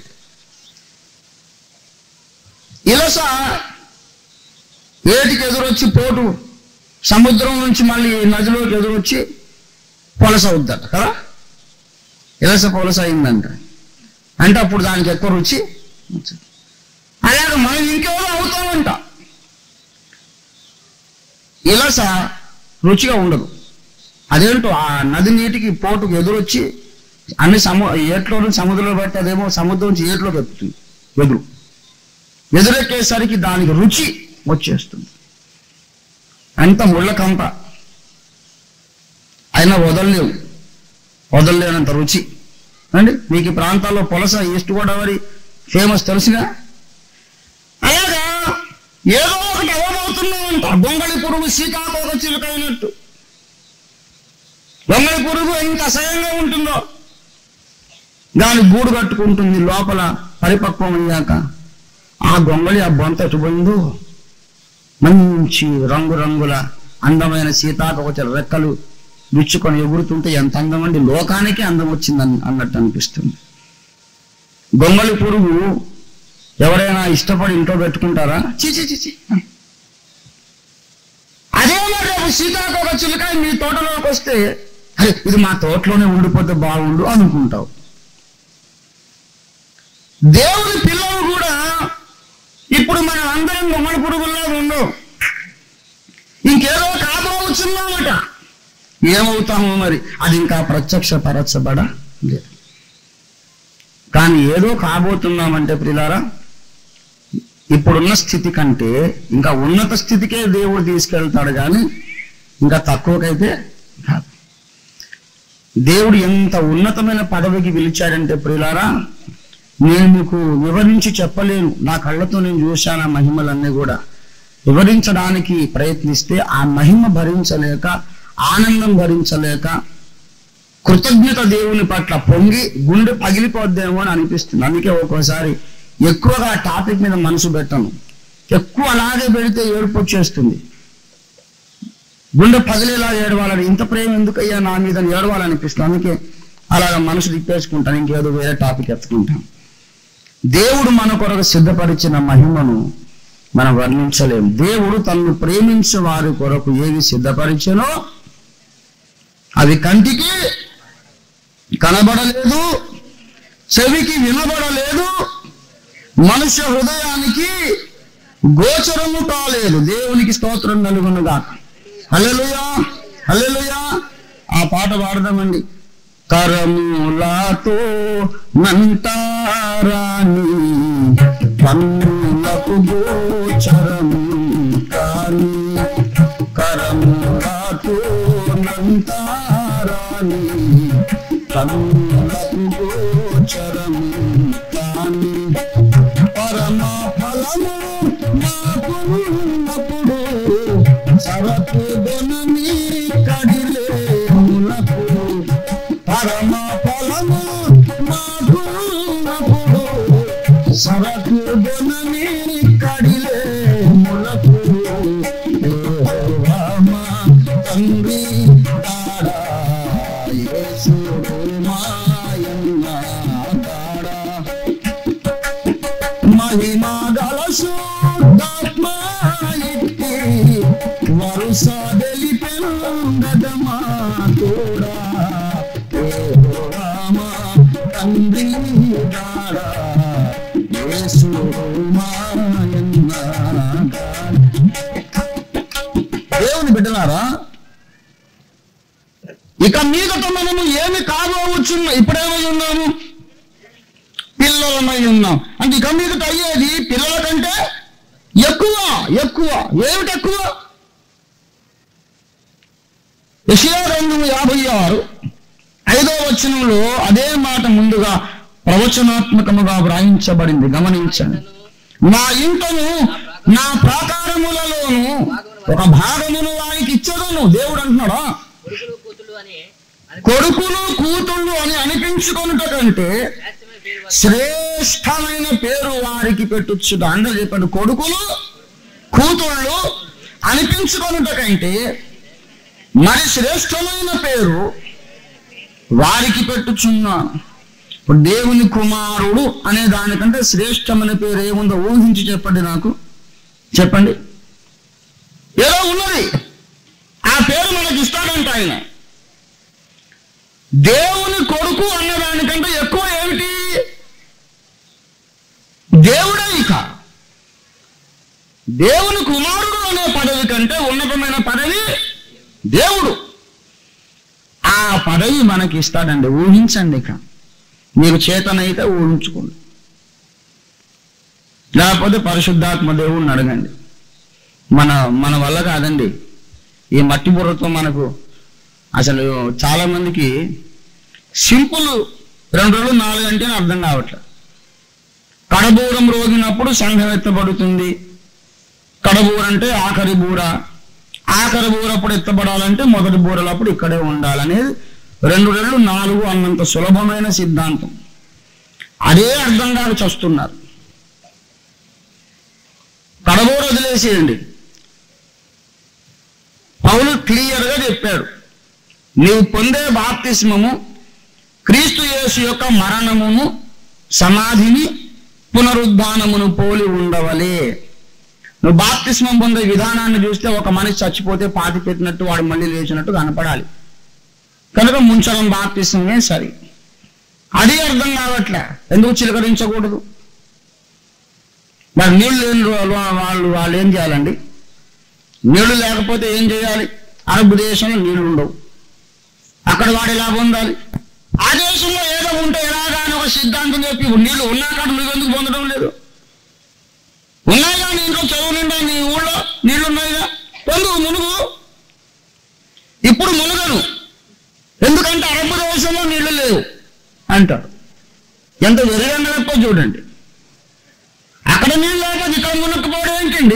ఇలస ఏటికి ఎదురొచ్చి పోటు సముద్రం నుంచి మళ్ళీ నదిలోకి ఎదురొచ్చి పొలస అవుద్దట కదా ఇలస పొలస అయిందంట అంటే అప్పుడు దానికి ఎక్కువ రుచి వచ్చింది. అలాగే మనం ఇంకెవరో అవుతామంట ఇలస రుచిగా ఉండదు అదేంటో ఆ నది నీటికి పోటుకు ఎదురొచ్చి అన్ని సము ఏట్లో నుంచి సముద్రంలో పడితే అదేమో సముద్రం నుంచి ఏట్లోకి ఎక్కుతుంది ఎదురు ఎదురెక్కేసరికి దానికి రుచి వచ్చేస్తుంది అంత ముళ్ళ కంప అయినా వదలలేవు వదలలేనంత రుచి అండి మీకు ఈ ప్రాంతాల్లో పొలస ఈస్ట్ గోదావరి ఫేమస్ తెలుసుగా అలాగా ఏదో ఒకటి అవ్వబోతున్నామంట గొంగళి పురుగు సీతాకోక చిలుకైనట్టు గొంగళి పురుగు ఎంత అసహ్యంగా ఉంటుందో దాని గూడు కట్టుకుంటుంది లోపల పరిపక్వం అయ్యాక ఆ గొంగళి ఆ బొంత ఎటుపోయిందో మంచి రంగురంగుల అందమైన సీతాకోక రెక్కలు విచ్చుకొని ఎగురుతుంటే ఎంత అందం అండి లోకానికి అందం వచ్చింది అన్- అన్నట్టు అనిపిస్తుంది గొంగళి పురుగు ఎవరైనా ఇష్టపడి ఇంట్లో పెట్టుకుంటారా చిచి చిచి అదే మరి రేపు సీతాకోక చిలుకాయ మీ తోటలోకి వస్తే అరే ఇది మా తోటలోనే ఉండిపోతే బాగుండు అనుకుంటావు దేవుని పిల్లలు కూడా ఇప్పుడు మనం అందరం గుమ్మడి పురుగుల్లో ఉండు ఇంకేదో కాబోతున్నామట ఏమవుతామో మరి అది ఇంకా ప్రత్యక్ష పరచబడ లేదు కానీ ఏదో కాబోతున్నామంటే ప్రిలారా ఇప్పుడున్న స్థితి కంటే ఇంకా ఉన్నత స్థితికే దేవుడు తీసుకెళ్తాడు కానీ ఇంకా తక్కువకైతే కాదు దేవుడు ఎంత ఉన్నతమైన పదవికి పిలిచాడంటే ప్రియులారా నేను మీకు వివరించి చెప్పలేను నా కళ్ళతో నేను చూశాను ఆ మహిమలన్నీ కూడా వివరించడానికి ప్రయత్నిస్తే ఆ మహిమ భరించలేక ఆనందం భరించలేక కృతజ్ఞత దేవుని పట్ల పొంగి గుండె పగిలిపోద్దేమో అని అనిపిస్తుంది అందుకే ఒక్కోసారి ఎక్కువగా ఆ టాపిక్ మీద మనసు పెట్టను ఎక్కువ అలాగే పెడితే ఏడుపు వచ్చేస్తుంది గుండె పగిలేలా ఏడవాలని ఇంత ప్రేమ ఎందుకయ్యా నా మీద అని ఏడవాలనిపిస్తుంది అందుకే అలాగ మనసు తిప్పేసుకుంటాను ఇంకేదో వేరే టాపిక్ ఎత్తుకుంటాను దేవుడు మన కొరకు సిద్ధపరిచిన మహిమను మనం వర్ణించలేం దేవుడు తనను ప్రేమించే వారి కొరకు ఏవి సిద్ధపరిచనో అవి కంటికి కనబడలేదు చెవికి వినబడలేదు మనుష్య హృదయానికి గోచరము కాలేదు దేవునికి స్తోత్రం కలుగునుగా హల్లెలూయా హల్లెలూయా ఆ పాట పాడదామండి కరములతో నంతారాని కన్నులకు గోచరము కాని కరములతో నంతారాని కన్నులకు గోచరము కాని పరమ ఫలము మాకున్నప్పుడు సరకు దొనని కడిలే మునకు పరమ ఫలము మాకున్నప్పుడు సరకు దొనని కడిలే మునకు యెహోవా మా తండ్రి దాడా యేసుడు మాయన్న దాడా మహిమా గల శుద్ధాత్మ ఇట్టి వరుస వెలిపెందమా తోడా రామ తండ్రి దాడా యేసు మాయన్న దేవుని బిడ్డలారా ఇక మీదట మనము ఏమి కాబోవచ్చున్న ఇప్పుడేమై ఉన్నాము పిల్లలమై ఉన్నాం అంటే ఇక మీదట అయ్యేది పిల్లల కంటే ఎక్కువ ఎక్కువ ఏమిటి ఎక్కువ యెషయా రెండు యాభై ఆరు ఐదో వచనంలో అదే మాట ముందుగా ప్రవచనాత్మకముగా వ్రాయించబడింది గమనించండి నా ఇంటను నా ప్రాకారములలోను ఒక భాగమును వారికి ఇచ్చదను దేవుడు అంటున్నాడా కొడుకులు కూతుళ్ళు అని అని కొడుకులు కూతుళ్ళు అని అనిపించుకొనుట కంటే శ్రేష్టమైన శ్రేష్టమైన పేరు వారికి పేరు వారికి పెట్టుచ్చుట అంటే చెప్పండి కొడుకులు కూతుళ్ళు అనిపించుకొనుట కంటే మరి శ్రేష్టమైన పేరు వారికి పెట్టుచున్నాను ఇప్పుడు దేవుని కుమారుడు అనే దానికంటే శ్రేష్టమైన పేరు ఏముందో ఊహించి చెప్పండి నాకు చెప్పండి ఏదో ఉన్నది ఆ పేరు మనకి ఇస్తాడంట ఆయన దేవుని కొడుకు అన్నదానికంటే ఎక్కువ ఏమిటి దేవుడే ఇక దేవుని కుమారుడు అనే పదవి కంటే ఉన్నతమైన పదవి దేవుడు ఆ పదవి మనకి ఇస్తాడండి ఊహించండి ఇక మీకు చేతనైతే ఊహించుకోండి లేకపోతే పరిశుద్ధాత్మ దేవుడిని అడగండి మన మన వల్ల కాదండి ఈ మట్టి బుర్రతో మనకు అసలు చాలా మందికి సింపుల్ రెండు రోజులు నాలుగు అంటే అర్థం కావట్లేదు కడబూరం రోగినప్పుడు సంఘం ఎత్తబడుతుంది కడబూర అంటే ఆఖరి బూర ఆఖరి బూరప్పుడు ఎత్తబడాలంటే మొదటి బూరలప్పుడు ఇక్కడే ఉండాలనేది రెండు రెండు నాలుగు అన్నంత సులభమైన సిద్ధాంతం అదే అర్థం కాక చస్తున్నారు కడబూర వదిలేసేయండి పౌలు క్లియర్గా చెప్పాడు నీవు పొందే బాప్తిస్మము క్రీస్తు యేసు యొక్క మరణమును సమాధిని పునరుద్ధానమును పోలి ఉండవలే నువ్వు బాప్తిస్మం పొందే విధానాన్ని చూస్తే ఒక మనిషి చచ్చిపోతే పాతి పెట్టినట్టు వాడు మళ్ళీ లేచినట్టు కనపడాలి కనుక ముంచడం బాప్తిస్మమే సరి అది అర్థం కావట్లే ఎందుకు చిలకరించకూడదు మరి నీళ్ళు లేని వాళ్ళు వాళ్ళు వాళ్ళు ఏం చేయాలండి నీళ్లు లేకపోతే ఏం చేయాలి అరబ్ దేశంలో నీళ్లు ఉండవు అక్కడ వాడు ఎలా పొందాలి ఆ దేశంలో ఏదో ఉంటే ఎలాగా అని ఒక సిద్ధాంతం చెప్పి నీళ్లు ఉన్నా కాడ నువ్వు ఎందుకు పొందడం లేదు ఉన్నాయిగా నీ ఇంట్లో చెరువు నిండా నీ ఊళ్ళో నీళ్లు ఉన్నాయిగా పొందు మునుగు ఇప్పుడు మునుగను ఎందుకంటే అరబ్ దేశంలో నీళ్లు లేవు అంటాడు ఎంత వెరిగంగలప్పో చూడండి అక్కడ నీళ్ళు లేకపోతే ఇక్కడ మునుక్కుపోవడం ఏంటండి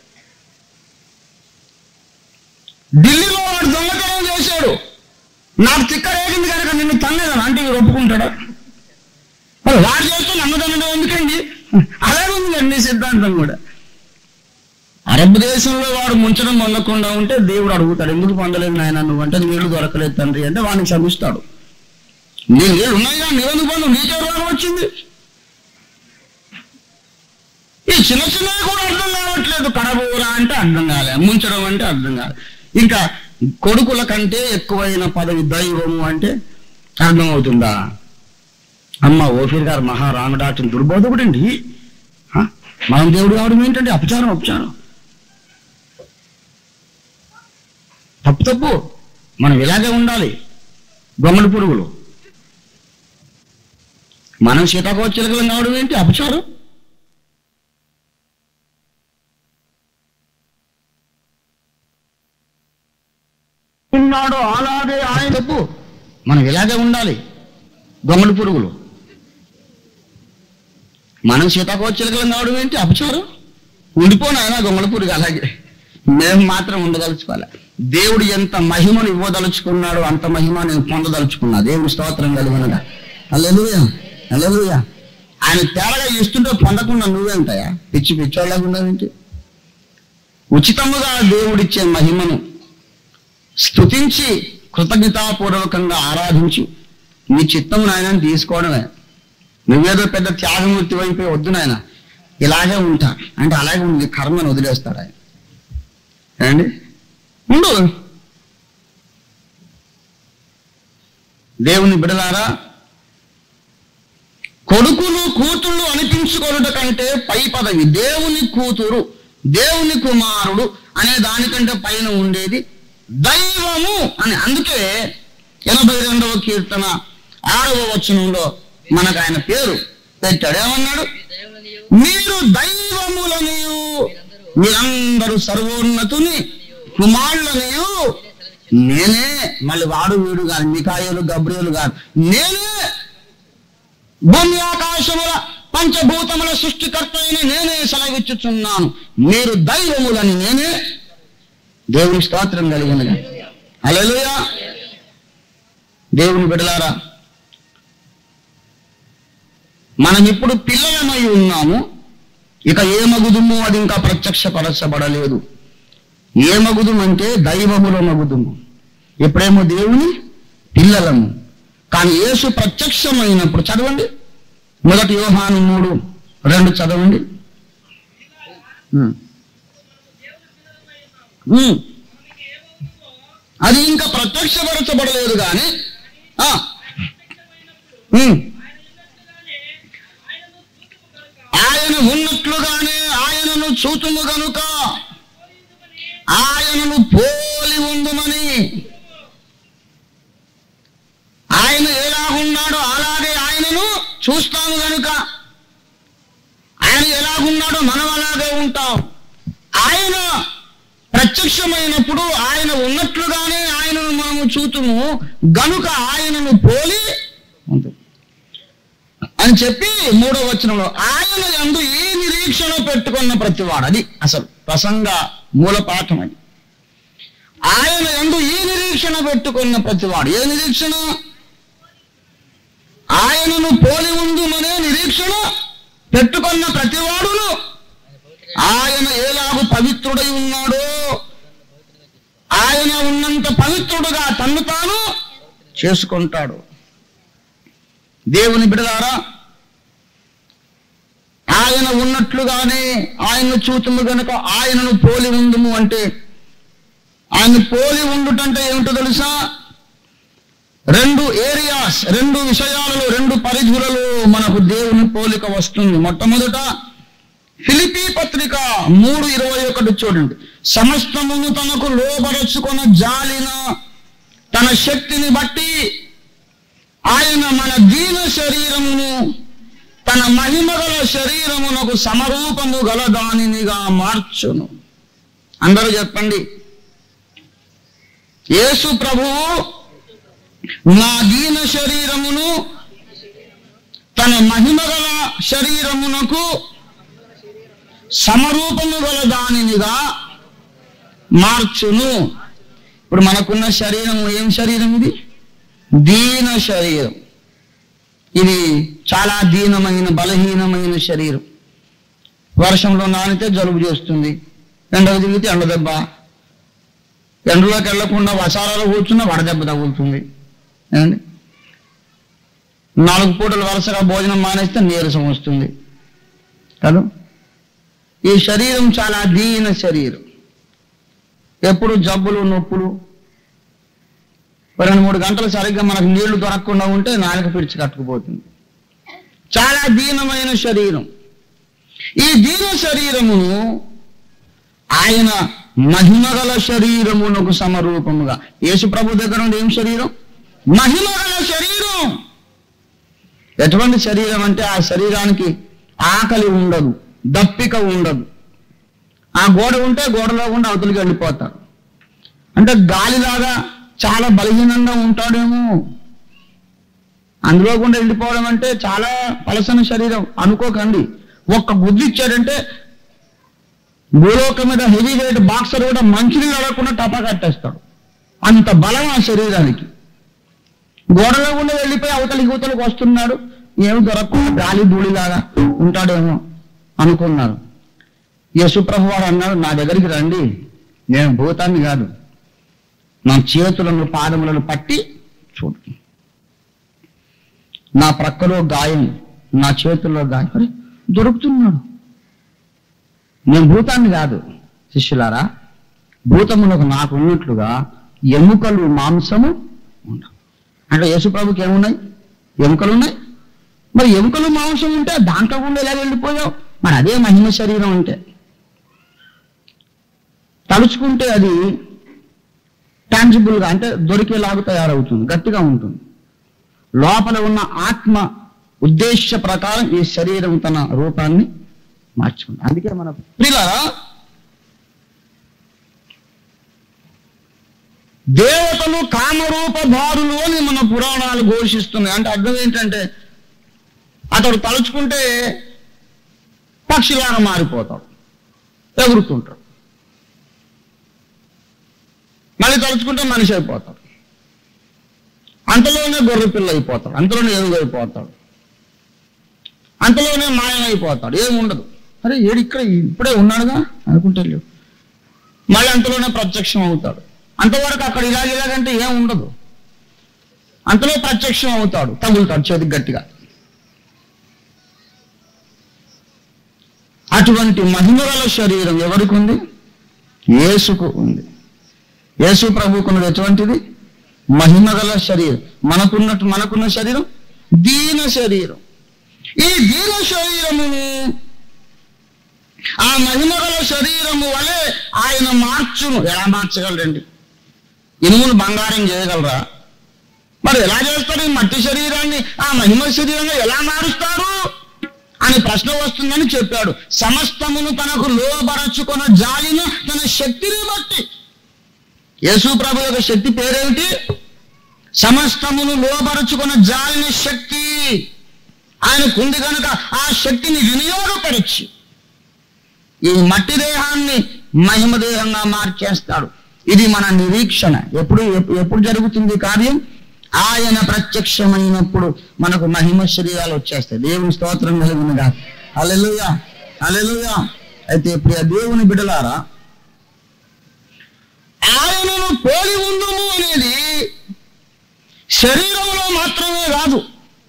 ఢిల్లీలో వాడు దొంగతనం చేశాడు నాకు తిక్క రేగింది కనుక నిన్ను తన్నదని అంటే వీడు ఒప్పుకుంటాడా మరి వాడు చేస్తే నన్ను తన్నడం ఎందుకండి అలాగే ఉందండి సిద్ధాంతం కూడా అరబ్ దేశంలో వాడు ముంచడం పొందకుండా ఉంటే దేవుడు అడుగుతాడు ఎందుకు పొందలేదు నాయన నువ్వు అంటే నీళ్లు దొరకలేదు తండ్రి అంటే వాడిని క్షమిస్తాడు నీ నీళ్ళు ఉన్నాయిగా నీళ్ళు పొందు నీకే రోగం వచ్చింది ఈ చిన్న చిన్నవి కూడా అర్థం కావట్లేదు కడబూర అంటే అర్థం కాలే ముంచడం అంటే అర్థం కాలే ఇంకా కొడుకుల కంటే ఎక్కువైన పదవి దైవము అంటే అర్థమవుతుందా అమ్మ ఓఫీర్ గారు మహారామడాచన దుర్బోధకుడండి ఆ? మనం దేవుడు కావడం ఏంటంటే అపచారం అపచారం తప్పు తప్పు మనం ఇలాగే ఉండాలి గొంగళి పురుగులు మనం సీతాకోచిలకలం కావడం ఏంటి అపచారం ఉన్నాడు అలాగే ఆయన తప్పు మనం ఇలాగే ఉండాలి గొంగళి పురుగులు మనం సీతాకోచిలకలం కావడం ఏంటి అపచారం ఉండిపోను ఆయన గొంగళి పురుగు అలాగే మేము మాత్రం ఉండదలుచుకోవాలి దేవుడు ఎంత మహిమను ఇవ్వదలుచుకున్నాడో అంత మహిమ నేను పొందదలుచుకున్నా దేవుడు స్తోత్రం కలిగినగా అల్లెలుయా అల్లెలుయా ఆయన తేరగా ఇస్తుంటే పొందకుండా నువ్వేంటాయా పిచ్చి పిచ్చోళ్ళగా ఉన్నావేంటి ఉచితముగా దేవుడిచ్చే మహిమను స్తుతించి కృతజ్ఞతాపూర్వకంగా ఆరాధించి నీ చిత్తము నాయన తీసుకోవడమే నువ్వేదో పెద్ద త్యాగమూర్తి వైపు వద్దు నాయన ఇలాగే ఉంటా అంటే అలాగే ఉంది కర్మను వదిలేస్తాడు ఆయన ఏమండి ఉండు దేవుని బిడలారా కొడుకులు కూతుళ్ళు అనిపించుకొనుట కంటే పై పదవి దేవుని కూతురు దేవుని కుమారుడు అనే దానికంటే పైన ఉండేది దైవము అని అందుకే ఎనభై రెండవ కీర్తన ఆరవ వచనంలో మనకు ఆయన పేరు పెట్టాడు ఏమన్నాడు దేవునియు మీరు దైవములనియు మీరందరూ సర్వోన్నతుని కుమారులనియు నేనే మళ్ళీ వాడు వీడు గారు మికాయలు గబ్రియలు గారు నేనే భూమి ఆకాశముల పంచభూతముల సృష్టికర్త అయిన నేనే సెలవిచ్చుచున్నాను మీరు దైవములని నేనే దేవుని స్తోత్రం కలిగినగా అలెలుయా దేవుని బిడలారా మనం ఇప్పుడు పిల్లలమై ఉన్నాము ఇక ఏ మగుదుము అది ఇంకా ప్రత్యక్షపరచబడలేదు ఏ మగుదుము అంటే దైవముల మగుదుము ఎప్పుడేమో దేవుని పిల్లలము కానీ యేసు ప్రత్యక్షమైనప్పుడు చదవండి మొదటి యోహాను మూడు రెండు చదవండి ఉమ్. ఉమ్. అది ఇంకా ప్రత్యక్షపరచబడలేదు కానీ ఆ. ఉమ్. ఆయన ఉన్నట్లుగానే ఆయనను చూతుము గనుక ఆయనను పోలి ఉందుమని ఆయన ఎలాగున్నాడో అలాగే ఆయనను చూస్తాము గనుక ఆయన ఎలాగున్నాడో మనం అలాగే ఉంటాం ఆయన ప్రత్యక్షమైనప్పుడు ఆయన ఉన్నట్లుగానే ఆయనను మనము చూతుము గనుక ఆయనను పోలి ఉంటుంది అని చెప్పి మూడో వచనంలో ఆయన యందు ఈ నిరీక్షణ పెట్టుకున్న ప్రతివాడు అది అసలు ప్రసంగ మూల పాఠం అది ఆయన యందు ఈ నిరీక్షణ పెట్టుకున్న ప్రతివాడు ఏ నిరీక్షణ ఆయనను పోలి ఉందుమనే నిరీక్షణ పెట్టుకున్న ప్రతివాడును ఆయన ఏలాగు పవిత్రుడై ఉన్నాడో ఆయన ఉన్నంత పవిత్రుడుగా తన్ను తాను చేసుకుంటాడు దేవుని బిడలారా ఆయన ఉన్నట్లుగానే ఆయన్ను చూతుము గనుక ఆయనను పోలి ఉందుము అంటే ఆయన పోలి ఉండుటంటే ఏమిటో తెలుసా రెండు ఏరియాస్ రెండు విషయాలలో రెండు పరిధులలో మనకు దేవుని పోలిక వస్తుంది మొట్టమొదట ఫిలిపి పత్రిక మూడు ఇరవై ఒకటి చూడండి సమస్తమును తనకు లోబరచుకొన జాలిన తన శక్తిని బట్టి ఆయన మన దీన శరీరమును తన మహిమగల శరీరమునకు సమరూపము గల దానినిగా మార్చును అందరూ చెప్పండి యేసు ప్రభువు నా దీన శరీరమును తన మహిమగల శరీరమునకు సమరూపము గల దానినిగా మార్చును ఇప్పుడు మనకున్న శరీరం ఏం శరీరం ఇది దీన శరీరం ఇది చాలా దీనమైన బలహీనమైన శరీరం వర్షంలో నానితే జలుబు చేస్తుంది ఎండకు తిరిగితే ఎండ దెబ్బ ఎండలోకి వెళ్లకుండా వసారాలు కూర్చున్నా వడదెబ్బ తగులుతుంది ఏమండి నాలుగు పూటలు వరుసగా భోజనం మానేస్తే నీరసం వస్తుంది కదా ఈ శరీరం చాలా దీన శరీరం ఎప్పుడు జబ్బులు నొప్పులు ఒక రెండు మూడు గంటలు సరిగ్గా మనకు నీళ్లు దొరకకుండా ఉంటే నాలుక పిడిచి కట్టుకుపోతుంది చాలా దీనమైన శరీరం ఈ దీన శరీరమును ఆయన మహిమగల శరీరమునకు సమరూపముగా యేసు ప్రభు దగ్గర ఉంది ఏం శరీరం మహిమగల శరీరం ఎటువంటి శరీరం అంటే ఆ శరీరానికి ఆకలి ఉండదు దప్పిక ఉండదు ఆ గోడ ఉంటే గోడలో ఉండి అవతలికి వెళ్ళిపోతారు అంటే గాలిలాగా చాలా బలహీనంగా ఉంటాడేమో అందులో కూడా వెళ్ళిపోవడం అంటే చాలా పలసన శరీరం అనుకోకండి ఒక్క గుద్దు ఇచ్చాడంటే భూలోకం మీద హెవీ వెయిట్ బాక్సర్ కూడా మంచినీళ్ళు అడగకుండా టపా కట్టేస్తాడు అంత బలం ఆ శరీరానికి గోడలో ఉండి వెళ్ళిపోయి అవతలికి యువతలకు వస్తున్నాడు ఏమి దొరకకుండా గాలి ధూళిలాగా ఉంటాడేమో అనుకున్నారు యేసుప్రభు వారు అన్నాడు నా దగ్గరికి రండి నేను భూతాన్ని కాదు నా చేతులను పాదములను పట్టి చూడు నా ప్రక్కలో గాయం నా చేతుల్లో గాయం అరే దొరుకుతున్నాడు నేను భూతాన్ని కాదు శిష్యులారా భూతమునకు నాకు ఉన్నట్లుగా ఎముకలు మాంసము ఉండవు అంటే యేసుప్రభుకి ఏమున్నాయి ఎముకలు ఉన్నాయి మరి ఎముకలు మాంసం ఉంటే దాంట్లో గుండా ఎలా వెళ్ళిపోయావు మరి అదే మహిమ శరీరం అంటే తలుచుకుంటే అది టాంజిబుల్గా అంటే దొరికేలాగా తయారవుతుంది గట్టిగా ఉంటుంది లోపల ఉన్న ఆత్మ ఉద్దేశ ప్రకారం ఈ శరీరం తన రూపాన్ని మార్చుకుంది అందుకే మన ప్రియులారా దేవతలు కామరూప భారులు అని మన పురాణాలు ఘోషిస్తున్నాయి అంటే అర్థం ఏంటంటే అతడు తలుచుకుంటే పక్షిలాగా మారిపోతాడు ఎగురుతుంటాడు మళ్ళీ తలుచుకుంటే మనిషి అయిపోతాడు అంతలోనే గొర్రె పిల్ల అయిపోతాడు అంతలోనే ఎరుగు అయిపోతాడు అంతలోనే మాయమైపోతాడు ఏముండదు అరే ఏడు ఇక్కడ ఇప్పుడే ఉన్నాడుగా అనుకుంటే లేవు మళ్ళీ అంతలోనే ప్రత్యక్షం అవుతాడు అంతవరకు అక్కడ ఇలాగ ఇలాగంటే ఏం ఉండదు అంతలో ప్రత్యక్షం అవుతాడు తగులుతాడు చేతికి గట్టిగా అటువంటి మహిమగల శరీరం ఎవరికి ఉంది యేసుకు ఉంది యేసు ప్రభుకున్నది ఎటువంటిది మహిమగల శరీరం మనకున్నట్టు మనకున్న శరీరం దీన శరీరం ఈ దీన శరీరమును ఆ మహిమగల శరీరము వలె ఆయన మార్చును ఎలా మార్చగలరండి ఇనుమును బంగారం చేయగలరా మరి ఎలా చేస్తారు ఈ మట్టి శరీరాన్ని ఆ మహిమ శరీరంగా ఎలా మారుస్తారు అని ప్రశ్న వస్తుందని చెప్పాడు సమస్తమును తనకు లోబరచుకున్న జాలిన తన శక్తిని బట్టి యేసు ప్రభు యొక్క శక్తి పేరేమిటి సమస్తమును లోబరుచుకున్న జాలిన శక్తి ఆయనకుంది కనుక ఆ శక్తిని వినియోగపరచి ఈ మట్టి దేహాన్ని మహిమ దేహంగా మార్చేస్తాడు ఇది మన నిరీక్షణ ఎప్పుడు ఎప్పు- ఎప్పుడు జరుగుతుంది ఈ కార్యం ఆయన ప్రత్యక్షమైనప్పుడు మనకు మహిమ శరీరాలు వచ్చేస్తాయి దేవుని స్తోత్రం కలిగినగా అలెలుయా అలెలుయా అయితే ప్రియ దేవుని బిడలారా ఆయనను పోలి ఉందము అనేది శరీరంలో మాత్రమే కాదు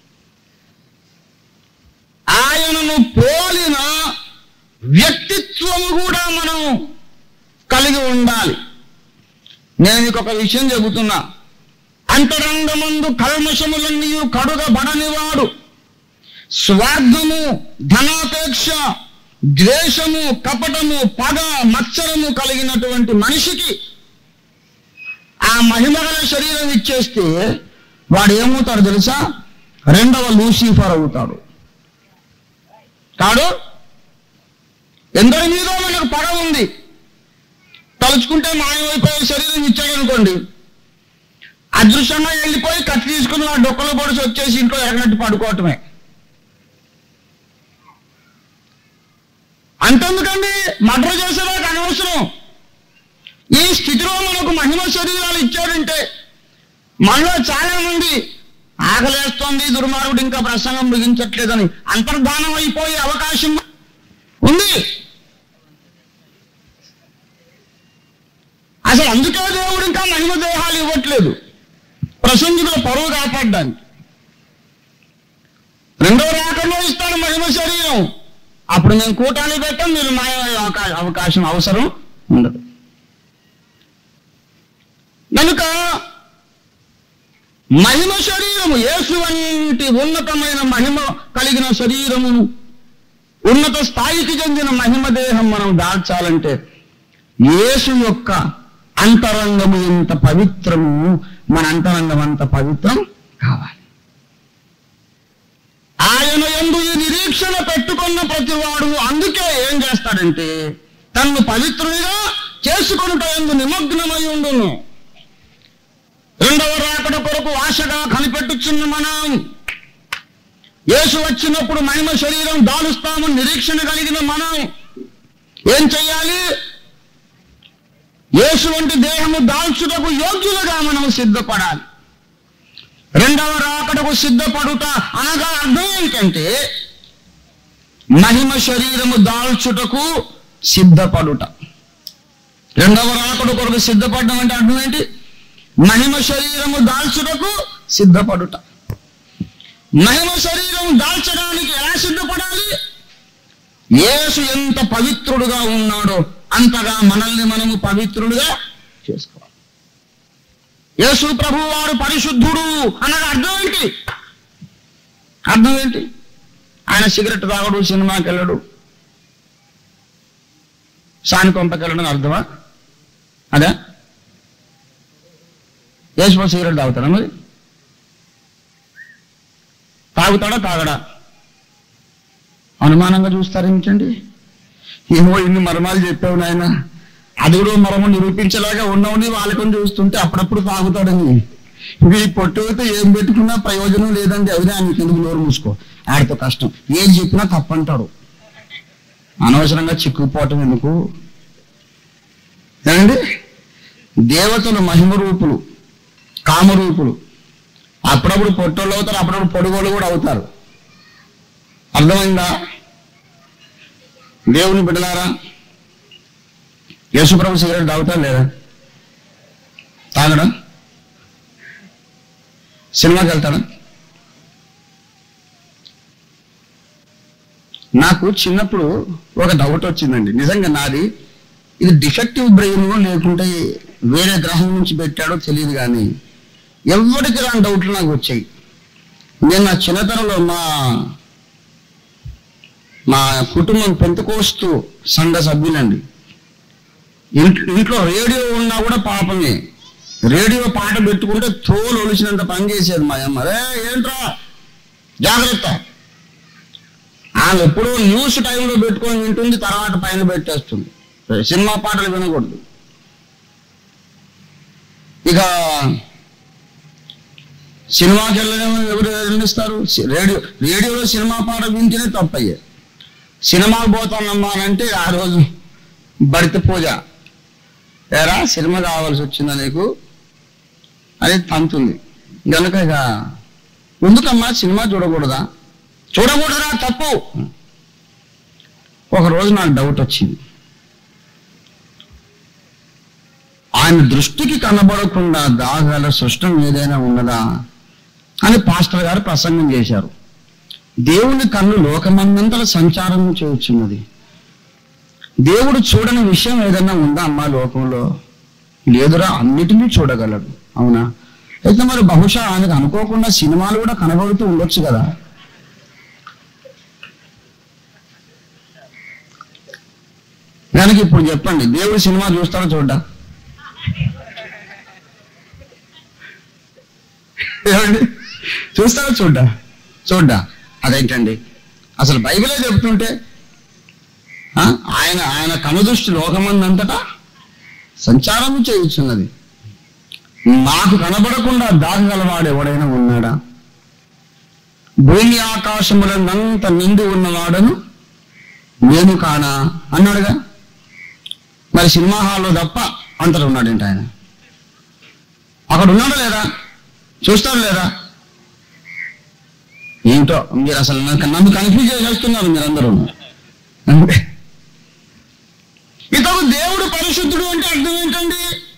ఆయనను పోలిన వ్యక్తిత్వము కూడా మనం కలిగి ఉండాలి నేను మీకు ఒక విషయం చెబుతున్నా అంతరంగమందు కల్మషములన్నీ కడుగబడనివాడు స్వార్థము ధనాపేక్ష ద్వేషము కపటము పగ మత్సరము కలిగినటువంటి మనిషికి ఆ మహిమగల శరీరం ఇచ్చేస్తే వాడు ఏమవుతాడు తెలుసా రెండవ లూసిఫర్ అవుతాడు కాడు ఎందరి మీద మనకు పగ ఉంది తలుచుకుంటే మాయమైపోయే శరీరం ఇచ్చాడు అనుకోండి అదృశ్యంగా వెళ్ళిపోయి కత్తి తీసుకుని ఆ డొక్కలో పొడిచి వచ్చేసి ఇంట్లో ఎరగనట్టు పడుకోవటమే అంతెందుకండి మర్డర్ చేసేదాకా అనవసరం ఈ స్థితిలో మనకు మహిమ శరీరాలు ఇచ్చాడంటే మనలో చాలా మంది ఆకలేస్తోంది దుర్మార్గుడు ఇంకా ప్రసంగం ముగించట్లేదని అంతర్ధానం అయిపోయే అవకాశం ఉంది అసలు అందుకే దేవుడు ఇంకా మహిమ దేహాలు ఇవ్వట్లేదు ప్రసంగికుల పరువు కాపాడడానికి రెండో రాకల్లో ఇస్తాడు మహిమ శరీరం అప్పుడు మేము కూటాలు పెట్టాం మీరు మాయమయ్యే అవకా- అవకాశం అవసరం ఉండదు కనుక మహిమ శరీరము యేసు వంటి ఉన్నతమైన మహిమ కలిగిన శరీరమును ఉన్నత స్థాయికి చెందిన మహిమ దేహం మనం దాల్చాలంటే యేసు యొక్క అంతరంగము ఎంత పవిత్రము మన అంతరంగం అంత పవిత్రం కావాలి ఆయన ఎందు ఈ నిరీక్షణ పెట్టుకున్న ప్రతివాడు అందుకే ఏం చేస్తాడంటే తన్ను పవిత్రుడిగా చేసుకొనుట ఎందు నిమగ్నమై ఉండును రెండవ రాకడ కొరకు ఆశగా కనిపెట్టుచున్న మనం యేసు వచ్చినప్పుడు మహిమ శరీరం దాలుస్తాము నిరీక్షణ కలిగిన మనం ఏం చెయ్యాలి యేసు వంటి దేహము దాల్చుటకు యోగ్యులుగా మనం సిద్ధపడాలి రెండవ రాకడకు సిద్ధపడుట అనగా అర్థం ఏంటంటే మహిమ శరీరము దాల్చుటకు సిద్ధపడుట రెండవ రాకడ కొరకు సిద్ధపడడం అంటే అర్థం ఏంటి మహిమ శరీరము దాల్చుటకు సిద్ధపడుట మహిమ శరీరం దాల్చడానికి ఎలా సిద్ధపడాలి యేసు ఎంత పవిత్రుడుగా ఉన్నాడో అంతగా మనల్ని మనము పవిత్రుడుగా చేసుకోవాలి యేసు ప్రభు వారు పరిశుద్ధుడు అనగా అర్థం ఏంటి అర్థం ఏంటి ఆయన సిగరెట్ తాగడు సినిమాకి వెళ్ళడు సాని కొంపకెళ్ళడం అర్థమా అదే యేసు సిగరెట్ తాగుతాడా మరి తాగుతాడా తాగడా అనుమానంగా చూస్తారు ఏమిటండి ఏమో ఇన్ని మర్మాలు చెప్పావు నాయన అది కూడా మరము నిరూపించేలాగా ఉన్నవని వాళ్ళకొని చూస్తుంటే అప్పుడప్పుడు తాగుతాడని ఇవి పొట్టుతో ఏం పెట్టుకున్నా ప్రయోజనం లేదండి అవిదే ఆయనకి ఎందుకు నోరు మూసుకో ఆడితో కష్టం ఏం చెప్పినా తప్పంటాడు అనవసరంగా చిక్కుపోవటం ఎందుకు ఏమండి దేవతలు మహిమ రూపులు కామరూపులు అప్పుడప్పుడు పొట్టోళ్ళు అవుతారు అప్పుడప్పుడు పొడుగోళ్ళు కూడా అవుతారు అర్థమైందా దేవుని బిడ్డలారా యేసుప్రభు సిగరెట్ తాగుతా లేదా తాగడా సినిమాకి వెళ్తాడా నాకు చిన్నప్పుడు ఒక డౌట్ వచ్చిందండి నిజంగా నాది ఇది డిఫెక్టివ్ బ్రెయిన్ లేకుంటే వేరే గ్రహం నుంచి పెట్టాడో తెలియదు కానీ ఎవరికి రాని డౌట్లు నాకు వచ్చాయి నేను నా చిన్నతనంలో మా మా కుటుంబం పెంతకోస్తూ సంఘ సభ్యులండి ఇంట్- ఇంట్లో రేడియో ఉన్నా కూడా పాపమే రేడియో పాట పెట్టుకుంటే తోలు ఒలిసినంత పని చేసేది మా అమ్మ రే ఏంట్రా జాగ్రత్త ఆమె ఎప్పుడూ న్యూస్ టైంలో పెట్టుకొని వింటుంది తర్వాత పైన పెట్టేస్తుంది సినిమా పాటలు వినకూడదు ఇక సినిమాకి వెళ్ళడం ఎవరు వెళ్ళిస్తారు రేడియో రేడియోలో సినిమా పాట వింటేనే తప్పయ్యే సినిమాకి పోతానమ్మా అని అంటే ఆ రోజు భర్త పూజ ఏరా సినిమా కావాల్సి వచ్చిందా నీకు అది తంతుంది కనుక ఇక ఎందుకమ్మా సినిమా చూడకూడదా చూడకూడదురా తప్పు ఒక రోజు నాకు డౌట్ వచ్చింది ఆయన దృష్టికి కనబడకుండా దాగల సృష్టం ఏదైనా ఉన్నదా అని పాస్టర్ గారు ప్రసంగం చేశారు దేవుని కన్ను లోకమందంతల సంచారం చేయుచున్నది దేవుడు చూడని విషయం ఏదైనా ఉందా అమ్మా లోకంలో లేదురా అన్నిటినీ చూడగలడు అవునా అయితే మరి బహుశా ఆయనకు అనుకోకుండా సినిమాలు కూడా కనబడుతూ ఉండొచ్చు కదా దానికి ఇప్పుడు చెప్పండి దేవుడు సినిమా చూస్తాడో చూడ్డా ఏమండి చూస్తారా చూడ్డా చూడ్డా అదేంటండి అసలు బైబిలే చెప్తుంటే ఆ, ఆయన ఆయన కనుదృష్టి లోకమందంతటా సంచారము చేయుచున్నది నాకు కనబడకుండా దాగగలవాడు ఎవడైనా ఉన్నాడా భూమి ఆకాశములంత నిండి ఉన్నవాడను నేను కానా అన్నాడుగా మరి సినిమా హాల్లో తప్ప అంతలో ఉన్నాడేంటి ఆయన అక్కడ ఉన్నాడా లేదా చూస్తాడు లేదా ఏంటో మీరు అసలు నాకు నన్ను కన్ఫ్యూజ్ చేసేస్తున్నారు మీరందరూ అంటే ఇతడు దేవుడు పరిశుద్ధుడు అంటే అర్థం ఏంటండి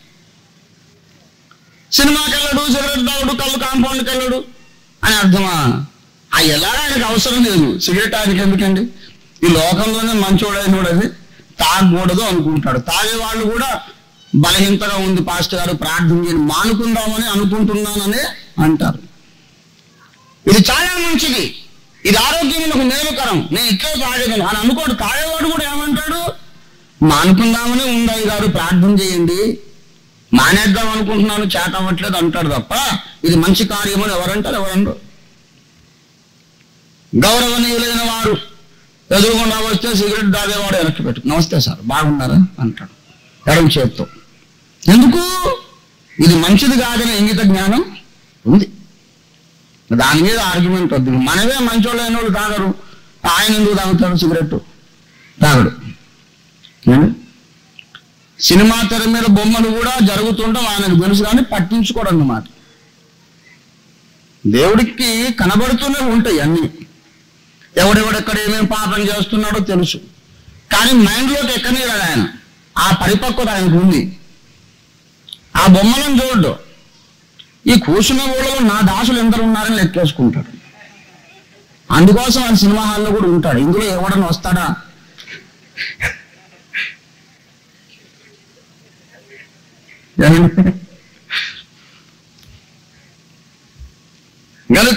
సినిమాకి వెళ్ళడు సిగరెట్ తాగుడు కళ్ళు కాంపౌండ్కి వెళ్ళడు అని అర్థమా ఆ ఎలా ఆయనకు అవసరం లేదు సిగరెట్ ఆయనకి ఎందుకండి ఈ లోకంలోనే మంచోడైనోడు అది తాగకూడదు అనుకుంటాడు తాగే వాళ్ళు కూడా బలహీనతగా ఉంది పాస్టర్ గారు ప్రార్థన చేయని మానుకుందామని అనుకుంటున్నానని అంటారు ఇది చాలా మంచిది ఇది ఆరోగ్యములకు మేలుకరం నేను ఇట్లే తాగేదాను అని అనుకోడు తాగేవాడు కూడా ఏమంటాడు మానుకుందామని ఉంది గారు ప్రార్థన చేయండి మానేద్దాం అనుకుంటున్నాను చేత అవ్వట్లేదు అంటాడు తప్ప ఇది మంచి కార్యమని ఎవరంటారు ఎవరంటారు గౌరవనీయులైన వారు ఎదురుగుండా వస్తే సిగరెట్ దాగేవాడు వెనక్కి పెట్టు నమస్తే సార్ బాగున్నారా అంటాడు ఎడం చేత్తో ఎందుకు ఇది మంచిది కాదని ఇంగిత జ్ఞానం ఉంది దాని మీద ఆర్గ్యుమెంట్ వద్దు మనమే మంచోళ్ళు అయిన వాళ్ళు తాగరు ఆయన ఎందుకు తాగుతాడు సిగరెట్ తాగడు ఏమండి? సినిమా తెర మీద బొమ్మలు కూడా జరుగుతుంటాం ఆయనకు తెలుసు కానీ పట్టించుకోడు అన్నమాట దేవుడికి కనబడుతూనే ఉంటాయి అన్నీ ఎవడెవడెక్కడ ఏమేమి పాపం చేస్తున్నాడో తెలుసు కానీ మైండ్లోకి ఎక్కనీరాడు ఆయన ఆ పరిపక్వత ఆయనకు ఉంది ఆ బొమ్మలను చూడు ఈ కూర్చున్న ఊళ్ళలో నా దాసులు ఎందరు ఉన్నారని లెక్కేసుకుంటాడు అందుకోసం ఆయన సినిమా హాల్లో కూడా ఉంటాడు ఇందులో ఎవడన్నా వస్తాడా ఏమండి? గనుక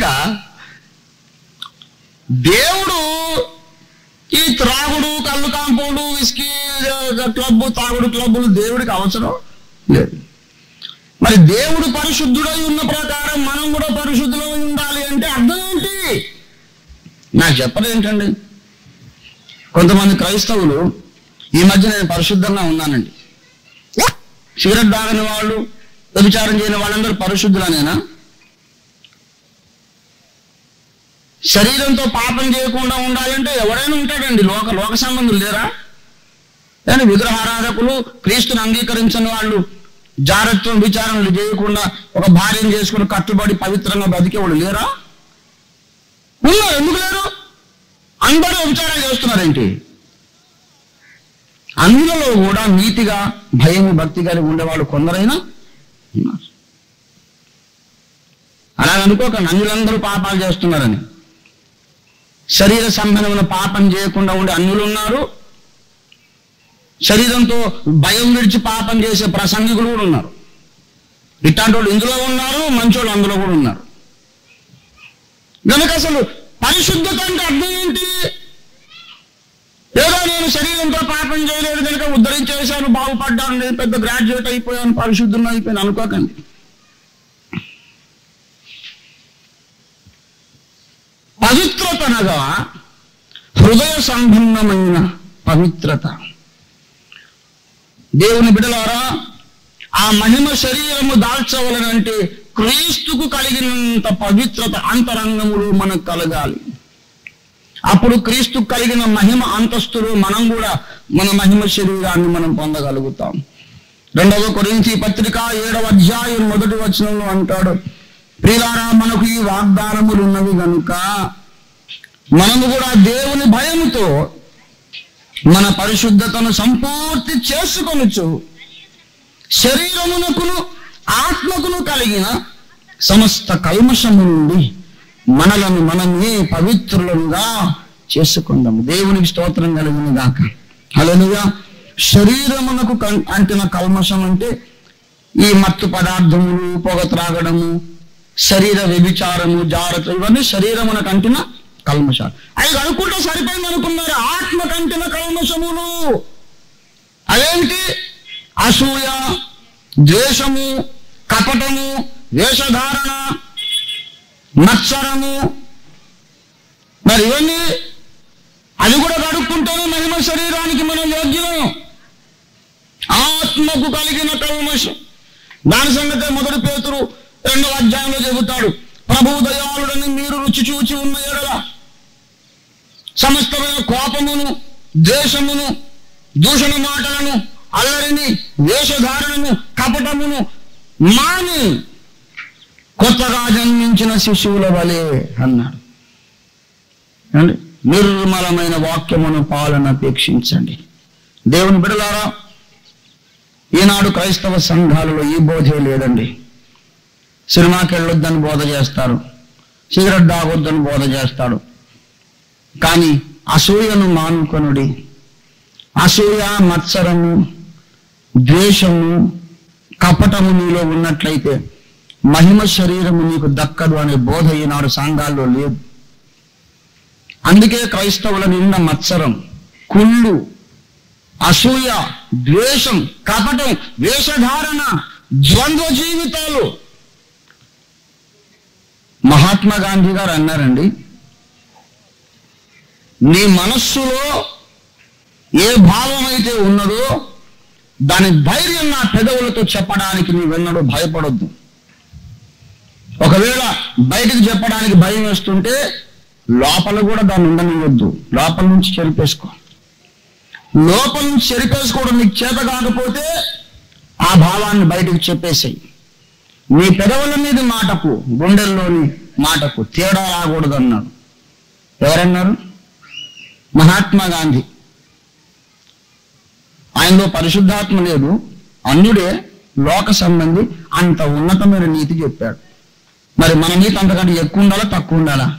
దేవుడు ఈ త్రాగుడు కళ్ళు కాంపౌండ్ విస్కీ క్లబ్ తాగుడు క్లబ్బులు దేవుడికి అవసరం లేదు మరి దేవుడు పరిశుద్ధుడై ఉన్న ప్రకారం మనం కూడా పరిశుద్ధులై ఉండాలి అంటే అర్థం ఏంటి నాకు చెప్పదు ఏంటండి కొంతమంది క్రైస్తవులు ఈ మధ్య నేను పరిశుద్ధంగా ఉన్నానండి సిగరెట్ తాగని వాళ్ళు వ్యభిచారం చేయని వాళ్ళందరూ పరిశుద్ధులనేనా శరీరంతో పాపం చేయకుండా ఉండాలంటే ఎవరైనా ఉంటాడండి లోక లోక సంబంధులు లేరా కానీ విగ్రహారాధకులు క్రీస్తుని అంగీకరించని వాళ్ళు జాగ్రత్తం విచారణలు చేయకుండా ఒక భార్యను చేసుకుని కట్టుబడి పవిత్రంగా బతికేవాడు లేరా ఉన్నారు ఎందుకు లేరు అందరూ విచారం చేస్తున్నారేంటి అందులో కూడా నీతిగా భయం భక్తి కలిగి ఉండేవాళ్ళు కొందరైనా ఉన్నారు అలా అనుకోకండి అన్యులందరూ పాపాలు చేస్తున్నారని శరీర సంబంధమైన పాపం చేయకుండా ఉండే అన్యులు ఉన్నారు శరీరంతో భయం విడిచి పాపం చేసే ప్రసంగికులు కూడా ఉన్నారు ఇట్లాంటి వాళ్ళు ఇందులో ఉన్నారు మంచోళ్ళు అందులో కూడా ఉన్నారు కనుక అసలు పరిశుద్ధత అంటే అర్థం ఏంటి ఏదో నేను శరీరంతో పాపం చేయలేదు కనుక ఉద్ధరించేశాను బాగుపడ్డాను నేను పెద్ద గ్రాడ్యుయేట్ అయిపోయాను పరిశుద్ధం అయిపోయాను అనుకోకండి పవిత్రత అనగా హృదయ సంబంధమైన పవిత్రత దేవుని బిడలారా ఆ మహిమ శరీరము దాల్చవలనంటే క్రీస్తుకు కలిగినంత పవిత్రత అంతరంగములు మనకు కలగాలి అప్పుడు క్రీస్తు కలిగిన మహిమ అంతస్తులు మనం కూడా మన మహిమ శరీరాన్ని మనం పొందగలుగుతాం రెండవ కొరింథీ పత్రిక ఏడవ అధ్యాయం మొదటి వచనంలో అంటాడు ప్రియులారా మనకు ఈ వాగ్దానములు ఉన్నవి గనుక మనము కూడా దేవుని భయముతో మన పరిశుద్ధతను సంపూర్తి చేసుకొనుచు శరీరమునకును ఆత్మకును కలిగిన సమస్త కల్మషము నుండి మనలను మనమే పవిత్రులుగా చేసుకుందాము దేవునికి స్తోత్రం కలిగిన దాకా అలనుగా శరీరమునకు కం- అంటిన కల్మషం అంటే ఈ మత్తు పదార్థములు పొగ త్రాగడము శరీర వ్యభిచారము జాగ్రత్త ఇవన్నీ శరీరమునకు అంటిన కల్మషాలు అవి అనుకుంటే సరిపోయింది అనుకున్నారు ఆత్మ కంటిన కల్మషములు అదేంటి అసూయ ద్వేషము కపటము వేషధారణ మత్సరము మరి ఇవన్నీ అది కూడా కడుక్కుంటేనే మహిమ శరీరానికి మనం యోగ్యం ఆత్మకు కలిగిన కల్మషం దాని సంగతే మొదటి పేతురు రెండవ అధ్యాయంలో చెబుతాడు ప్రభు దయాళుడని మీరు రుచి చూచి ఉన్న ఎడల సమస్తమైన కోపమును ద్వేషమును దూషణ మాటలను అల్లరిని వేషధారణను కపటమును మాని కొత్తగా జన్మించిన శిశువుల వలె అన్నాడు ఏమండి? నిర్మలమైన వాక్యమును పాలన అపేక్షించండి దేవుని బిడలారా ఈనాడు క్రైస్తవ సంఘాలలో ఈ బోధే లేదండి సినిమాకి వెళ్ళొద్దని బోధ చేస్తారు సిగరెట్ తాగొద్దని బోధ చేస్తాడు కానీ అసూయను మానుకొనుడి అసూయ మత్సరము ద్వేషము కపటము నీలో ఉన్నట్లయితే మహిమ శరీరము నీకు దక్కదు అనే బోధ ఈనాడు సంఘాల్లో లేదు అందుకే క్రైస్తవుల నిండా మత్సరం కుళ్ళు అసూయ ద్వేషం కపటం వేషధారణ ద్వంద్వ జీవితాలు మహాత్మా గాంధీ గారు అన్నారండి నీ మనస్సులో ఏ భావం అయితే ఉన్నదో దాని ధైర్యం నా పెదవులతో చెప్పడానికి నీవెన్నడూ భయపడొద్దు ఒకవేళ బయటికి చెప్పడానికి భయం వేస్తుంటే లోపల కూడా దాన్ని ఉండనివ్వద్దు లోపల నుంచి చెరిపేసుకో లోపల నుంచి చెరిపేసుకోవడం నీకు చేత కాకపోతే ఆ భావాన్ని బయటికి చెప్పేసేయి నీ పెదవుల మీద మాటకు గుండెల్లోని మాటకు తేడా రాకూడదు అన్నాడు ఎవరన్నారు మహాత్మా గాంధీ ఆయనలో పరిశుద్ధాత్మ లేదు అన్యుడే లోక సంబంధి అంత ఉన్నతమైన నీతి చెప్పాడు మరి మన నీతి అంతకంటే ఎక్కువ ఉండాలా తక్కువ ఉండాలా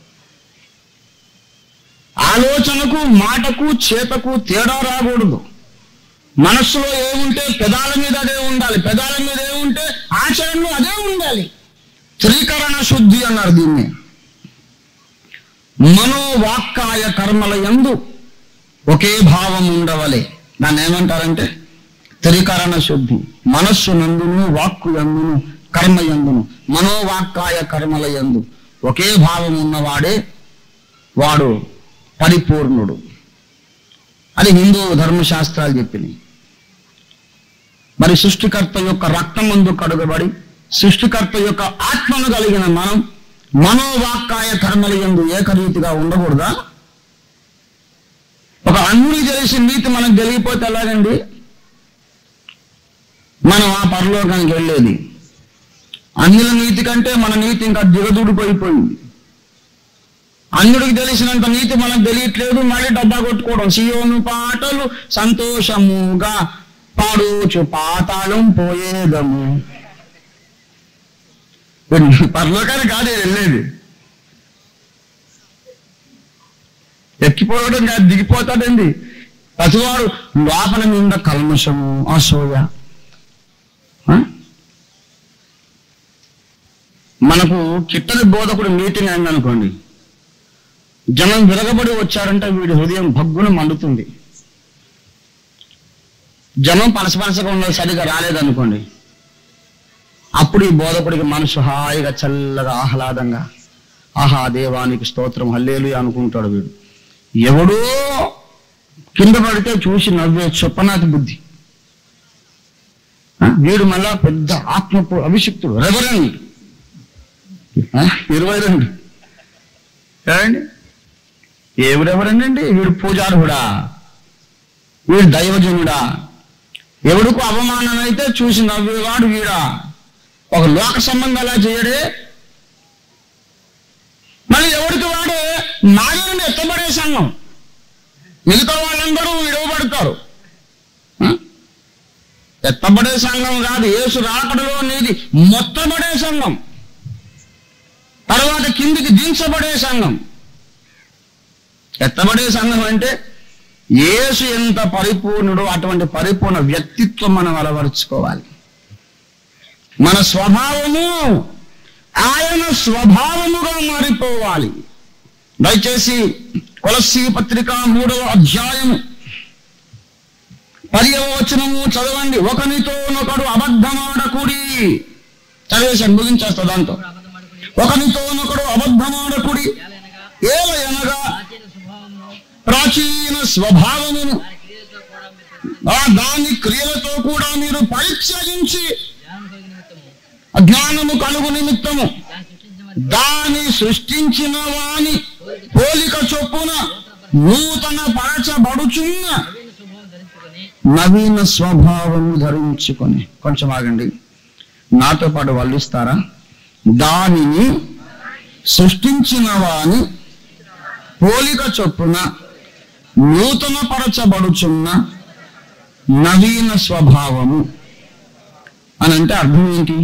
ఆలోచనకు మాటకు చేతకు తేడా రాకూడదు మనస్సులో ఏముంటే పెదాల మీద అదే ఉండాలి పెదాల మీద ఏముంటే ఆచరణలో అదే ఉండాలి త్రికరణ శుద్ధి అన్నారు దీన్ని మనోవాక్కాయ కర్మల యందు ఒకే భావం ఉండవలే దాన్ని ఏమంటారంటే త్రికరణ శుద్ధి మనస్సు నందును వాక్కు యందును కర్మ యందును మనోవాక్కాయ కర్మల యందు ఒకే భావం ఉన్నవాడే వాడు పరిపూర్ణుడు అది హిందూ ధర్మశాస్త్రాలు చెప్పింది మరి సృష్టికర్త యొక్క రక్తం ముందు కడుగబడి సృష్టికర్త యొక్క ఆత్మను కలిగిన మనం మనోవాక్కాయ కర్మల యందు ఏకరీతిగా ఉండకూడదా ఒక అన్నుడి తెలిసిన నీతి మనకు తెలియపోతే ఎలాగండి మనం ఆ పరలోకానికి వెళ్ళేది అన్యుల నీతి కంటే మన నీతి ఇంకా దిగదుడిపోయిపోయింది అన్యుడికి తెలిసినంత నీతి మనకు తెలియట్లేదు మళ్ళీ డబ్బా కొట్టుకోవడం సియోను పాటలు సంతోషముగా పాడుచు పాతాళం పోయేదము పరలోకానికి కాదు ఇది వెళ్ళేది ఎక్కిపోవడం కాదు దిగిపోతాడండి ప్రతివాడు లోపల నిండా కల్మషము అసూయ ఆ? మనకు కిట్టని బోధకుడు మీటింగ్ అయింది అనుకోండి జనం విరగబడి వచ్చారంటే వీడి హృదయం భగ్గున మండుతుంది జనం పలసపలసగా ఉన్నది సరిగా రాలేదనుకోండి అప్పుడు ఈ బోధకుడికి మనసు హాయిగా చల్లగా ఆహ్లాదంగా ఆహా దేవానికి స్తోత్రం హల్లేలు అనుకుంటాడు వీడు ఎవడో కింద పడితే చూసి నవ్వే చొప్పనాథి బుద్ధి ఆ, వీడు మళ్ళా పెద్ద ఆత్మ అభిషిక్తుడు రెవరెండ్ ఆ, ఇరవై రెండు ఏమండి ఎవరెవరండి అండి వీడు పూజార్హుడా వీడు దైవజనుడా ఎవడికి అవమానం అయితే చూసి నవ్వేవాడు వీడా ఒక లోక సంబంధం అలా చేయడే మళ్ళీ ఎవరికి వాడే నాగరిని ఎత్తబడే సంఘం మిగతా వాళ్ళందరూ విడవబడతారు ఆ? ఎత్తబడే సంఘం కాదు యేసు రాకడలో నీది మొత్తబడే సంఘం తర్వాత కిందికి దించబడే సంఘం ఎత్తబడే సంఘం అంటే యేసు ఎంత పరిపూర్ణుడో అటువంటి పరిపూర్ణ వ్యక్తిత్వం మనం అలవరుచుకోవాలి మన స్వభావము ఆయన స్వభావముగా మారిపోవాలి దయచేసి కొలసి పత్రిక మూడవ అధ్యాయము పదివ వచనము చదవండి ఒకనితోనొకడు అబద్ధమాడకుడి చదివేశాను ముగించేస్తా దాంతో అబద్ధమాడుకుని ఒకనితోనొకడు అబద్ధమాడకుడి ఏలైనగా ఏలయనగా ప్రాచీన స్వభావమును ప్రాచీన స్వభావమును దాని క్రియలతో కూడా మీరు ఆ దాని క్రియలతో కూడా మీరు పరిత్యజించి జ్ఞానం కలిగిన నిమిత్తము అజ్ఞానము కలుగు నిమిత్తము దాన్ని సృష్టించిన దాని సృష్టించిన వాని పోలిక చొప్పున నూతన పరచబడుచున్న నవీన స్వభావం నవీన స్వభావము ధరించుకొని ధరించుకొని కొంచెం ఆగండి నాతో పాటు వాళ్ళు ఇస్తారా దానిని సృష్టించిన వాని పోలిక చొప్పున నూతన పరచబడుచున్న నవీన స్వభావము అని అంటే అర్థం ఏంటి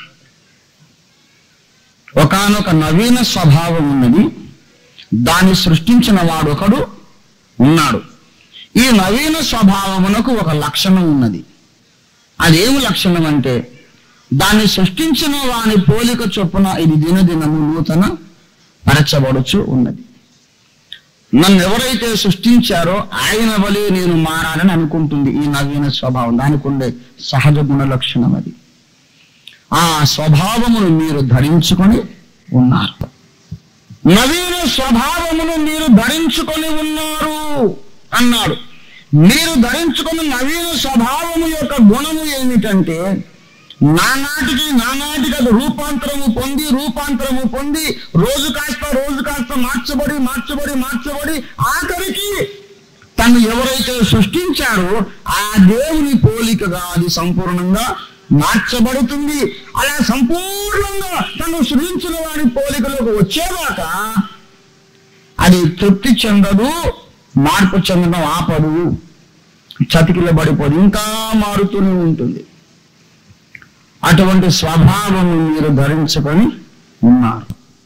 ఒకానొక నవీన స్వభావం ఉన్నది దాన్ని సృష్టించిన వాడు ఒకడు ఉన్నాడు ఈ నవీన స్వభావమునకు ఒక లక్షణం ఉన్నది అదేమి లక్షణం అంటే దాన్ని సృష్టించిన వాని పోలిక చొప్పున ఇది దినదినము నూతన పరచబడుచు ఉన్నది నన్ను ఎవరైతే సృష్టించారో ఆయన వలె నేను మారాలని అనుకుంటుంది ఈ నవీన స్వభావం దానికి ఉండే సహజ గుణ లక్షణం అది ఆ స్వభావమును మీరు ధరించుకొని ఉన్నారు నవీన స్వభావమును మీరు ధరించుకొని ఉన్నారు అన్నాడు మీరు ధరించుకున్న నవీన స్వభావము యొక్క గుణము ఏమిటంటే నానాటికి నానాటికి అది రూపాంతరము పొంది రూపాంతరము పొంది రోజు కాస్త రోజు కాస్త మార్చబడి మార్చబడి మార్చబడి ఆఖరికి తను ఎవరైతే సృష్టించారో ఆ దేవుని పోలికగా అది సంపూర్ణంగా మార్చబడుతుంది అలా సంపూర్ణంగా తను సృష్టించిన వారి పోలికలోకి వచ్చేదాకా అది తృప్తి చెందదు మార్పు చెందడం ఆపదు చతికిలబడిపోదు ఇంకా మారుతూనే ఉంటుంది అటువంటి స్వభావం మీరు ధరించుకొని ఉన్నారు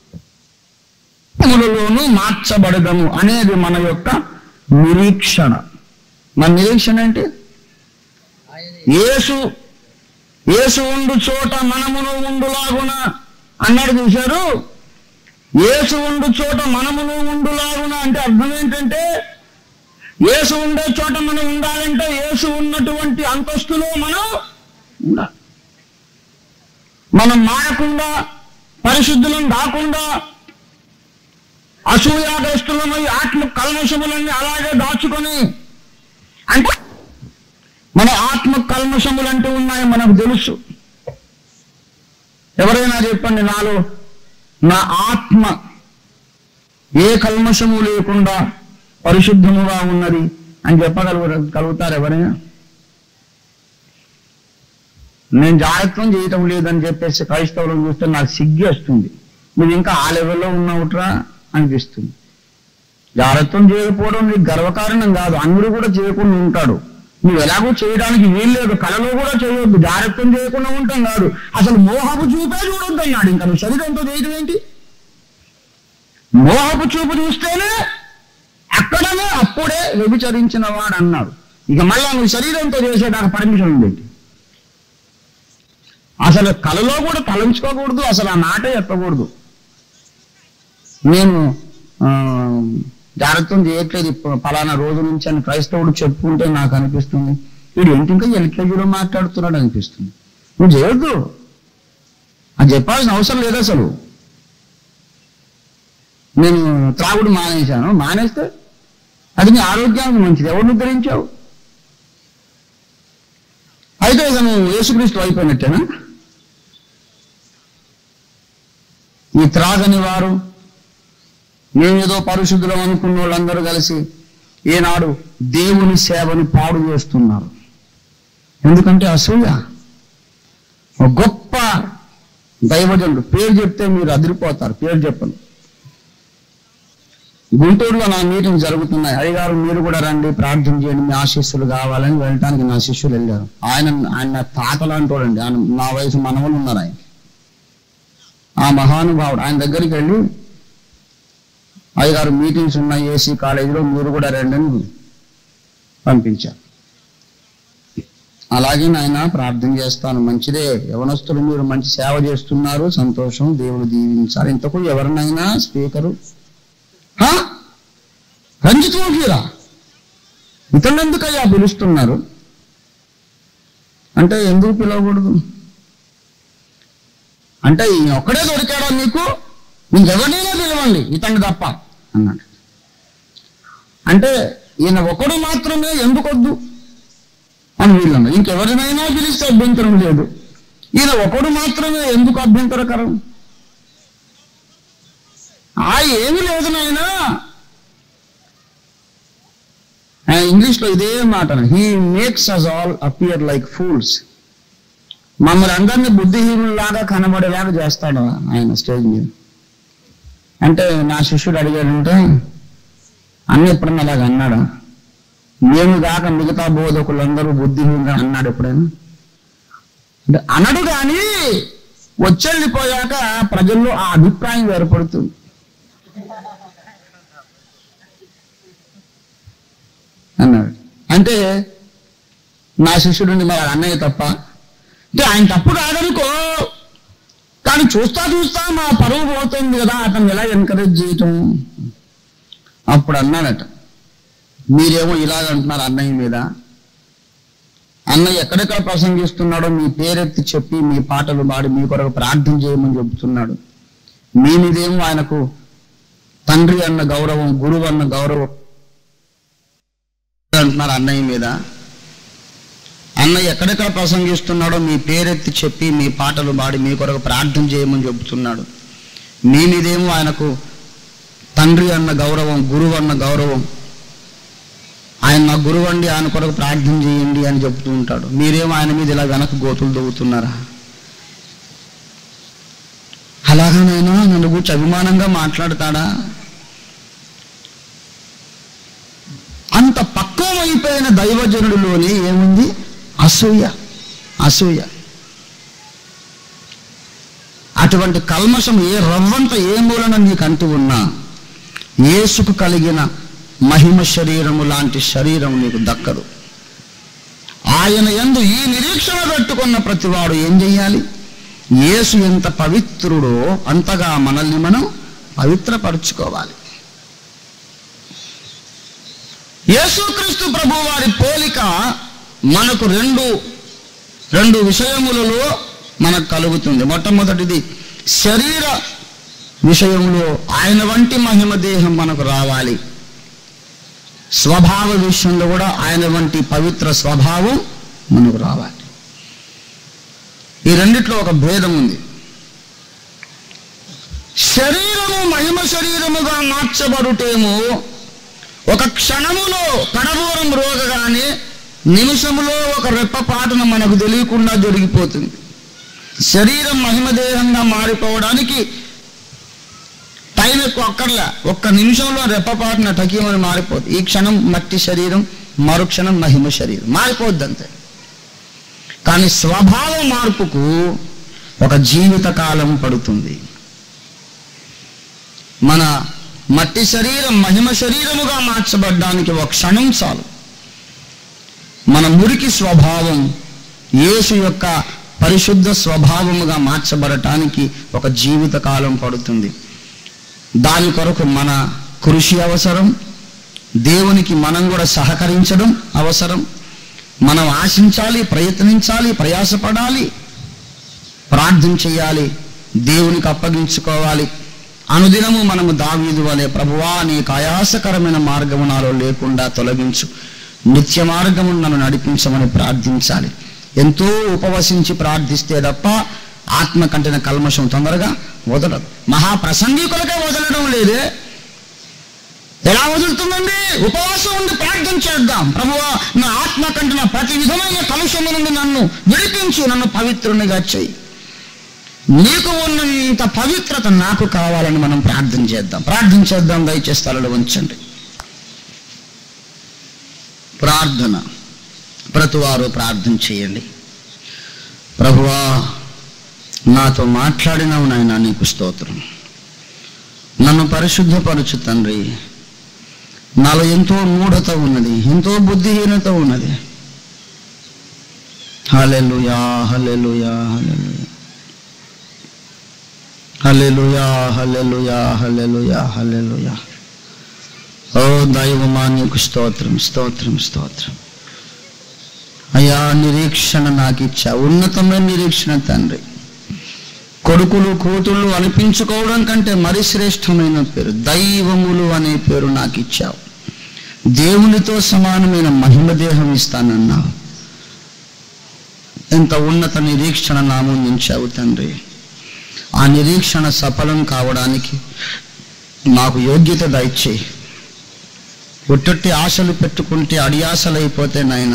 ములలోను మార్చబడదము అనేది మన యొక్క నిరీక్షణ మన నిరీక్షణ ఏంటి ఆయన యేసు యేసు ఉండు చోట మనమును ఉండులాగున అన్నాడు చూశారు యేసు ఉండు చోట మనమును ఉండులాగున అంటే అర్థం ఏంటంటే యేసు ఉండే చోట మనం ఉండాలంటే యేసు ఉన్నటువంటి అంతస్తులో మనం ఉండాలి మనం మారకుండా పరిశుద్ధులను రాకుండా అసూయాగ్రస్తులమై ఆత్మ కల్మషములన్నీ అలాగే దాచుకొని అంటే మన ఆత్మ కల్మషములు అంటూ ఉన్నాయి మనకు తెలుసు ఎవరైనా చెప్పండి నాలో నా ఆత్మ ఏ కల్మషము లేకుండా పరిశుద్ధముగా ఉన్నది అని చెప్పగలుగు కలుగుతారు ఎవరైనా నేను జాగ్రత్తం చేయటం లేదని చెప్పేసి క్రైస్తవులను చూస్తే నాకు సిగ్గు వస్తుంది మీరు ఇంకా ఆ లెవెల్లో ఉన్నావుట్రా అనిపిస్తుంది జాగ్రత్తం చేయకపోవడం నీకు గర్వకారణం కాదు అన్నుడు కూడా చేయకుండా ఉంటాడు నువ్వు ఎలాగో చేయడానికి వీల్లేదు కళలో కూడా చేయొద్దు జాగ్రత్తం చేయకుండా ఉంటాం కాదు అసలు మోహపు చూపే చూడొద్దు అన్నాడు ఇంకా నువ్వు శరీరంతో చేయడం ఏంటి మోహపు చూపు చూస్తేనే అక్కడనే అప్పుడే వ్యభిచరించిన వాడు అన్నాడు ఇక మళ్ళా నువ్వు శరీరంతో చేసేదాకా పర్మిషన్ ఉండేది అసలు కళలో కూడా తలంచుకోకూడదు అసలు ఆ మాట ఎత్తకూడదు నేను ఆ, జాగ్రత్తం చేయట్లేదు ఇప్పుడు పలానా రోజు నుంచి అని క్రైస్తవుడు చెప్పుకుంటే నాకు అనిపిస్తుంది వీడు ఏంటి ఇంకా ఎల్కేజీలో మాట్లాడుతున్నాడు అనిపిస్తుంది నువ్వు చేయొద్దు అది చెప్పాల్సిన అవసరం లేదు అసలు నేను త్రాగుడు మానేశాను మానేస్తే అది నీ ఆరోగ్యానికి మంచిది ఎవరు ఉద్ధరించావు అయితే ఇక నువ్వు యేసుక్రీస్తు అయిపోయినట్టేనా ఈ త్రాగని వారు మేమేదో పరిశుద్ధులం అనుకున్న వాళ్ళందరూ కలిసి ఈనాడు దేవుని సేవను పాడు చేస్తున్నారు ఎందుకంటే అసూయ ఒక గొప్ప దైవజనుడు పేరు చెప్తే మీరు అదిరిపోతారు పేరు చెప్పను గుంటూరులో నా మీటింగ్ జరుగుతున్నాయి అయ్యగారు మీరు కూడా రండి ప్రార్థన చేయండి మీ ఆశీస్సులు కావాలని వెళ్ళటానికి నా శిష్యులు వెళ్ళారు ఆయన ఆయన నా తాత లాంటి వాడండి ఆయన నా వయసు మనవలు ఉన్నారు ఆయన ఆ మహానుభావుడు ఆయన దగ్గరికి వెళ్ళి అయ్యగారు మీటింగ్స్ ఉన్నాయి ఏసీ కాలేజీలో మీరు కూడా రండి అని పంపించారు అలాగే నాయన ప్రార్థన చేస్తాను మంచిదే యవనస్తులు మీరు మంచి సేవ చేస్తున్నారు సంతోషం దేవుడు దీవించాలి ఇంతకు ఎవరినైనా స్పీకరు హా? రంజిత్ ఓఫీరా ఇతను ఎందుకయ్యా పిలుస్తున్నారు అంటే ఎందుకు పిలవకూడదు అంటే ఈయన ఒక్కడే దొరికాడా నీకు ఇంకెవరినైనా పిలవండి ఇతన్ని తప్ప అన్నాడు అంటే ఈయన ఒకడు మాత్రమే ఎందుకొద్దు అని వీళ్ళన్న ఇంకెవరినైనా పిలిస్తే అభ్యంతరం లేదు ఈయన ఒకడు మాత్రమే ఎందుకు అభ్యంతరకరం ఆ ఏమి లేదు నాయనా ఇంగ్లీష్ లో ఇదే మాట he makes us all appear like fools మమ్మల్ని అందరినీ బుద్ధిహీనులాగా కనబడేలాగా చేస్తాడు ఆయన స్టేజ్ మీద అంటే నా శిష్యుడు అడిగాడంటే అన్న ఎప్పుడన్నా అలాగ అన్నాడా మేము కాక మిగతా బోధకులందరూ బుద్ధిహీనులు అన్నాడు ఎప్పుడైనా అంటే అనడు కానీ వచ్చెళ్ళిపోయాక ప్రజల్లో ఆ అభిప్రాయం ఏర్పడుతుంది అన్నాడు అంటే నా శిష్యుడిని మరి అన్నయ్య తప్ప అంటే ఆయన తప్పు కాదనుకో కానీ చూస్తా చూస్తా మా పరువు పోతుంది కదా అతను ఎలా ఎంకరేజ్ చేయటం అప్పుడు అన్నాడట మీరేమో ఇలాగ అంటున్నారు అన్నయ్య మీద అన్నయ్య ఎక్కడెక్కడ ప్రసంగిస్తున్నాడో మీ పేరెత్తి చెప్పి మీ పాటలు పాడి మీ కొరకు ప్రార్థన చేయమని చెబుతున్నాడు మీ మీదేమో ఆయనకు తండ్రి అన్న గౌరవం గురువు అన్న గౌరవం అంటున్నారు అన్నయ్య మీద అన్నయ్య ఎక్కడెక్కడ ప్రసంగిస్తున్నాడో మీ పేరెత్తి చెప్పి మీ పాటలు పాడి మీ కొరకు ప్రార్థన చేయమని చెబుతున్నాడు మీ మీదేమో ఆయనకు తండ్రి అన్న గౌరవం గురువు అన్న గౌరవం ఆయన నా గురువు అండి ఆయన కొరకు ప్రార్థన చేయండి అని చెప్తూ ఉంటాడు మీరేమో ఆయన మీద ఇలా వెనక గోతులు దవ్వుతున్నారా అలాగనైనా నన్ను గురించి అభిమానంగా మాట్లాడతాడా అంత పక్వమైపోయిన దైవజనుడిలోనే ఏముంది అసూయ అసూయ అటువంటి కల్మషం ఏ రవ్వంత ఏ మూలన నీకు అంటూ ఉన్నా యేసుకు కలిగిన మహిమ శరీరము లాంటి శరీరం నీకు దక్కదు ఆయన యందు ఈ నిరీక్షణ పెట్టుకున్న ప్రతివాడు ఏం చెయ్యాలి యేసు ఎంత పవిత్రుడో అంతగా మనల్ని మనం పవిత్రపరుచుకోవాలి యేసుక్రీస్తు ప్రభు వారి పోలిక మనకు రెండు రెండు విషయములలో మనకు కలుగుతుంది మొట్టమొదటిది శరీర విషయంలో ఆయన వంటి మహిమ దేహం మనకు రావాలి స్వభావ విషయంలో కూడా ఆయన వంటి పవిత్ర స్వభావం మనకు రావాలి ఈ రెండిట్లో ఒక భేదం ఉంది శరీరము మహిమ శరీరముగా మార్చబడుటేమో ఒక క్షణములో కడబూరం రోగగానే నిమిషములో ఒక రెప్పపాటున మనకు తెలియకుండా జరిగిపోతుంది శరీరం మహిమదేహంగా మారిపోవడానికి టైం ఎక్కువ అక్కర్లే ఒక్క నిమిషంలో రెప్పపాటున టకీమని మారిపోతుంది ఈ క్షణం మట్టి శరీరం మరు క్షణం మహిమ శరీరం మారిపోద్ది అంతే కానీ స్వభావ మార్పుకు ఒక జీవిత కాలం పడుతుంది మన మట్టి శరీరం మహిమ శరీరముగా మార్చబడ్డానికి ఒక క్షణం చాలు మన మురికి స్వభావం యేసు యొక్క పరిశుద్ధ స్వభావముగా మార్చబడటానికి ఒక జీవిత కాలం పడుతుంది దాని కొరకు మన కృషి అవసరం దేవునికి మనం కూడా సహకరించడం అవసరం మనం ఆశించాలి ప్రయత్నించాలి ప్రయాసపడాలి ప్రార్థన చేయాలి దేవునికి అప్పగించుకోవాలి అనుదినము మనము దావీదు వలె ప్రభువా నీకు ఆయాసకరమైన మార్గము నాలో లేకుండా తొలగించు నిత్య మార్గము నన్ను నడిపించమని ప్రార్థించాలి ఎంతో ఉపవసించి ప్రార్థిస్తే తప్ప ఆత్మ కంటిన కల్మషం తొందరగా వదలదు మహాప్రసంగికులకే వదలడం లేదే ఎలా వదులుతుందండి ఉపవాసం ఉండి ప్రార్థన చేద్దాం ప్రభువా నా ఆత్మ కంటిన ప్రతి విధమైన కలుషము నుండి నన్ను విడిపించు నన్ను పవిత్రునిగా చెయ్యి నీకు ఉన్నంత పవిత్రత నాకు కావాలని మనం ప్రార్థన చేద్దాం ప్రార్థన చేద్దాం దయచేసి తలలు ఉంచండి ప్రార్థన ప్రతివారు ప్రార్థన చేయండి ప్రభువా నాతో మాట్లాడినావు నాయన నీకు స్తోత్రం నన్ను పరిశుద్ధపరచు తండ్రి నాలో ఎంతో మూఢత ఉన్నది ఎంతో బుద్ధిహీనత ఉన్నది hallelujah hallelujah hallelujah hallelujah hallelujah hallelujah hallelujah ఓ దైవమా నీకు స్తోత్రం స్తోత్రం స్తోత్రం అయ్యా నిరీక్షణ నాకు ఇచ్చా ఉన్నతమైన నిరీక్షణ తండ్రి కొడుకులు కూతుళ్ళు అనిపించుకోవడం కంటే మరి శ్రేష్టమైన పేరు దైవములు అనే పేరు నాకు ఇచ్చావు దేవునితో సమానమైన మహిమ దేహం ఇస్తానన్నావు ఎంత ఉన్నత నిరీక్షణ నాముందించావు తండ్రి ఆ నిరీక్షణ సఫలం కావడానికి నాకు యోగ్యత దయచేయి ఒట్టొట్టి ఆశలు పెట్టుకుంటే అడియాసలైపోతే నాయన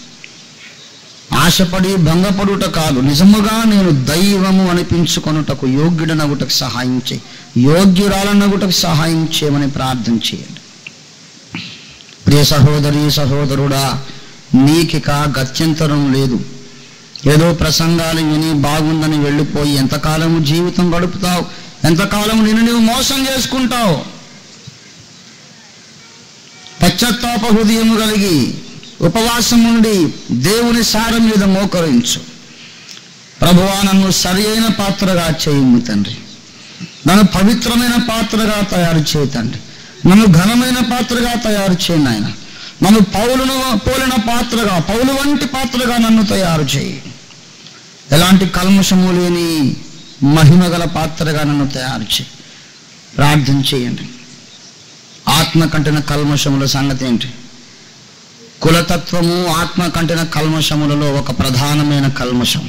ఆశపడి భంగపడుట కాదు నిజముగా నేను దైవము అనిపించుకొనుటకు యోగ్యుడనగుటకు సహాయం చేయి యోగ్యురాలనగుటకు సహాయం చేయమని ప్రార్థన చేయండి ప్రియ సహోదరి సహోదరుడా నీకిక గత్యంతరం లేదు ఏదో ప్రసంగాలు విని బాగుందని వెళ్ళిపోయి ఎంతకాలము జీవితం గడుపుతావు ఎంతకాలం నిన్ను నువ్వు మోసం చేసుకుంటావు పశ్చాత్తాప హృదయము కలిగి ఉపవాసం ఉండి దేవుని సారం మీద మోకరించు ప్రభువా నన్ను సరి అయిన పాత్రగా చేయము తండ్రి నన్ను పవిత్రమైన పాత్రగా తయారు చేయి తండ్రి నన్ను ఘనమైన పాత్రగా తయారు చేయి నాయన నన్ను పౌలును పోలిన పాత్రగా పౌలు వంటి పాత్రగా నన్ను తయారు చేయి ఎలాంటి కల్మషము లేని మహిమ గల పాత్రగా నన్ను తయారు చేయి ప్రార్థన చేయండి ఆత్మ కంటిన కల్మషముల సంగతి ఏంటి కులతత్వము ఆత్మ కంటిన కల్మషములలో ఒక ప్రధానమైన కల్మషం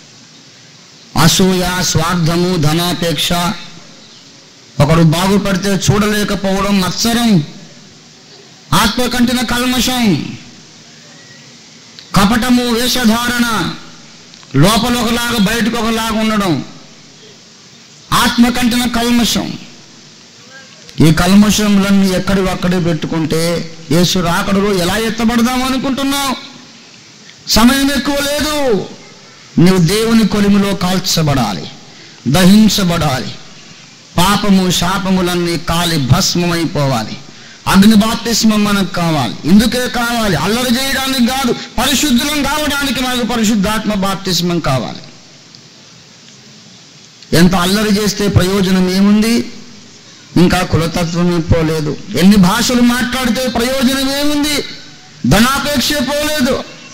అసూయ స్వార్థము ధనాపేక్ష ఒకడు బాగుపడితే చూడలేకపోవడం మత్సరం ఆత్మ కంటిన కల్మషం కపటము వేషధారణ లోపల ఒకలాగా బయటకు ఒకలాగా ఉండడం ఆత్మ కంటిన కల్మషం ఈ కల్మషములన్నీ ఎక్కడి అక్కడే పెట్టుకుంటే యేసు రాకడలో ఎలా ఎత్తబడదాం అనుకుంటున్నావు సమయం ఎక్కువ లేదు నువ్వు దేవుని కొలిమిలో కాల్చబడాలి దహించబడాలి పాపము శాపములన్నీ కాలి భస్మమైపోవాలి అగ్ని బాప్తిస్మం మనకు కావాలి ఇందుకే కావాలి అల్లరి చేయడానికి కాదు పరిశుద్ధులం కావడానికి మనకు పరిశుద్ధాత్మ బాప్తిస్మం కావాలి ఎంత అల్లరి చేస్తే ప్రయోజనం ఏముంది ఇంకా కులతత్వం పోలేదు ఎన్ని భాషలు మాట్లాడితే ప్రయోజనం ఏముంది ధనాపేక్ష పోలేదు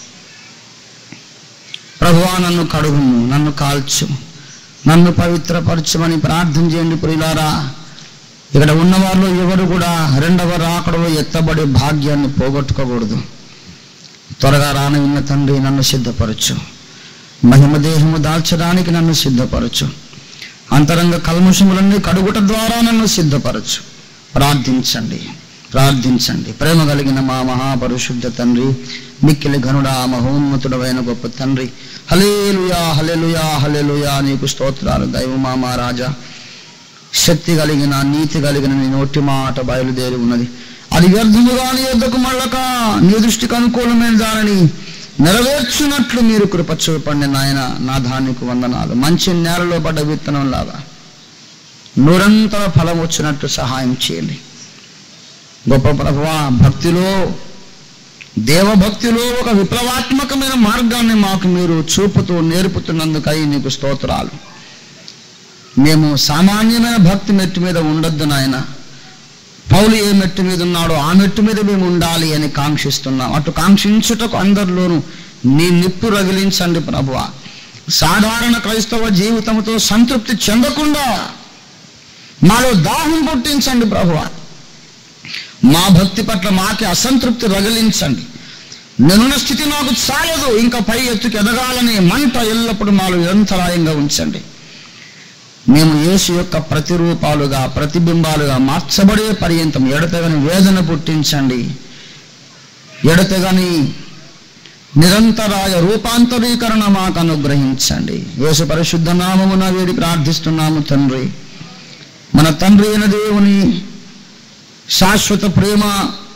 ప్రభువా నన్ను కడుగుము నన్ను కాల్చు నన్ను పవిత్రపరచమని ప్రార్థన చేయండి ప్రియులారా ఇక్కడ ఉన్నవారిలో ఎవరు కూడా రెండవ రాకడలో ఎత్తబడే భాగ్యాన్ని పోగొట్టుకోకూడదు త్వరగా రానవిన్న తండ్రి నన్ను సిద్ధపరచు మహిమ దేహము దాల్చడానికి నన్ను సిద్ధపరచు అంతరంగ కల్మషములన్నీ కడుగుట ద్వారా నన్ను సిద్ధపరచు ప్రార్థించండి ప్రార్థించండి ప్రేమ కలిగిన మా మహాపరిశుద్ధ తండ్రి మిక్కిలి ఘనుడా మహోన్నతుడమైన గొప్ప తండ్రి హలేలుయా హలేలుయా హలేలుయా నీకు స్తోత్రాలు దైవమా మా రాజా శక్తి కలిగిన నీతి కలిగిన నీ నోటి మాట బయలుదేరి ఉన్నది అది వ్యర్థముగా నీ యొద్దకు మళ్ళక నీ దృష్టికి అనుకూలమైన దానిని నెరవేర్చున్నట్లు మీరు కృప చూపండి నాయన నా ధాన్యకు వందనాలు మంచి నేలలో పడ్డ విత్తనం లాగా నిరంతర ఫలం వచ్చినట్టు సహాయం చేయండి గొప్ప ప్రభువా భక్తిలో దేవభక్తిలో ఒక విప్లవాత్మకమైన మార్గాన్ని మాకు మీరు చూపుతూ నేర్పుతున్నందుకై నీకు స్తోత్రాలు మేము సామాన్యమైన భక్తి మెట్టు మీద ఉండొద్దు నాయన పౌలు ఏ మెట్టు మీద ఉన్నాడో ఆ మెట్టు మీద మేము ఉండాలి అని కాంక్షిస్తున్నాం అటు కాంక్షించుటకు అందరిలోనూ నీ నిప్పు రగిలించండి ప్రభువ సాధారణ క్రైస్తవ జీవితంతో సంతృప్తి చెందకుండా మాలో దాహం పుట్టించండి ప్రభువ మా భక్తి పట్ల మాకే అసంతృప్తి రగిలించండి నేనున్న స్థితి నాకు చాలదు ఇంకా పై ఎత్తుకు ఎదగాలని మంట ఎల్లప్పుడూ మాలో నిరంతరాయంగా ఉంచండి మేము యేసు యొక్క ప్రతిరూపాలుగా ప్రతిబింబాలుగా మార్చబడే పర్యంతం ఎడతెగని వేదన పుట్టించండి ఎడతెగని నిరంతరాయ రూపాంతరీకరణ మాకు అనుగ్రహించండి యేసు పరిశుద్ధ నామమున వేడి ప్రార్థిస్తున్నాము తండ్రి మన తండ్రి అయిన దేవుని శాశ్వత ప్రేమ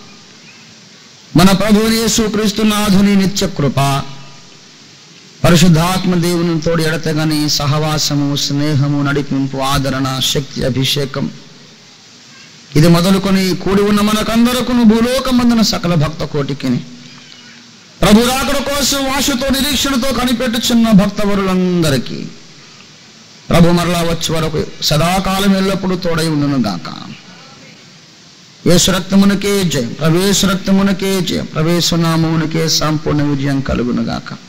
మన ప్రభువుని యేసు క్రీస్తునాథుని నిత్య కృప పరిశుద్ధాత్మ దేవుని తోడు ఎడతెగని సహవాసము స్నేహము నడిపింపు ఆదరణ శక్తి అభిషేకం ఇది మొదలుకొని కూడి ఉన్న మనకందరకును భూలోకమందున సకల భక్త కోటికిని ప్రభు రాకడ కోసం ఆశతో నిరీక్షణతో కనిపెట్టుచున్న భక్తవరులందరికీ ప్రభు మరలా వచ్చే వరకు సదాకాలం ఎల్లప్పుడూ తోడై ఉండును గాక యేసు రక్తమునకే జయం ప్రవేశ రక్తమునకే జయం ప్రవేశ నామమునకే సంపూర్ణ విజయం కలుగును గాక